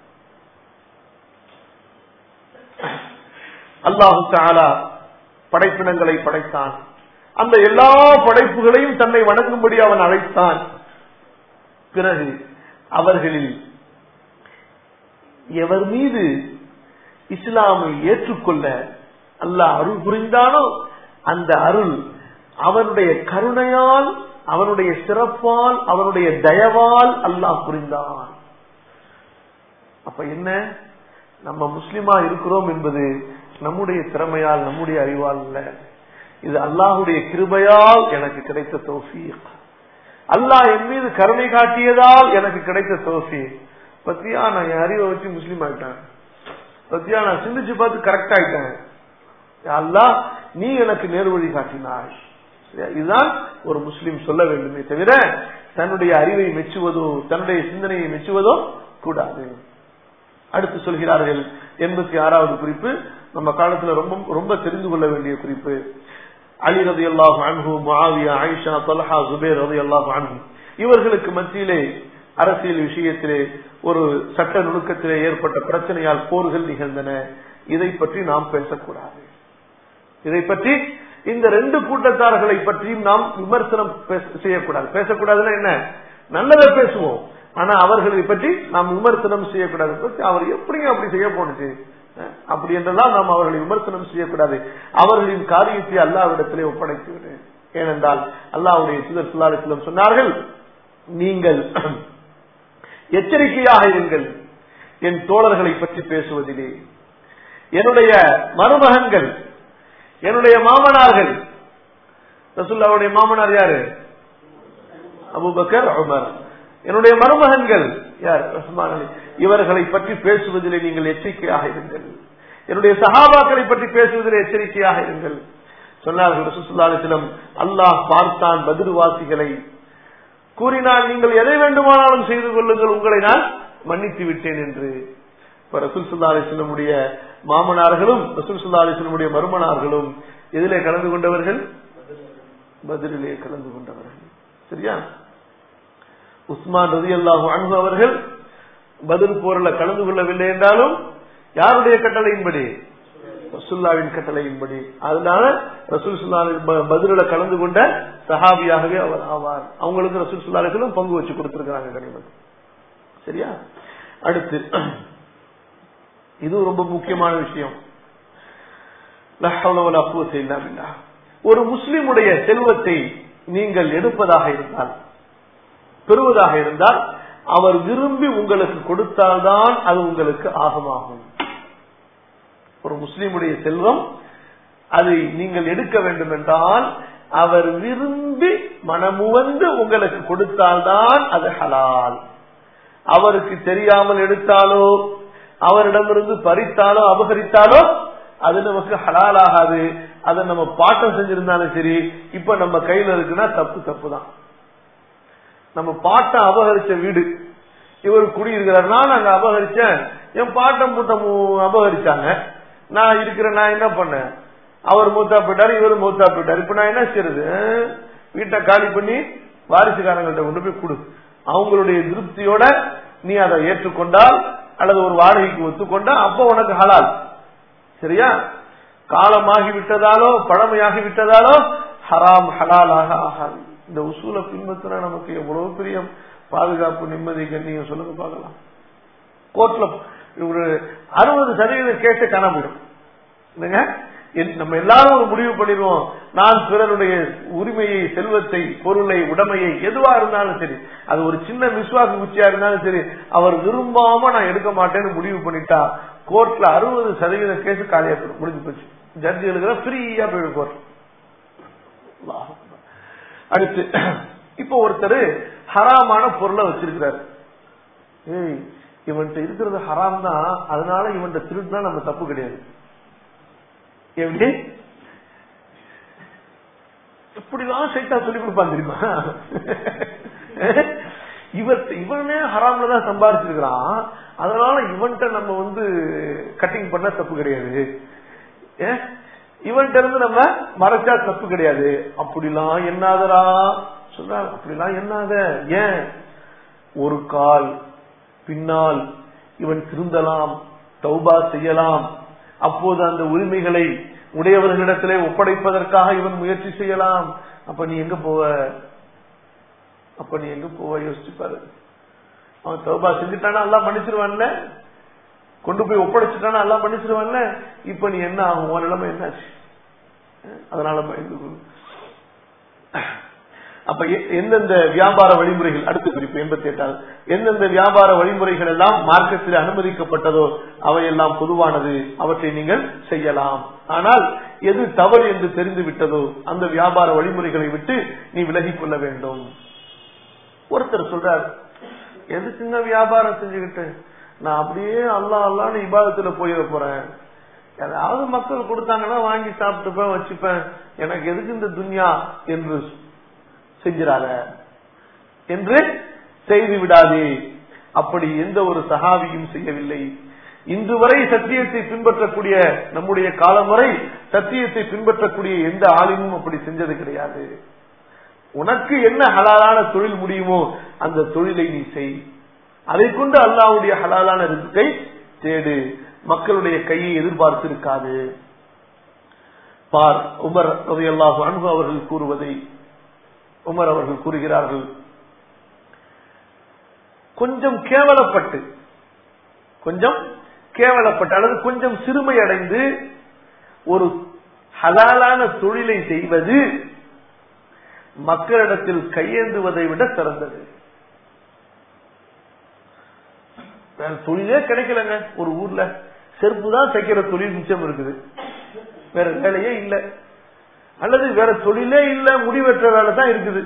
அல்லாஹு தாலா படைப்பினங்களை படைத்தான் அந்த எல்லா படைப்புகளையும் தன்னை வணங்கும்படி அவன் அழைத்தான் பிறகு அவர்களில் எவர் மீது இஸ்லாமை ஏற்றுக்கொள்ள அல்லாஹ் அருள் புரிந்தானோ அந்த அருள் அவனுடைய கருணையால் அவனுடைய சிறப்பால் அவனுடைய தயவால் அல்லாஹ் புரிந்தான் அப்ப என்ன நம்ம முஸ்லிமா இருக்கிறோம் என்பது நம்முடைய திறமையால் நம்முடைய அறிவால் அல்ல இது அல்லாஹுடைய கிருபையால் எனக்கு கிடைத்த தோஃபீக் அல்லாஹ் என் மீது கருணை காட்டியதால் எனக்கு கிடைத்த தோஃபீக் பத்தியா நான் என் அறிவை வச்சு முஸ்லீம் ஆயிட்டேன் பத்தியா நான் சிந்திச்சு பார்த்து கரெக்ட் ஆயிட்டேன் அல்லா நீ எனக்கு நேர்வழி காட்டினாய் இதுதான் ஒரு முஸ்லீம் சொல்ல வேண்டுமே தவிர தன்னுடைய அறிவை மெச்சுவதோ தன்னுடைய சிந்தனையை மெச்சுவதோ கூடாது அடுத்து சொல்கிறார்கள் எண்பத்தி ஆறாவது குறிப்பு நம்ம காலத்துல ரொம்ப ரொம்ப தெரிந்து கொள்ள வேண்டிய குறிப்பு அலி ரதி அல்லாஹ் அன்ஹு முஆவியா ஆயிஷா தொல்ஹா ஜுபேர் ரதி அல்லாஹ் அன்ஹு இவர்களுக்கு மத்தியிலே அரசியல் விஷயத்திலே ஒரு சட்ட நுணுக்கத்திலே ஏற்பட்ட பிரச்சனையால் போர்கள் நிகழ்ந்தன இதை பற்றி நாம் பேசக்கூடாது இதை பற்றி இந்த ரெண்டு கூட்டத்தார்களை பற்றியும் நாம் விமர்சனம் செய்யக்கூடாது பேசக்கூடாதுன்னா என்ன நல்லதை பேசுவோம் ஆனா அவர்களை பற்றி நாம் விமர்சனம் செய்யக்கூடாது அவர் எப்படிங்க அப்படி செய்ய போனுச்சு அப்படி என்றெல்லாம் நாம் அவர்களை விமர்சனம் செய்யக்கூடாது அவர்களின் காரியத்தை அல்லாவிடத்திலே ஒப்படைத்து விடு ஏனென்றால் அல்லாவுடைய சுதர் சுல்லாலிசிலம் சொன்னார்கள் நீங்கள் எச்சரிக்கையாக இருங்கள் என் தோழர்களை பற்றி பேசுவதிலே என்னுடைய மருமகன்கள் என்னுடைய மாமனார்கள் ரசுல்லாவுடைய மாமனார் யாரு அபுபக்கர் உமர் என்னுடைய மருமகன்கள் யார் ரஹ்மான் அலி இவர்களை பற்றி பேசுவதிலே நீங்கள் எச்சரிக்கையாக இருங்கள் என்னுடைய சகாபாக்களை பற்றி பேசுவதில் எச்சரிக்கையாக இருங்கள் சொன்னார்கள் ரசூசுல்லாலிசிலம் அல்லாஹ் பார்த்தான் பதிர்வாசிகளை கூறினால் நீங்கள் எதை வேண்டுமானாலும் செய்து கொள்ளுங்கள் உங்களை நான் மன்னித்து விட்டேன் என்று இப்ப ரசூல் சுல்லா அலிஸ்லமுடைய மாமனார்களும் ரசூல் சுல்லா அலிஸ்லமுடைய மருமனார்களும் எதிலே கலந்து கொண்டவர்கள் பதிலிலே கலந்து கொண்டவர்கள் சரியா உஸ்மான் ரதி அல்லாஹு அன்பு அவர்கள் பதில் போரில் கலந்து கொள்ளவில்லை என்றாலும் யாருடைய கட்டளையின்படி ரசுல்லாவின் கட்டளையின்படி அதனால ரசூல் சுல்லா பதில கலந்து கொண்ட சஹாபியாகவே அவர் ஆவார் அவங்களுக்கு ரசூல் சுல்லாலும் பங்கு வச்சு கொடுத்திருக்கிறாங்க கனிமன் சரியா அடுத்து இது ரொம்ப முக்கியமான விஷயம் ஒரு முஸ்லிமுடைய செல்வத்தை நீங்கள் எடுப்பதாக இருந்தால் பெறுவதாக இருந்தால் அவர் விரும்பி உங்களுக்கு கொடுத்தால்தான் அது உங்களுக்கு ஆகமாகும் ஒரு முஸ்லீமுடைய செல்வம் அதை நீங்கள் எடுக்க வேண்டும் என்றால் அவர் விரும்பி மனமுவந்து உங்களுக்கு கொடுத்தால்தான் அது ஹலால் அவருக்கு தெரியாமல் எடுத்தாலோ அவரிடமிருந்து பறித்தாலோ அபகரித்தாலோ அது நமக்கு ஹலால் ஆகாது அதை நம்ம பாட்டம் செஞ்சிருந்தாலும் சரி இப்ப நம்ம கையில இருக்குன்னா தப்பு தப்பு தான் நம்ம பாட்டை அபகரிச்ச வீடு இவர் குடியிருக்கிறார் நான் அங்க அபகரிச்சேன் என் பாட்டம் மூட்டம் அபகரிச்சாங்க நான் இருக்கிற நான் என்ன பண்ணேன் அவர் மூத்தா போயிட்டாரு இவர் மூத்தா போயிட்டாரு இப்ப நான் என்ன செய்யறது அஹ், வீட்டை காலி பண்ணி வாரிசுக்காரங்கள்ட்ட கொண்டு போய் கொடு அவங்களுடைய திருப்தியோட நீ அதை ஏற்றுக்கொண்டால் அல்லது ஒரு வாடகைக்கு ஒத்துக்கொண்டா அப்ப உனக்கு ஹலால் சரியா காலமாகி விட்டதாலோ பழமையாகி விட்டதாலோ ஹராம் ஹலாலாக ஆகாது இந்த உசூலை பின்பற்றினா நமக்கு எவ்வளவு பெரிய பாதுகாப்பு நிம்மதி கண்ணியம் சொல்லுங்க பார்க்கலாம் கோர்ட்ல ஒரு அறுபது சதவீதம் கேட்டு காணப்படும் என்னங்க என்- நம்ம எல்லாரும் ஒரு முடிவு பண்ணிடுவோம் நான் பிறருடைய உரிமையை செல்வத்தை பொருளை உடைமையை எதுவா இருந்தாலும் சரி அது ஒரு சின்ன விசுவாச குச்சியா இருந்தாலும் சரி அவர் விரும்பாம நான் எடுக்க மாட்டேன்னு முடிவு பண்ணிட்டா கோர்ட்ல அறுபது சதவீத கேஸ் காலியா போயிடும் முடிஞ்சு போச்சு ஜட்ஜிகளுக்கு ஃப்ரீயா போயிடும் கோர்ட் அல்லாஹ் அக்பர். அடுத்து இப்போ ஒருத்தர் ஹராமான பொருளை வச்சிருக்கிறாரு ஏய் இவன்கிட்ட இருக்கிறது ஹராம் தான் அதனால இவன்கிட்ட திருடுனா நம்ம தப்பு கிடையாது எப்படி எப்படிலாம் சைத்தா சொல்லி கொடுப்பான் தெரியுமா இவர் இவனே ஹராம்ல தான் சம்பாதிச்சிருக்கிறான் அதனால இவன்கிட்ட நம்ம வந்து கட்டிங் பண்ண தப்பு கிடையாது ஏ? இவன்கிட்ட இருந்து நம்ம மறைச்சா தப்பு கிடையாது அப்படிலாம் என்னாதரா சொல்றாங்க அப்படிலாம் என்னாத ஏன் ஒரு கால் பின்னால் இவன் திருந்தலாம் தௌபா செய்யலாம் அப்போது அந்த உரிமைகளை உடையவர்களிடத்திலே ஒப்படைப்பதற்காக இவன் முயற்சி செய்யலாம் அப்ப நீ எங்க போவ அப்ப நீ எங்க போவ யோசிச்சு பாரு அவன் தௌபா செஞ்சுட்டானா எல்லாம் மன்னிச்சிருவான்ல கொண்டு போய் ஒப்படைச்சிட்டானா எல்லாம் மன்னிச்சிருவான்ல இப்ப நீ என்ன ஆகும் உன் நிலைமை என்னாச்சு அதனால பயந்து கொள். அப்ப எ- எந்தெந்த வியாபார வழிமுறைகள் அடுத்த குறிப்பு எண்பத்தி எட்டாவது எந்தெந்த வியாபார வழிமுறைகள் எல்லாம் மார்க்கத்தில் அனுமதிக்கப்பட்டதோ அவையெல்லாம் பொதுவானது அவற்றை நீங்கள் செய்யலாம் ஆனால் எது தவறு என்று தெரிந்து விட்டதோ அந்த வியாபார வழிமுறைகளை விட்டு நீ விலகிக் கொள்ள வேண்டும் ஒருத்தர் சொல்றார் எதுக்குங்க வியாபாரம் செஞ்சுக்கிட்டு நான் அப்படியே அல்லா அல்லான்னு இபாதத்துல போயிட போறேன் ஏதாவது மக்கள் கொடுத்தாங்கன்னா வாங்கி சாப்பிட்டுப்பேன் வச்சுப்பேன் எனக்கு எதுக்கு இந்த துன்யா என்று செஞ்சிடாத என்று செய்து விடாதே அப்படி எந்த ஒரு சஹாபியும் செய்யவில்லை இன்று வரை சத்தியத்தை பின்பற்றக்கூடிய நம்முடைய காலம் வரை சத்தியத்தை பின்பற்றக்கூடிய எந்த ஆளுமும் அப்படி செஞ்சது கிடையாது உனக்கு என்ன ஹலாலான தொழில் முடியுமோ அந்த தொழிலை நீ செய் அதை கொண்டு அல்லாவுடைய ஹலாலான ரிஸ்கை தேடு மக்களுடைய கையை எதிர்பார்த்து இருக்காது பார் உமர் ரலியல்லாஹு அன்ஹு அவர்கள் கூறுவதை உமர் அவர்கள் கூறுகிறார்கள் கொஞ்சம் கேவலப்பட்டு கொஞ்சம் கேவலப்பட்டு அல்லது கொஞ்சம் சிறுமை அடைந்து ஒரு ஹலாலான தொழிலை செய்வது மக்களிடத்தில் கையேந்துவதை விட சிறந்தது வேற தொழிலே கிடைக்கலங்க ஒரு ஊர்ல செருப்பு தான் தைக்கிற தொழில் மிச்சம் இருக்குது வேற வேலையே இல்ல அல்லது வேற தொழிலே இல்ல முடிவெற்ற வேலை தான் இருக்குது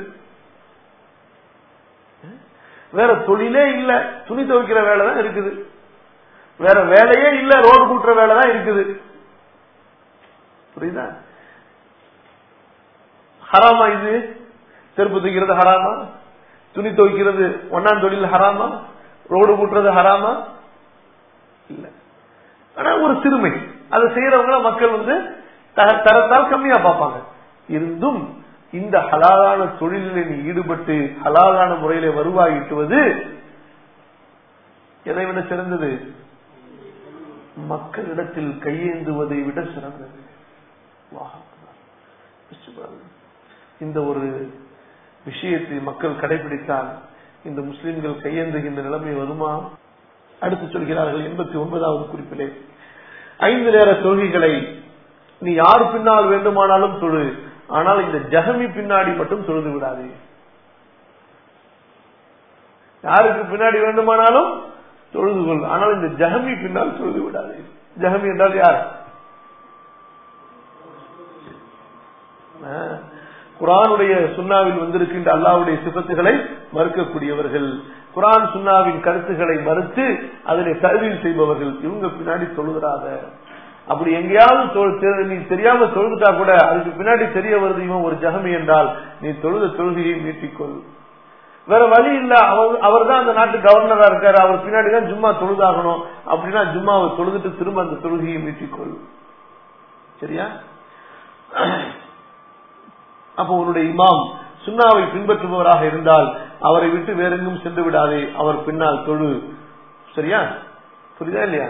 வேற தொழிலே இல்ல துணி துவைக்கிற வேலை தான் இருக்குது வேற வேலையே இல்ல ரோடு கூட்டுற வேலை தான் இருக்குது புரியுதா ஹராமா இது செருப்பு தைக்கிறது ஹராமா துணி துவைக்கிறது ஒன்னாம் தொழில் ஹராமா ரோடு கூட்டுறது ஹராமா இல்ல ஆனா ஒரு சிறுமை அதை செய்யறவங்கள மக்கள் வந்து த- தரத்தால் கம்மியா பார்ப்பாங்க இருந்தும் இந்த ஹலாலான தொழிலில் நீ ஈடுபட்டு ஹலாலான முறையில வருவாய் ஈட்டுவது எதை விட சிறந்தது மக்களிடத்தில் கையேந்துவதை விட சிறந்தது அல்லாஹ் அக்பர். யோசிச்சு பாருங்க. இந்த ஒரு விஷயத்தை மக்கள் கடைபிடித்தால் இந்த முஸ்லிம்கள் கையேந்துகின்ற நிலைமை வருமா அடுத்து சொல்கிறார்கள் எண்பத்தி ஒன்பதாவது குறிப்பிலே ஐந்து நேர தொழுகைகளை நீ யார் பின்னால் வேண்டுமானாலும் தொழு ஆனால் இந்த ஜஹமி பின்னாடி மட்டும் தொழுது விடாதே யாருக்கு பின்னாடி வேண்டுமானாலும் தொழுது கொள் ஆனால் இந்த ஜஹமி பின்னால் தொழுது விடாதே ஜஹமி என்றால் யார் ஆ, குரானுடைய சுன்னாவில் வந்திருக்கின்ற அல்லாவுடைய சிபத்துகளை மறுக்கக்கூடியவர்கள் குரான் சுன்னாவின் கருத்துக்களை மறுத்து அதனை தழுவில் செய்பவர்கள் இவங்க பின்னாடி தொழுகிறாத அப்படி எங்கேயாவது தொழு- தெ- நீ தெரியாம தொழுதுட்டா கூட அதுக்கு பின்னாடி தெரிய வருது இவன் ஒரு ஜகமி என்றால் நீ தொழுத தொழுகையை நீட்டிக்கொள் வேற வழி இல்ல அவர் அவர் தான் அந்த நாட்டு கவர்னரா இருக்காரு அவர் பின்னாடி தான் ஜும்மா தொழுதாகணும் அப்படின்னா ஜும்மாவை தொழுதுட்டு திரும்ப அந்த தொழுகையை மீட்டிக்கொள் சரியா அப்போ உன்னுடைய இமாம் சுண்ணாவை பின்பற்றுபவராக இருந்தால் அவரை விட்டு வேறெங்கும் சென்று விடாதே அவர் பின்னால் தொழு சரியா புரியுதா இல்லையா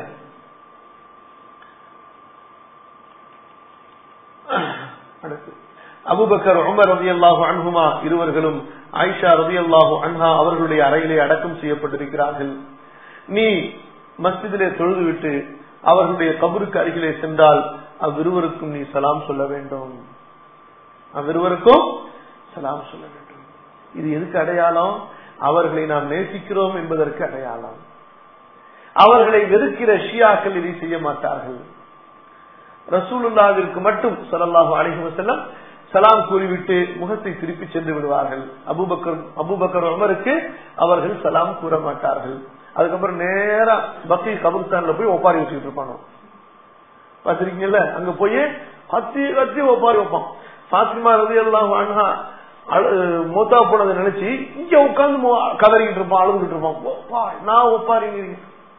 அடுத்து அபுபக்கர் உமர் ரதி அல்லாஹு அன்ஹுமா இருவர்களும் ஆயிஷா ரதி அல்லாஹு அன்ஹா அவர்களுடைய அறையிலே அடக்கம் செய்யப்பட்டிருக்கிறார்கள் நீ மஸ்ஜிதிலே தொழுது விட்டு அவர்களுடைய கபருக்கு அருகிலே சென்றால் அவ்விருவருக்கும் நீ சலாம் சொல்ல வேண்டும் அவ்விருவருக்கும் சலாம் சொல்ல வேண்டும் இது எதுக்கு அடையாளம் அவர்களை நாம் நேசிக்கிறோம் என்பதற்கு அடையாளம் அவர்களை வெறுக்கிற ஷியாக்கள் இதை செய்ய மாட்டார்கள் ரசூலுல்லாவிற்கு மட்டும் சலல்லாஹு அலைஹி வஸல்லம் சலாம் கூறிவிட்டு முகத்தை திருப்பி சென்று விடுவார்கள் அபுபக்கர் அபுபக்கர் உமருக்கு அவர்கள் சலாம் கூற மாட்டார்கள் அதுக்கப்புறம் நேரா பக்தி கபர்ஸ்தான்ல போய் ஒப்பாரி வச்சுக்கிட்டு இருப்பாங்க பாத்திருக்கீங்கல்ல அங்க போய் கத்தி கத்தி ஒப்பாரி வைப்பான் பாத்திமா ரவி எல்லாம் வாங்கினா மூத்தா போனதை நினைச்சு இங்க உட்கார்ந்து கதறிக்கிட்டு இருப்பான் அழுதுகிட்டு இருப்பான் நான் ஒப்பாரிங்கிறீங்க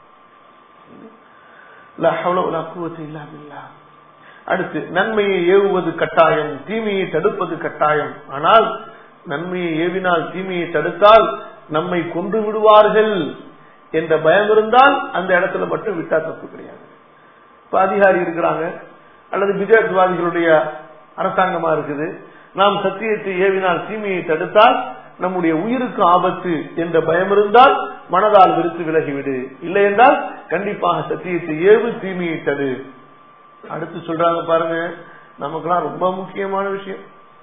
அடுத்து நன்மையை ஏவுவது கட்டாயம் தீமையை தடுப்பது கட்டாயம் ஆனால் நன்மையை ஏவினால் தீமையை தடுத்தால் நம்மை கொண்டு விடுவார்கள் என்ற பயம் இருந்தால் அந்த இடத்துல மட்டும் விட்டா தப்பு கிடையாது இப்ப அதிகாரி இருக்கிறாங்க அல்லது பிஜேபிவாதிகளுடைய அரசாங்கமா இருக்குது நாம் சத்தியத்தை ஏவினால் தீமையை தடுத்தால் நம்முடைய உயிருக்கு ஆபத்து என்ற பயம் இருந்தால் மனதால் விருத்து விலகிவிடு இல்லை என்றால் கண்டிப்பாக சத்தியத்தை ஏவு தீமையை தடு அடுத்து சொல்றாங்க பாருங்க நமக்கெல்லாம் ரொம்ப முக்கியமான விஷயம்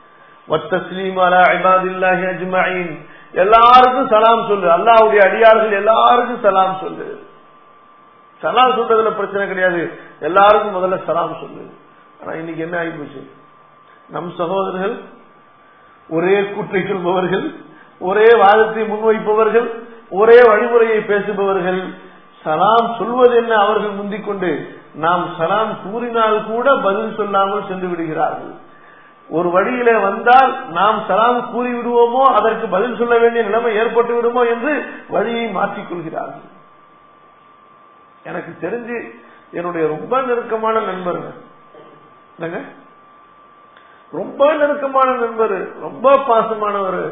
எல்லாருக்கும் சலாம் சொல்லு அல்லாவுடைய அடியார்கள் எல்லாருக்கும் சலாம் சொல்லு சலாம் சொல்றதுல பிரச்சனை கிடையாது எல்லாருக்கும் முதல்ல சலாம் சொல்லு ஆனா இன்னைக்கு என்ன ஆகிப்போச்சு நம் சகோதரர்கள் ஒரே கூற்றை சொல்பவர்கள் ஒரே வாதத்தை முன்வைப்பவர்கள் ஒரே வழிமுறையை பேசுபவர்கள் சலாம் சொல்வது என்ன அவர்கள் முந்திக் கொண்டு நாம் சலாம் கூறினால் கூட பதில் சொல்லாமல் சென்று விடுகிறார்கள் ஒரு வழியில வந்தால் நாம் சலாம் கூறி விடுவோமோ அதற்கு பதில் சொல்ல வேண்டிய நிலைமை ஏற்பட்டு விடுமோ என்று வழியை மாற்றிக் கொள்கிறார்கள் எனக்கு தெரிஞ்சு என்னுடைய ரொம்ப நெருக்கமான நண்பர்கள் என்னங்க ரொம்ப நெருக்கமான நண்பர் ரொம்ப பாசமானவர்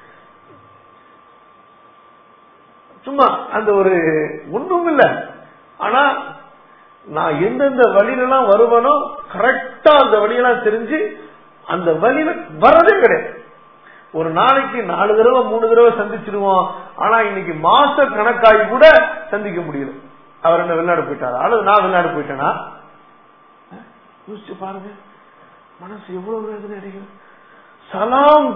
சும்மா அந்த ஒரு ஒன்றும் இல்ல ஆனா நான் எந்தெந்த வழியிலலாம் வருவனோ கரெக்டா அந்த வழியெல்லாம் தெரிஞ்சு அந்த வழியில வரதே கிடையாது ஒரு நாளைக்கு நாலு தடவை மூணு தடவை சந்திச்சிருவோம் ஆனா இன்னைக்கு மாச கணக்காகி கூட சந்திக்க முடியல அவர் என்ன வெளிநாடு போயிட்டாரா அல்லது நான் வெளிநாடு போயிட்டேனா யோசிச்சு பாருங்க மனசு எவ்வளவு வேதனை அடைகிறது சலாம்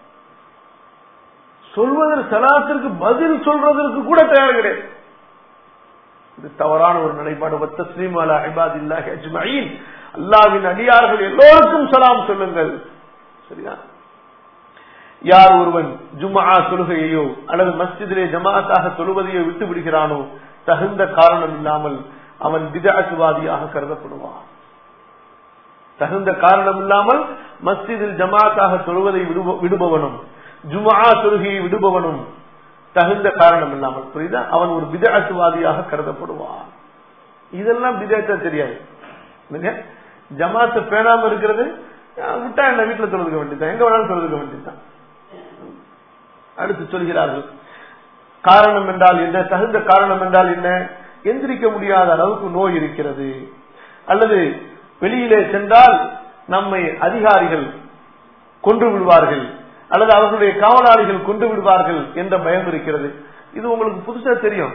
சொல்வதற்கு சலாத்திற்கு பதில் சொல்றதற்கு கூட தயார் கிடையாது இது தவறான ஒரு நிலைப்பாடு வத்தஸ்லீம் அலா இபாத் இல்லாஹி அஜ்மஈன் அல்லாவின் அடியார்கள் எல்லோருக்கும் சலாம் சொல்லுங்கள் சரியா யார் ஒருவன் ஜும்மா தொழுகையோ அல்லது மஸ்ஜிதிலே ஜமாத்தாக தொழுவதையோ விட்டு விடுகிறானோ தகுந்த காரணம் இல்லாமல் அவன் விதாசுவாதியாக கருதப்படுவான் தகுந்த காரணம் இல்லாமல் மஸ்ஜிதில் ஜமாத்தாக தொழுவதை விடுபவனும் ஜுமா தொழுகையை விடுபவனும் தகுந்த காரணம் இல்லாமல் புரியுதா அவன் ஒரு விதாசுவாதியாக கருதப்படுவான் இதெல்லாம் விதேச்சா தெரியாது ஜமாத்த பேணாம இருக்கிறது விட்டா என்ன வீட்டுல தொழுதுக்க வேண்டியதான் எங்க வேணாலும் தொழுதுக்க வேண்டியதுதான் அடுத்து சொல்கிறார்கள் காரணம் என்றால் என்ன தகுந்த காரணம் என்றால் என்ன எந்திரிக்க முடியாத அளவுக்கு நோய் இருக்கிறது அல்லது வெளியிலே சென்றால் நம்மை அதிகாரிகள் கொன்று விடுவார்கள் அல்லது அவர்களுடைய காவலாளிகள் கொண்டு விடுவார்கள் என்ற பயம் இருக்கிறது இது உங்களுக்கு புதுசா தெரியும்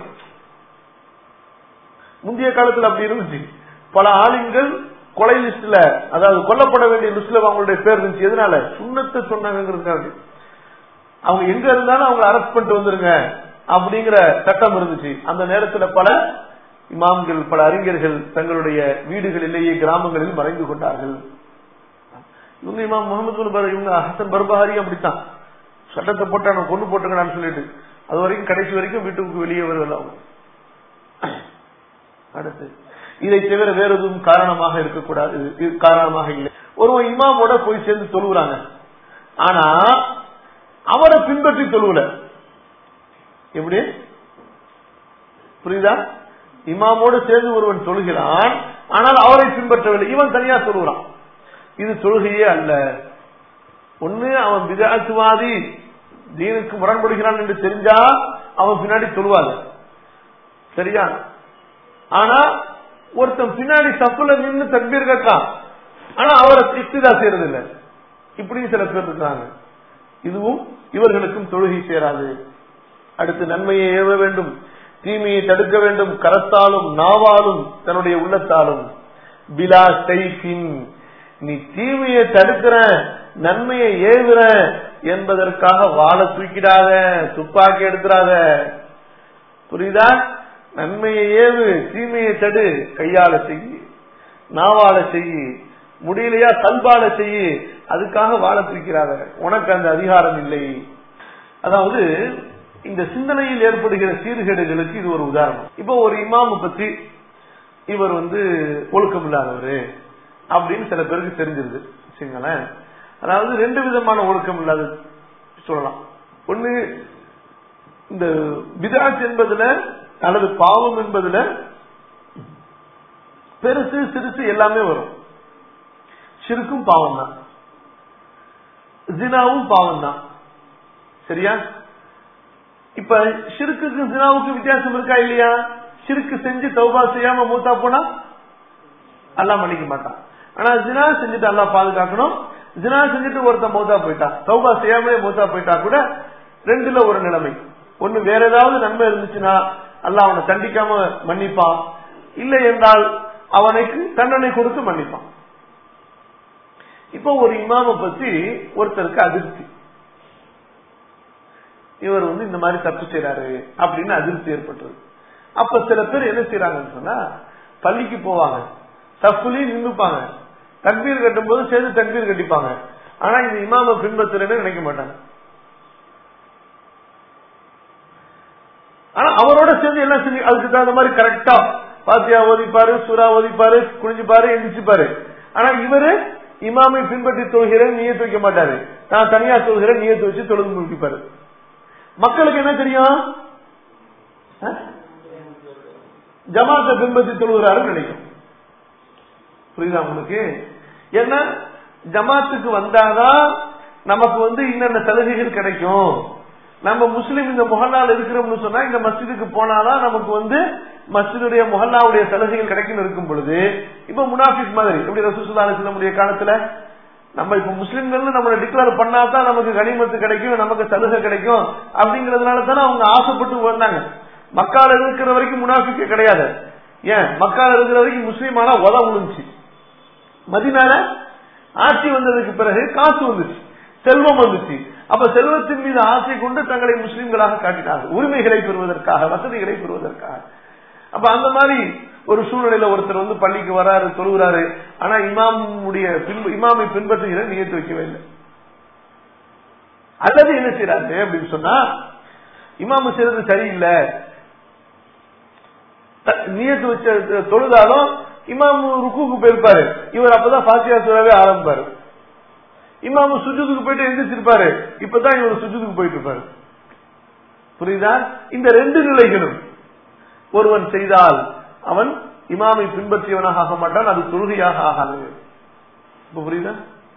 முந்தைய காலத்தில் அப்படி இருந்துச்சு பல ஆளுங்கள் கொலை லிஸ்ட்ல அதாவது கொல்லப்பட வேண்டிய லிஸ்ட்ல அவங்களுடைய பேர் இருந்துச்சு எதனால சுண்ணத்தை சொன்னாங்கிறதுக்காக அவங்க எங்க இருந்தாலும் அவங்க அரெஸ்ட் பண்ணிட்டு வந்துருங்க அப்படிங்கிற சட்டம் இருந்துச்சு அந்த நேரத்தில் பல இமாம்கள் பல அறிஞர்கள் தங்களுடைய வீடுகளிலேயே கிராமங்களில் மறைந்து கொண்டார்கள் இவங்க இமாம் முகமது இவங்க ஹசன் பர்பஹாரி அப்படித்தான் சட்டத்தை போட்டு நான் கொண்டு போட்டுங்கன்னு சொல்லிட்டு அது வரைக்கும் கடைசி வரைக்கும் வீட்டுக்கு வெளியே வருவதில்ல அவங்க அடுத்து இதை தவிர வேற எதுவும் காரணமாக இருக்கக்கூடாது காரணமாக இல்லை ஒருவன் இமாமோட போய் சேர்ந்து தொழுகிறாங்க ஆனா அவரை பின்பற்றி தொழுவல எப்படி புரியுதா இமாமோடு சேர்ந்து ஒருவன் தொழுகிறான் ஆனால் அவரை பின்பற்றவில்லை இவன் தனியா தொழுகிறான் இது தொழுகையே அல்ல ஒண்ணு அவன் விதாத்துவாதி தீனுக்கு முரண்படுகிறான் என்று தெரிஞ்சா அவன் பின்னாடி தொழுவாது சரியா ஆனா ஒருத்தன் பின்னாடி தப்புல நின்று தக்பீர் கட்டான் ஆனா அவரை இஸ்திதா செய்யறது இல்ல இப்படியும் சில பேர் இருக்காங்க இதுவும் இவர்களுக்கும் தொழுகை சேராது அடுத்து நன்மையை ஏவ வேண்டும் தீமையை தடுக்க வேண்டும் கரத்தாலும் நாவாலும் தன்னுடைய உள்ளத்தாலும் பிலா தைஃபின் நீ தீமையை தடுக்கிற நன்மையை ஏவுற என்பதற்காக வாழை தூக்கிடாத துப்பாக்கி எடுக்கிறாத புரியுதா நன்மையை ஏவு தீமையை தடு கையால செய்யி நாவால செய்யி முடியலையா கல்பால செய்யி அதுக்காக வாழ தூக்கிறாத உனக்கு அந்த அதிகாரம் இல்லை அதாவது இந்த சிந்தனையில் ஏற்படுகிற சீர்கேடுகளுக்கு இது ஒரு உதாரணம் இப்போ ஒரு இமாம பத்தி இவர் வந்து ஒழுக்கம் இல்லாதவர் அப்படின்னு சில பேருக்கு தெரிஞ்சிருது வச்சுங்களேன் அதாவது ரெண்டு விதமான ஒழுக்கம் இல்லாத சொல்லலாம் ஒண்ணு இந்த விதாத் என்பதுல அல்லது பாவம் என்பதுல பெருசு சிறுசு எல்லாமே வரும் சிறுக்கும் பாவம் தான் ஜினாவும் பாவம் தான் சரியா இப்ப சிறுக்குக்கும் ஜினாவுக்கும் வித்தியாசம் இருக்கா இல்லையா சிறுக்கு செஞ்சு தௌபா செய்யாம மூத்தா போனா அல்லாஹ் மன்னிக்க மாட்டான் ஆனா ஜினா செஞ்சுட்டு அல்லாஹ் பாதுகாக்கணும் ஜினா செஞ்சுட்டு ஒருத்தன் மௌத்தா போயிட்டான் தௌபா செய்யாமலே மௌத்தா போயிட்டா கூட ரெண்டுல ஒரு நிலைமை ஒண்ணு வேற ஏதாவது நன்மை இருந்துச்சுன்னா அல்லாஹ் அவனை தண்டிக்காம மன்னிப்பான் இல்லை என்றால் அவனுக்கு தண்டனை கொடுத்து மன்னிப்பான் இப்போ ஒரு இமாம பத்தி ஒருத்தருக்கு அதிருப்தி இவர் வந்து இந்த மாதிரி தப்பு செய்யறாரு அப்படின்னு அதிருப்தி ஏற்பட்டது அப்ப சில பேர் என்ன செய்யறாங்கன்னு சொன்னா பள்ளிக்கு போவாங்க தப்புலையும் நின்றுப்பாங்க தக்பீர் கட்டும் போது சேர்ந்து தக்பீர் கட்டிப்பாங்க ஆனா இந்த இமாம பின்பற்றுறேன்னு நினைக்க மாட்டாங்க ஆனா அவரோட சேர்ந்து எல்லாம் செஞ்சு அதுக்கு தகுந்த மாதிரி கரெக்டா பாத்தியா ஓதிப்பாரு சுறா ஓதிப்பாரு குனிஞ்சுப்பாரு எந்திரிச்சுப்பாரு ஆனா இவரு இமாமை பின்பற்றி தொழுகிறேன் நீயத்து வைக்க மாட்டாரு நான் தனியா தொழுகிறேன் நீயத்து வச்சு தொழுது முடிப்பாரு மக்களுக்கு என்ன தெரியும் ஜமாத்தை பின்பற்றி தொழுகிறாருன்னு நினைக்கும் புரியுதா உங்களுக்கு ஏன்னா ஜமாத்துக்கு வந்தாதான் நமக்கு வந்து இன்னென்ன சலுகைகள் கிடைக்கும் நம்ம முஸ்லீம் இந்த முகல்லால் இருக்கிறோம்னு சொன்னா இந்த மஸ்ஜிதுக்கு போனாதான் நமக்கு வந்து மஸ்ஜிதுடைய முகல்லாவுடைய சலுகைகள் கிடைக்கும் இருக்கும் பொழுது இப்ப முனாஃபிக் மாதிரி எப்படி ரசூசுல்லா நம்முடைய காலத்துல நம்ம இப்ப முஸ்லிம்கள் நம்மளை டிக்ளேர் பண்ணாதான் நமக்கு கனிமத்து கிடைக்கும் நமக்கு சலுகை கிடைக்கும் அப்படிங்கறதுனால தானே அவங்க ஆசைப்பட்டு வந்தாங்க மக்கால இருக்கிற வரைக்கும் முனாஃபிக்க கிடையாது ஏன் மக்கால இருக்கிற வரைக்கும் முஸ்லீம் ஆனா உத விழுந்துச்சு மதினால ஆட்சி வந்ததுக்கு பிறகு காசு வந்துச்சு செல்வம் வந்துச்சு அப்ப செல்வத்தின் மீது ஆசை கொண்டு தங்களை முஸ்லிம்களாக காட்டினார்கள் உரிமைகளை பெறுவதற்காக வசதிகளை பெறுவதற்காக அப்ப அந்த மாதிரி ஒரு சூழ்நிலையில ஒருத்தர் வந்து பள்ளிக்கு வராரு தொழுகிறாரு ஆனா இமாமுடைய இமாமை பின்பற்றுகிற நியத்து வைக்கவே இல்லை அல்லது என்ன செய்யறாரு அப்படின்னு சொன்னா இமாமு செய்யறது சரியில்லை நியத்து வச்ச தொழுதாலும் இமாம் ருக்குக்கு போயிருப்பாரு இவர் அப்பதான் பாத்தியா சூறாவே ஆரம்பிப்பாரு இமாமு சுஜுதுக்கு போயிட்டு எந்திரிச்சிருப்பாரு இப்பதான் இவர் சுஜுதுக்கு போயிட்டு இருப்பாரு புரியுதா இந்த ரெண்டு நிலைகளும் ஒருவன் செய்தால் அவன் இமாமை பின்பற்றியவனாக ஆக மாட்டான் அது தொழுகையாக ஆகாது இப்ப புரியுதா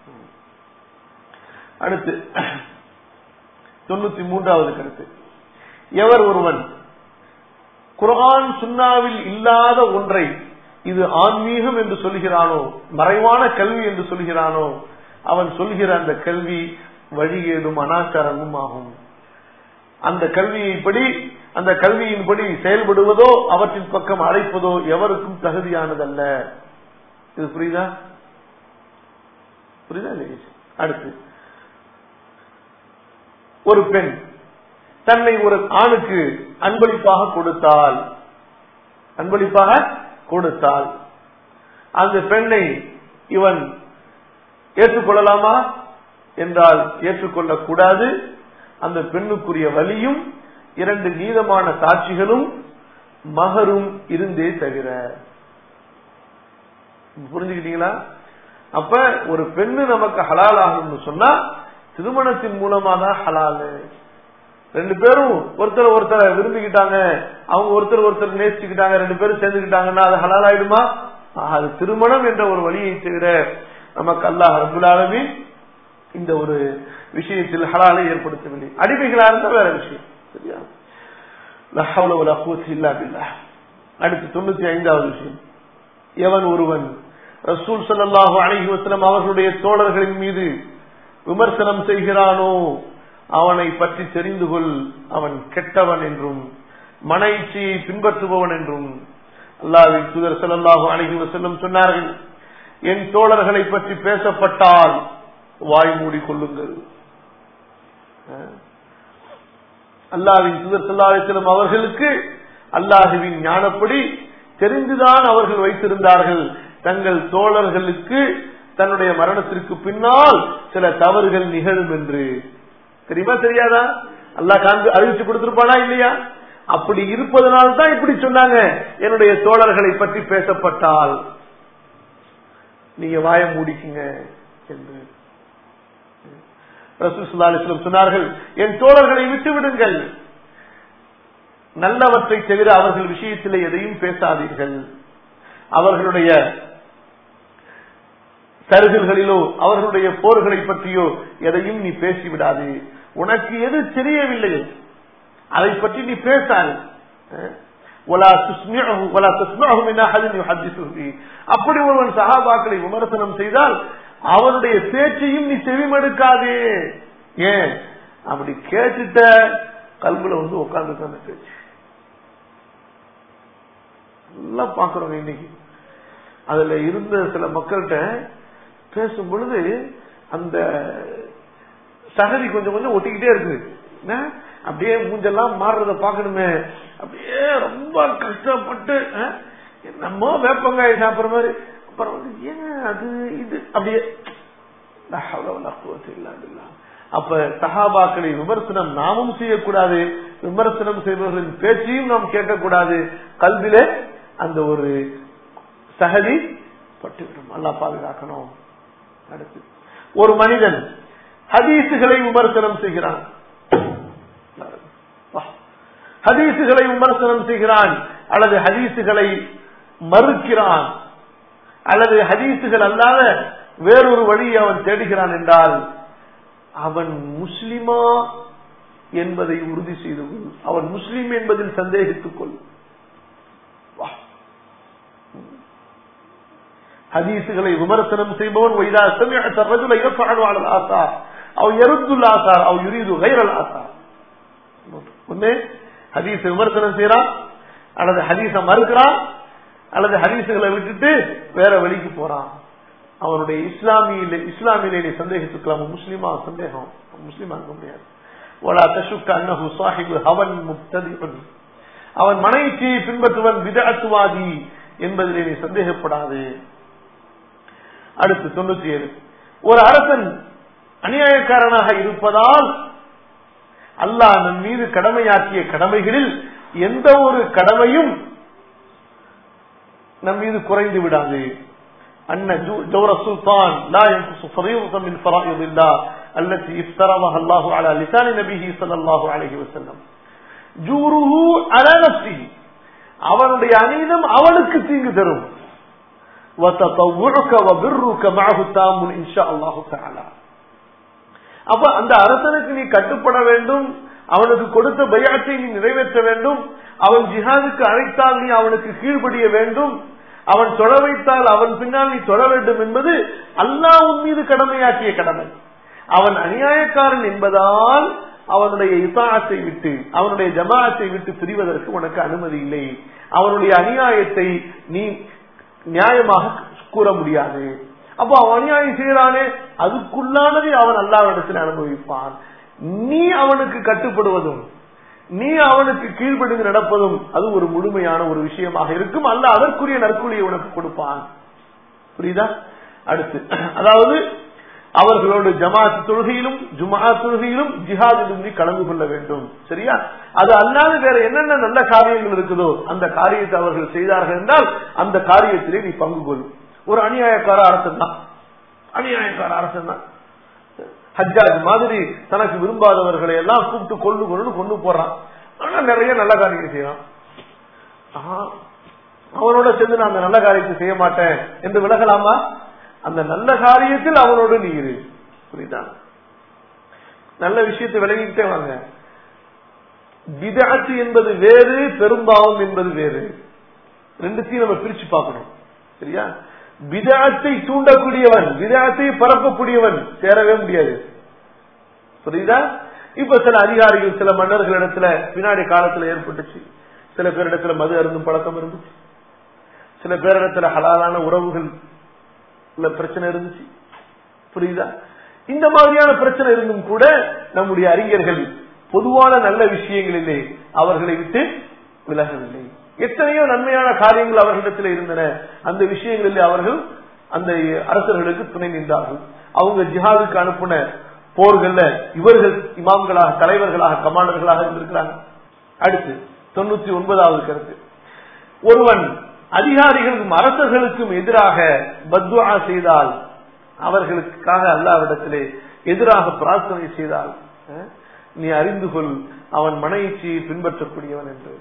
அடுத்து தொண்ணூத்தி மூன்றாவது கருத்து எவர் ஒருவன் குரான் சுன்னாவில் இல்லாத ஒன்றை இது ஆன்மீகம் என்று சொல்கிறானோ மறைவான கல்வி என்று சொல்கிறானோ அவன் சொல்கிற அந்த கல்வி வழிகேடும் அனாச்சாரமும் ஆகும் அந்த கல்வியைப்படி அந்த கல்வியின்படி செயல்படுவதோ அவற்றின் பக்கம் அழைப்பதோ எவருக்கும் தகுதியானதல்ல இது புரியுதா புரியுதா அடுத்து ஒரு பெண் தன்னை ஒரு ஆணுக்கு அன்பளிப்பாக கொடுத்தால் அன்பளிப்பாக கொடுத்தால் அந்த பெண்ணை இவன் ஏற்றுக்கொள்ளலாமா என்றால் ஏற்றுக்கொள்ளக் கூடாது அந்த பெண்ணுக்குரிய வலியும் இரண்டு நீதமான சாட்சிகளும் மகரும் இருந்தே தவிர புரிஞ்சுக்கிட்டீங்களா அப்ப ஒரு பெண்ணு நமக்கு ஹலால் ஆகணும்னு சொன்னா திருமணத்தின் மூலமா தான் ஹலாலு ரெண்டு பேரும் ஒருத்தர் ஒருத்தரை விரும்பிக்கிட்டாங்க அவங்க ஒருத்தர் ஒருத்தர் நேசிச்சுக்கிட்டாங்க ரெண்டு பேரும் சேர்ந்துக்கிட்டாங்கன்னா அது ஹலால் ஆயிடுமா ஆஹ், அது திருமணம் என்ற ஒரு வழியை தவிர நமக்கு அல்லாஹ் ரபுல்லாலுமே இந்த ஒரு விஷயத்தில் ஹலாலை ஏற்படுத்தவில்லை அடிமைகளா இருந்தா வேற விஷயம் சரியா லா ஹவ்ல வலா குவத்த இல்லா பில்லாஹ். அடுத்து தொண்ணூத்தி ஐந்தாவது விஷயம் எவன் ஒருவன் ரசூல் ஸல்லல்லாஹு அலைஹி வஸல்லம் அவர்களுடைய தோழர்களின் மீது விமர்சனம் செய்கிறானோ அவனை பற்றி தெரிந்து கொள் அவன் கெட்டவன் என்றும் மன இச்சையை பின்பற்றுபவன் என்றும் அல்லாஹ்வின் தூதர் ஸல்லல்லாஹு அலைஹி வஸல்லம் சொன்னார்கள் என் தோழர்களை பற்றி பேசப்பட்டால் வாய் மூடிக்கொள்ளுங்கள் அஹ். அல்லாஹ்வின் தூதர் ஸல்லல்லாஹு அலைஹி வஸல்லம் அவர்களுக்கு அல்லாஹுவின் ஞானப்படி தெரிந்துதான் அவர்கள் வைத்திருந்தார்கள் தங்கள் தோழர்களுக்கு தன்னுடைய மரணத்திற்கு பின்னால் சில தவறுகள் நிகழும் என்று தெரியுமா தெரியாதா அல்லாஹ் காண்பு அறிவிச்சு கொடுத்திருப்பானா இல்லையா அப்படி இருப்பதனால் தான் இப்படி சொன்னாங்க என்னுடைய தோழர்களை பற்றி பேசப்பட்டால் நீங்க வாய மூடிக்குங்க என்று ரசூல் ஸல்லல்லாஹு அலைஹி வஸல்லம் சொன்னார்கள் என் தோழர்களை விட்டு விடுங்கள் நல்லவற்றை தவிர அவர்கள் விஷயத்தில் எதையும் பேசாதீர்கள் அவர்களுடைய சருகல்களிலோ அவர்களுடைய போர்களை பற்றியோ எதையும் நீ பேசிவிடாது உனக்கு எது தெரியவில்லையோ அதை பற்றி நீ பேசாது அஹ், وَلَا تُسْمِعْهُ وَلَا تَسْمَعْهُ مِنْ أَحَدٍ يُحَدِّثُهُ بِهِ. அப்படி ஒருவன் சஹாபாக்களை விமர்சனம் செய்தால் அவனுடைய பேச்சையும் நீ செவிமடுக்காதே ஏன் அப்படி கேட்டுட்ட கல்வில வந்து உட்கார்ந்து அந்த பேச்சு நல்லா பாக்குறோங்க இன்னைக்கு அதுல இருந்த சில மக்கள்கிட்ட பேசும் பொழுது அந்த சகதி கொஞ்சம் கொஞ்சம் ஒட்டிக்கிட்டே இருக்கு என்ன? அப்படியே மூஞ்செல்லாம் மாறுறத பாக்கணுமே அப்படியே ரொம்ப கஷ்டப்பட்டு அஹ், என்னமோ வேப்பங்காய் சாப்பிடுற மாதிரி அப்புறம் வந்து ஏன் அது இது அப்படியே லா ஹவ்ல வலா குவத்த இல்லா பில்லாஹ். அப்ப சஹாபாக்களை விமர்சனம் நாமும் செய்யக்கூடாது விமர்சனம் செய்பவர்களின் பேச்சையும் நாம் கேட்கக்கூடாது கல்விலே அந்த ஒரு சகதி பட்டுவிடும் அல்லா பாதுகாக்கணும் அடுத்து ஒரு மனிதன் ஹதீசுகளை விமர்சனம் செய்கிறான் வா. ஹதீசுகளை விமர்சனம் செய்கிறான் அல்லது ஹதீசுகளை மறுக்கிறான் அல்லது ஹதீசுகள் அல்லாத வேறொரு வழியை அவன் தேடுகிறான் என்றால் அவன் முஸ்லிமா என்பதை உறுதி செய்து கொள் அவன் முஸ்லிம் என்பதில் சந்தேகித்துக் கொள் வா. ஹதீசுகளை விமர்சனம் செய்பவன் وإذا سمعت الرجل يفعل على الآثار أو يرد الآثار أو يريد غير الآثار ஒண்ணு ஹதீஸ் விமர்சனம் செய்யறான் அல்லது ஹதீஸ மறுக்கிறான் அல்லது ஹதீசுகளை விட்டுட்டு வேற வழிக்கு போறான் அவனுடைய இஸ்லாமியில இஸ்லாமியிலே நீ சந்தேகித்துக்கலாம் அவன் முஸ்லிமா சந்தேகம் அவன் முஸ்லிமா இருக்க முடியாது ولا تشك أنه صاحب هوى مبتدئ அவன் மனைவியை பின்பற்றுவன் விதத்துவாதி என்பதிலே நீ சந்தேகப்படாது அடுத்து தொண்ணூத்தி ஏழு ஒரு அரசன் அநியாயக்காரனாக இருப்பதால் அல்லாஹ் நம் மீது கடமையாக்கிய கடமைகளில் எந்த ஒரு கடமையும் நம் மீது குறைந்து விடாது أن جور السلطان لا ينقص فريضة من فرائض الله التي افترضها الله على لسان نبيه صلى الله عليه وسلم جوره على نفسه அவனுடைய அநீதம் அவனுக்கு தீங்கு தரும் وتطوعك وبرك معه تام إن شاء الله تعالى அப்ப அந்த அரசனுக்கு நீ கட்டுப்பட வேண்டும் அவனுக்கு கொடுத்த பயாத்தை நீ நிறைவேற்ற வேண்டும் அவன் ஜிஹாதுக்கு அழைத்தால் நீ அவனுக்கு கீழ்ப்படிய வேண்டும் அவன் தொழ வைத்தால் அவன் பின்னால் நீ தொழ வேண்டும் என்பது அல்லாஹ் உன் மீது கடமையாக்கிய கடமை அவன் அநியாயக்காரன் என்பதால் அவனுடைய இசாத்தை விட்டு அவனுடைய ஜமாத்தை விட்டு பிரிவதற்கு உனக்கு அனுமதி இல்லை அவனுடைய அநியாயத்தை நீ நியாயமாக கூற முடியாது அப்போ அவன் அநியாயம் செய்யறானே அதுக்குள்ளானதை அவன் அல்லாவிடத்தில் அனுபவிப்பான் நீ அவனுக்கு கட்டுப்படுவதும் நீ அவனுக்கு கீழ்ப்படிந்து நடப்பதும் அது ஒரு முழுமையான ஒரு விஷயமாக இருக்கும் அல்ல அதற்குரிய நற்கூலியை உனக்கு கொடுப்பான் புரியுதா அடுத்து அதாவது அவர்களோடு ஜமாத் தொழுகையிலும் ஜுமா தொழுகையிலும் ஜிஹாதிலும் நீ கலந்து கொள்ள வேண்டும் சரியா அது அல்லாது வேற என்னென்ன நல்ல காரியங்கள் இருக்குதோ அந்த காரியத்தை அவர்கள் செய்தார்கள் என்றால் அந்த காரியத்திலே நீ பங்கு கொள்ளும் ஒரு அநியாயக்கார அரசன் தான் அநியாயக்கார அரசன் தான் ஹஜ்ஜாஜ் மாதிரி தனக்கு விரும்பாதவர்களை எல்லாம் கூப்பிட்டு கொண்டு கொண்டு கொண்டு போறான் ஆனா நிறைய நல்ல காரியம் செய்யறான் ஆஹா, அவனோட சேர்ந்து நான் அந்த நல்ல காரியத்தை செய்ய மாட்டேன் என்று விலகலாமா அந்த நல்ல காரியத்தில் அவனோடு நீ இரு புரியுதா நல்ல விஷயத்தை விளங்கிக்கிட்டே வாங்க விதாத்து என்பது வேறு பெரும்பாவம் என்பது வேறு ரெண்டுத்தையும் நம்ம பிரிச்சு பார்க்கணும் சரியா விதாத்தை தூண்டக்கூடியவன் விதாத்தை பரப்பக்கூடியவன் சேரவே முடியாது புரியுதா இப்ப சில அதிகாரிகள் சில மன்னர்கள் இடத்துல பின்னாடி காலத்துல ஏற்பட்டுச்சு சில பேரிடத்துல மது அருந்தும் பழக்கம் இருந்துச்சு சில பேரிடத்துல ஹலாலான உறவுகள் பிரச்சனை இருந்துச்சு புரியுதா இந்த மாதிரியான பிரச்சனை இருந்தும் கூட நம்முடைய அறிஞர்கள் பொதுவான நல்ல விஷயங்களிலே அவர்களை விட்டு விலகவில்லை எத்தனையோ நன்மையான காரியங்கள் அவர்களிடத்தில் இருந்தன அந்த விஷயங்களில் அவர்கள் அந்த அரசர்களுக்கு துணை நின்றார்கள் அவங்க ஜிஹாதுக்கு அனுப்பின போர்கள்ல இவர்கள் இமாம்களாக தலைவர்களாக கமாண்டர்களாக இருந்திருக்கிறாங்க அடுத்து தொண்ணூத்தி ஒன்பதாவது கருத்து ஒருவன் அதிகாரிகளுக்கும் அரசர்களுக்கும் எதிராக பத்வா செய்தால் அவர்களுக்காக அல்லாவிடத்திலே எதிராக பிரார்த்தனை செய்தால் அஹ், நீ அறிந்து கொள் அவன் மனைச்சியை பின்பற்றக்கூடியவன் என்று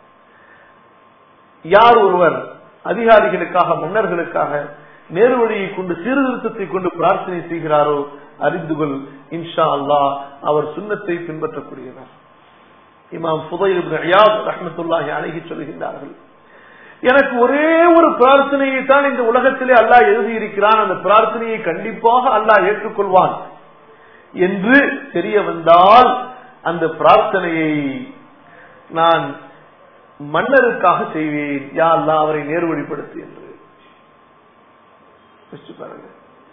யார் ஒருவர் அதிகாரிகளுக்காக மன்னர்களுக்காக நேர்வழியை கொண்டு சீர்திருத்தத்தை கொண்டு பிரார்த்தனை செய்கிறாரோ அறிந்து கொள் இன்ஷா அல்லாஹ் அவர் சுண்ணத்தை பின்பற்றக்கூடியவர் இமாம் புதையில் ரஹமத்துல்லாஹி அழகி சொல்கின்றார்கள் எனக்கு ஒரே ஒரு பிரார்த்தனையை தான் இந்த உலகத்திலே அல்லாஹ் எழுதியிருக்கிறான் அந்த பிரார்த்தனையை கண்டிப்பாக அல்லாஹ் ஏற்றுக்கொள்வான் என்று தெரிய வந்தால் அந்த பிரார்த்தனையை நான் மன்னருக்காக செய்வேன் யா அல்லாஹ் அவரை நேர்வழிப்படுத்து என்று யோசிச்சு பாருங்க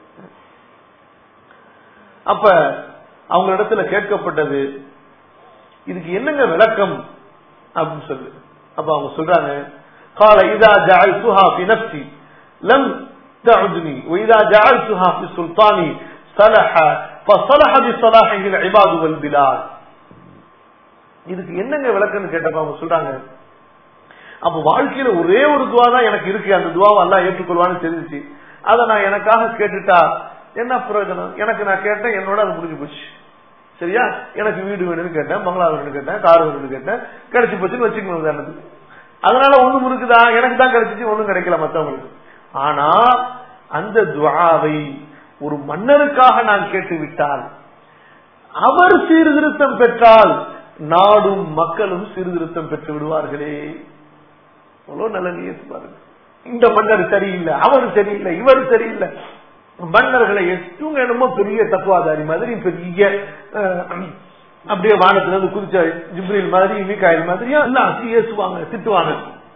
அப்ப அவங்க இடத்துல கேட்கப்பட்டது இதுக்கு என்னங்க விளக்கம் அப்படின்னு சொல்லு அப்ப அவங்க சொல்றாங்க قال اذا جعلتها في نفسي لم تعدني واذا جعلتها في سلطاني صلح فصلح بصلاحه العباد والبلاد இதுக்கு என்னங்க விளக்கம்னு கேட்டப்ப அவங்க சொல்றாங்க அப்ப வாழ்க்கையில ஒரே ஒரு துவா தான் எனக்கு இருக்கு அந்த துவாவை எல்லாம் ஏற்றுக்கொள்வான்னு தெரிஞ்சுச்சு அதை நான் எனக்காக கேட்டுட்டா என்ன பிரயோஜனம் எனக்கு நான் கேட்டேன் என்னோட அது முடிஞ்சு போச்சு சரியா எனக்கு வீடு வேணும்னு கேட்டேன் பங்களா வேணும்னு கேட்டேன் கார் வேணும்னு கேட்டேன் கிடைச்சு போச்சுன்னு வச்சுக்கணும் உதாரணத்துக்கு அதனால ஒண்ணு இருக்குதா எனக்கு தான் கிடைச்சிச்சு ஒண்ணும் கிடைக்கல மத்தவங்களுக்கு ஆனா அந்த துவாவை ஒரு மன்னருக்காக நான் கேட்டு விட்டால் அவர் சீர்திருத்தம் பெற்றால் நாடும் மக்களும் சீர்திருத்தம் பெற்று விடுவார்களே அவ்வளவு நல்ல நியத்து பாருங்க இந்த மன்னர் சரியில்லை அவர் சரியில்லை இவர் சரியில்லை மன்னர்களை எட்டுங்க என்னமோ பெரிய தத்துவாதாரி மாதிரி பெரிய அஹ், அப்படியே வானத்துல இருந்து குதிச்ச ஜிப்ரில் மாதிரி மீகாயில் மாதிரியா எல்லாம் ஏசுவாங்க திட்டுவாங்க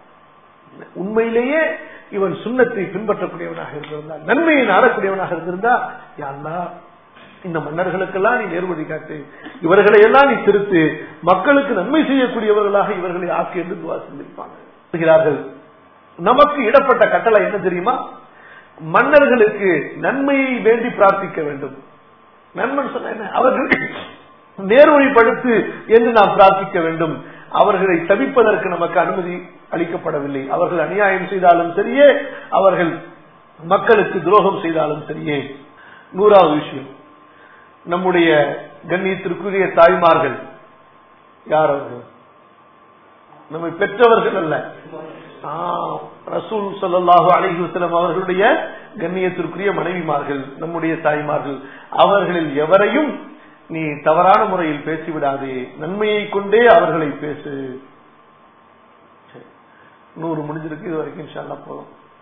உண்மையிலேயே இவன் சுண்ணத்தை பின்பற்றக்கூடியவனாக இருந்திருந்தா நன்மையை நாடக்கூடியவனாக இருந்திருந்தா யாருன்னா இந்த மன்னர்களுக்கெல்லாம் நீ நேர்வழி காட்டு இவர்களை எல்லாம் நீ திருத்து மக்களுக்கு நன்மை செய்யக்கூடியவர்களாக இவர்களை ஆக்கி என்று துவா செஞ்சிருப்பாங்க சொல்கிறார்கள். நமக்கு இடப்பட்ட கட்டளை என்ன தெரியுமா மன்னர்களுக்கு நன்மையை வேண்டி பிரார்த்திக்க வேண்டும் நண்பன் சொன்ன என்ன அவர்கள் நேர்வழிப்படுத்து என்று நாம் பிரார்த்திக்க வேண்டும் அவர்களை தவிப்பதற்கு நமக்கு அனுமதி அளிக்கப்படவில்லை அவர்கள் அநியாயம் செய்தாலும் சரியே அவர்கள் மக்களுக்கு துரோகம் செய்தாலும் சரியே நூறாவது விஷயம் நம்முடைய கண்ணியத்திற்குரிய தாய்மார்கள் யார் அவர்கள் நம்மை பெற்றவர்கள் அல்ல ஆ, ரசூல் ஸல்லல்லாஹு அலைஹி வஸல்லம் அவர்களுடைய கண்ணியத்திற்குரிய மனைவிமார்கள் நம்முடைய தாய்மார்கள் அவர்களில் எவரையும் நீ தவறான முறையில் பேசிவிடாதே நன்மையை கொண்டே அவர்களை பேசு சரி. நூறு முடிஞ்சிருக்கு இது வரைக்கும் இன்ஷா அல்லாஹ் போதும்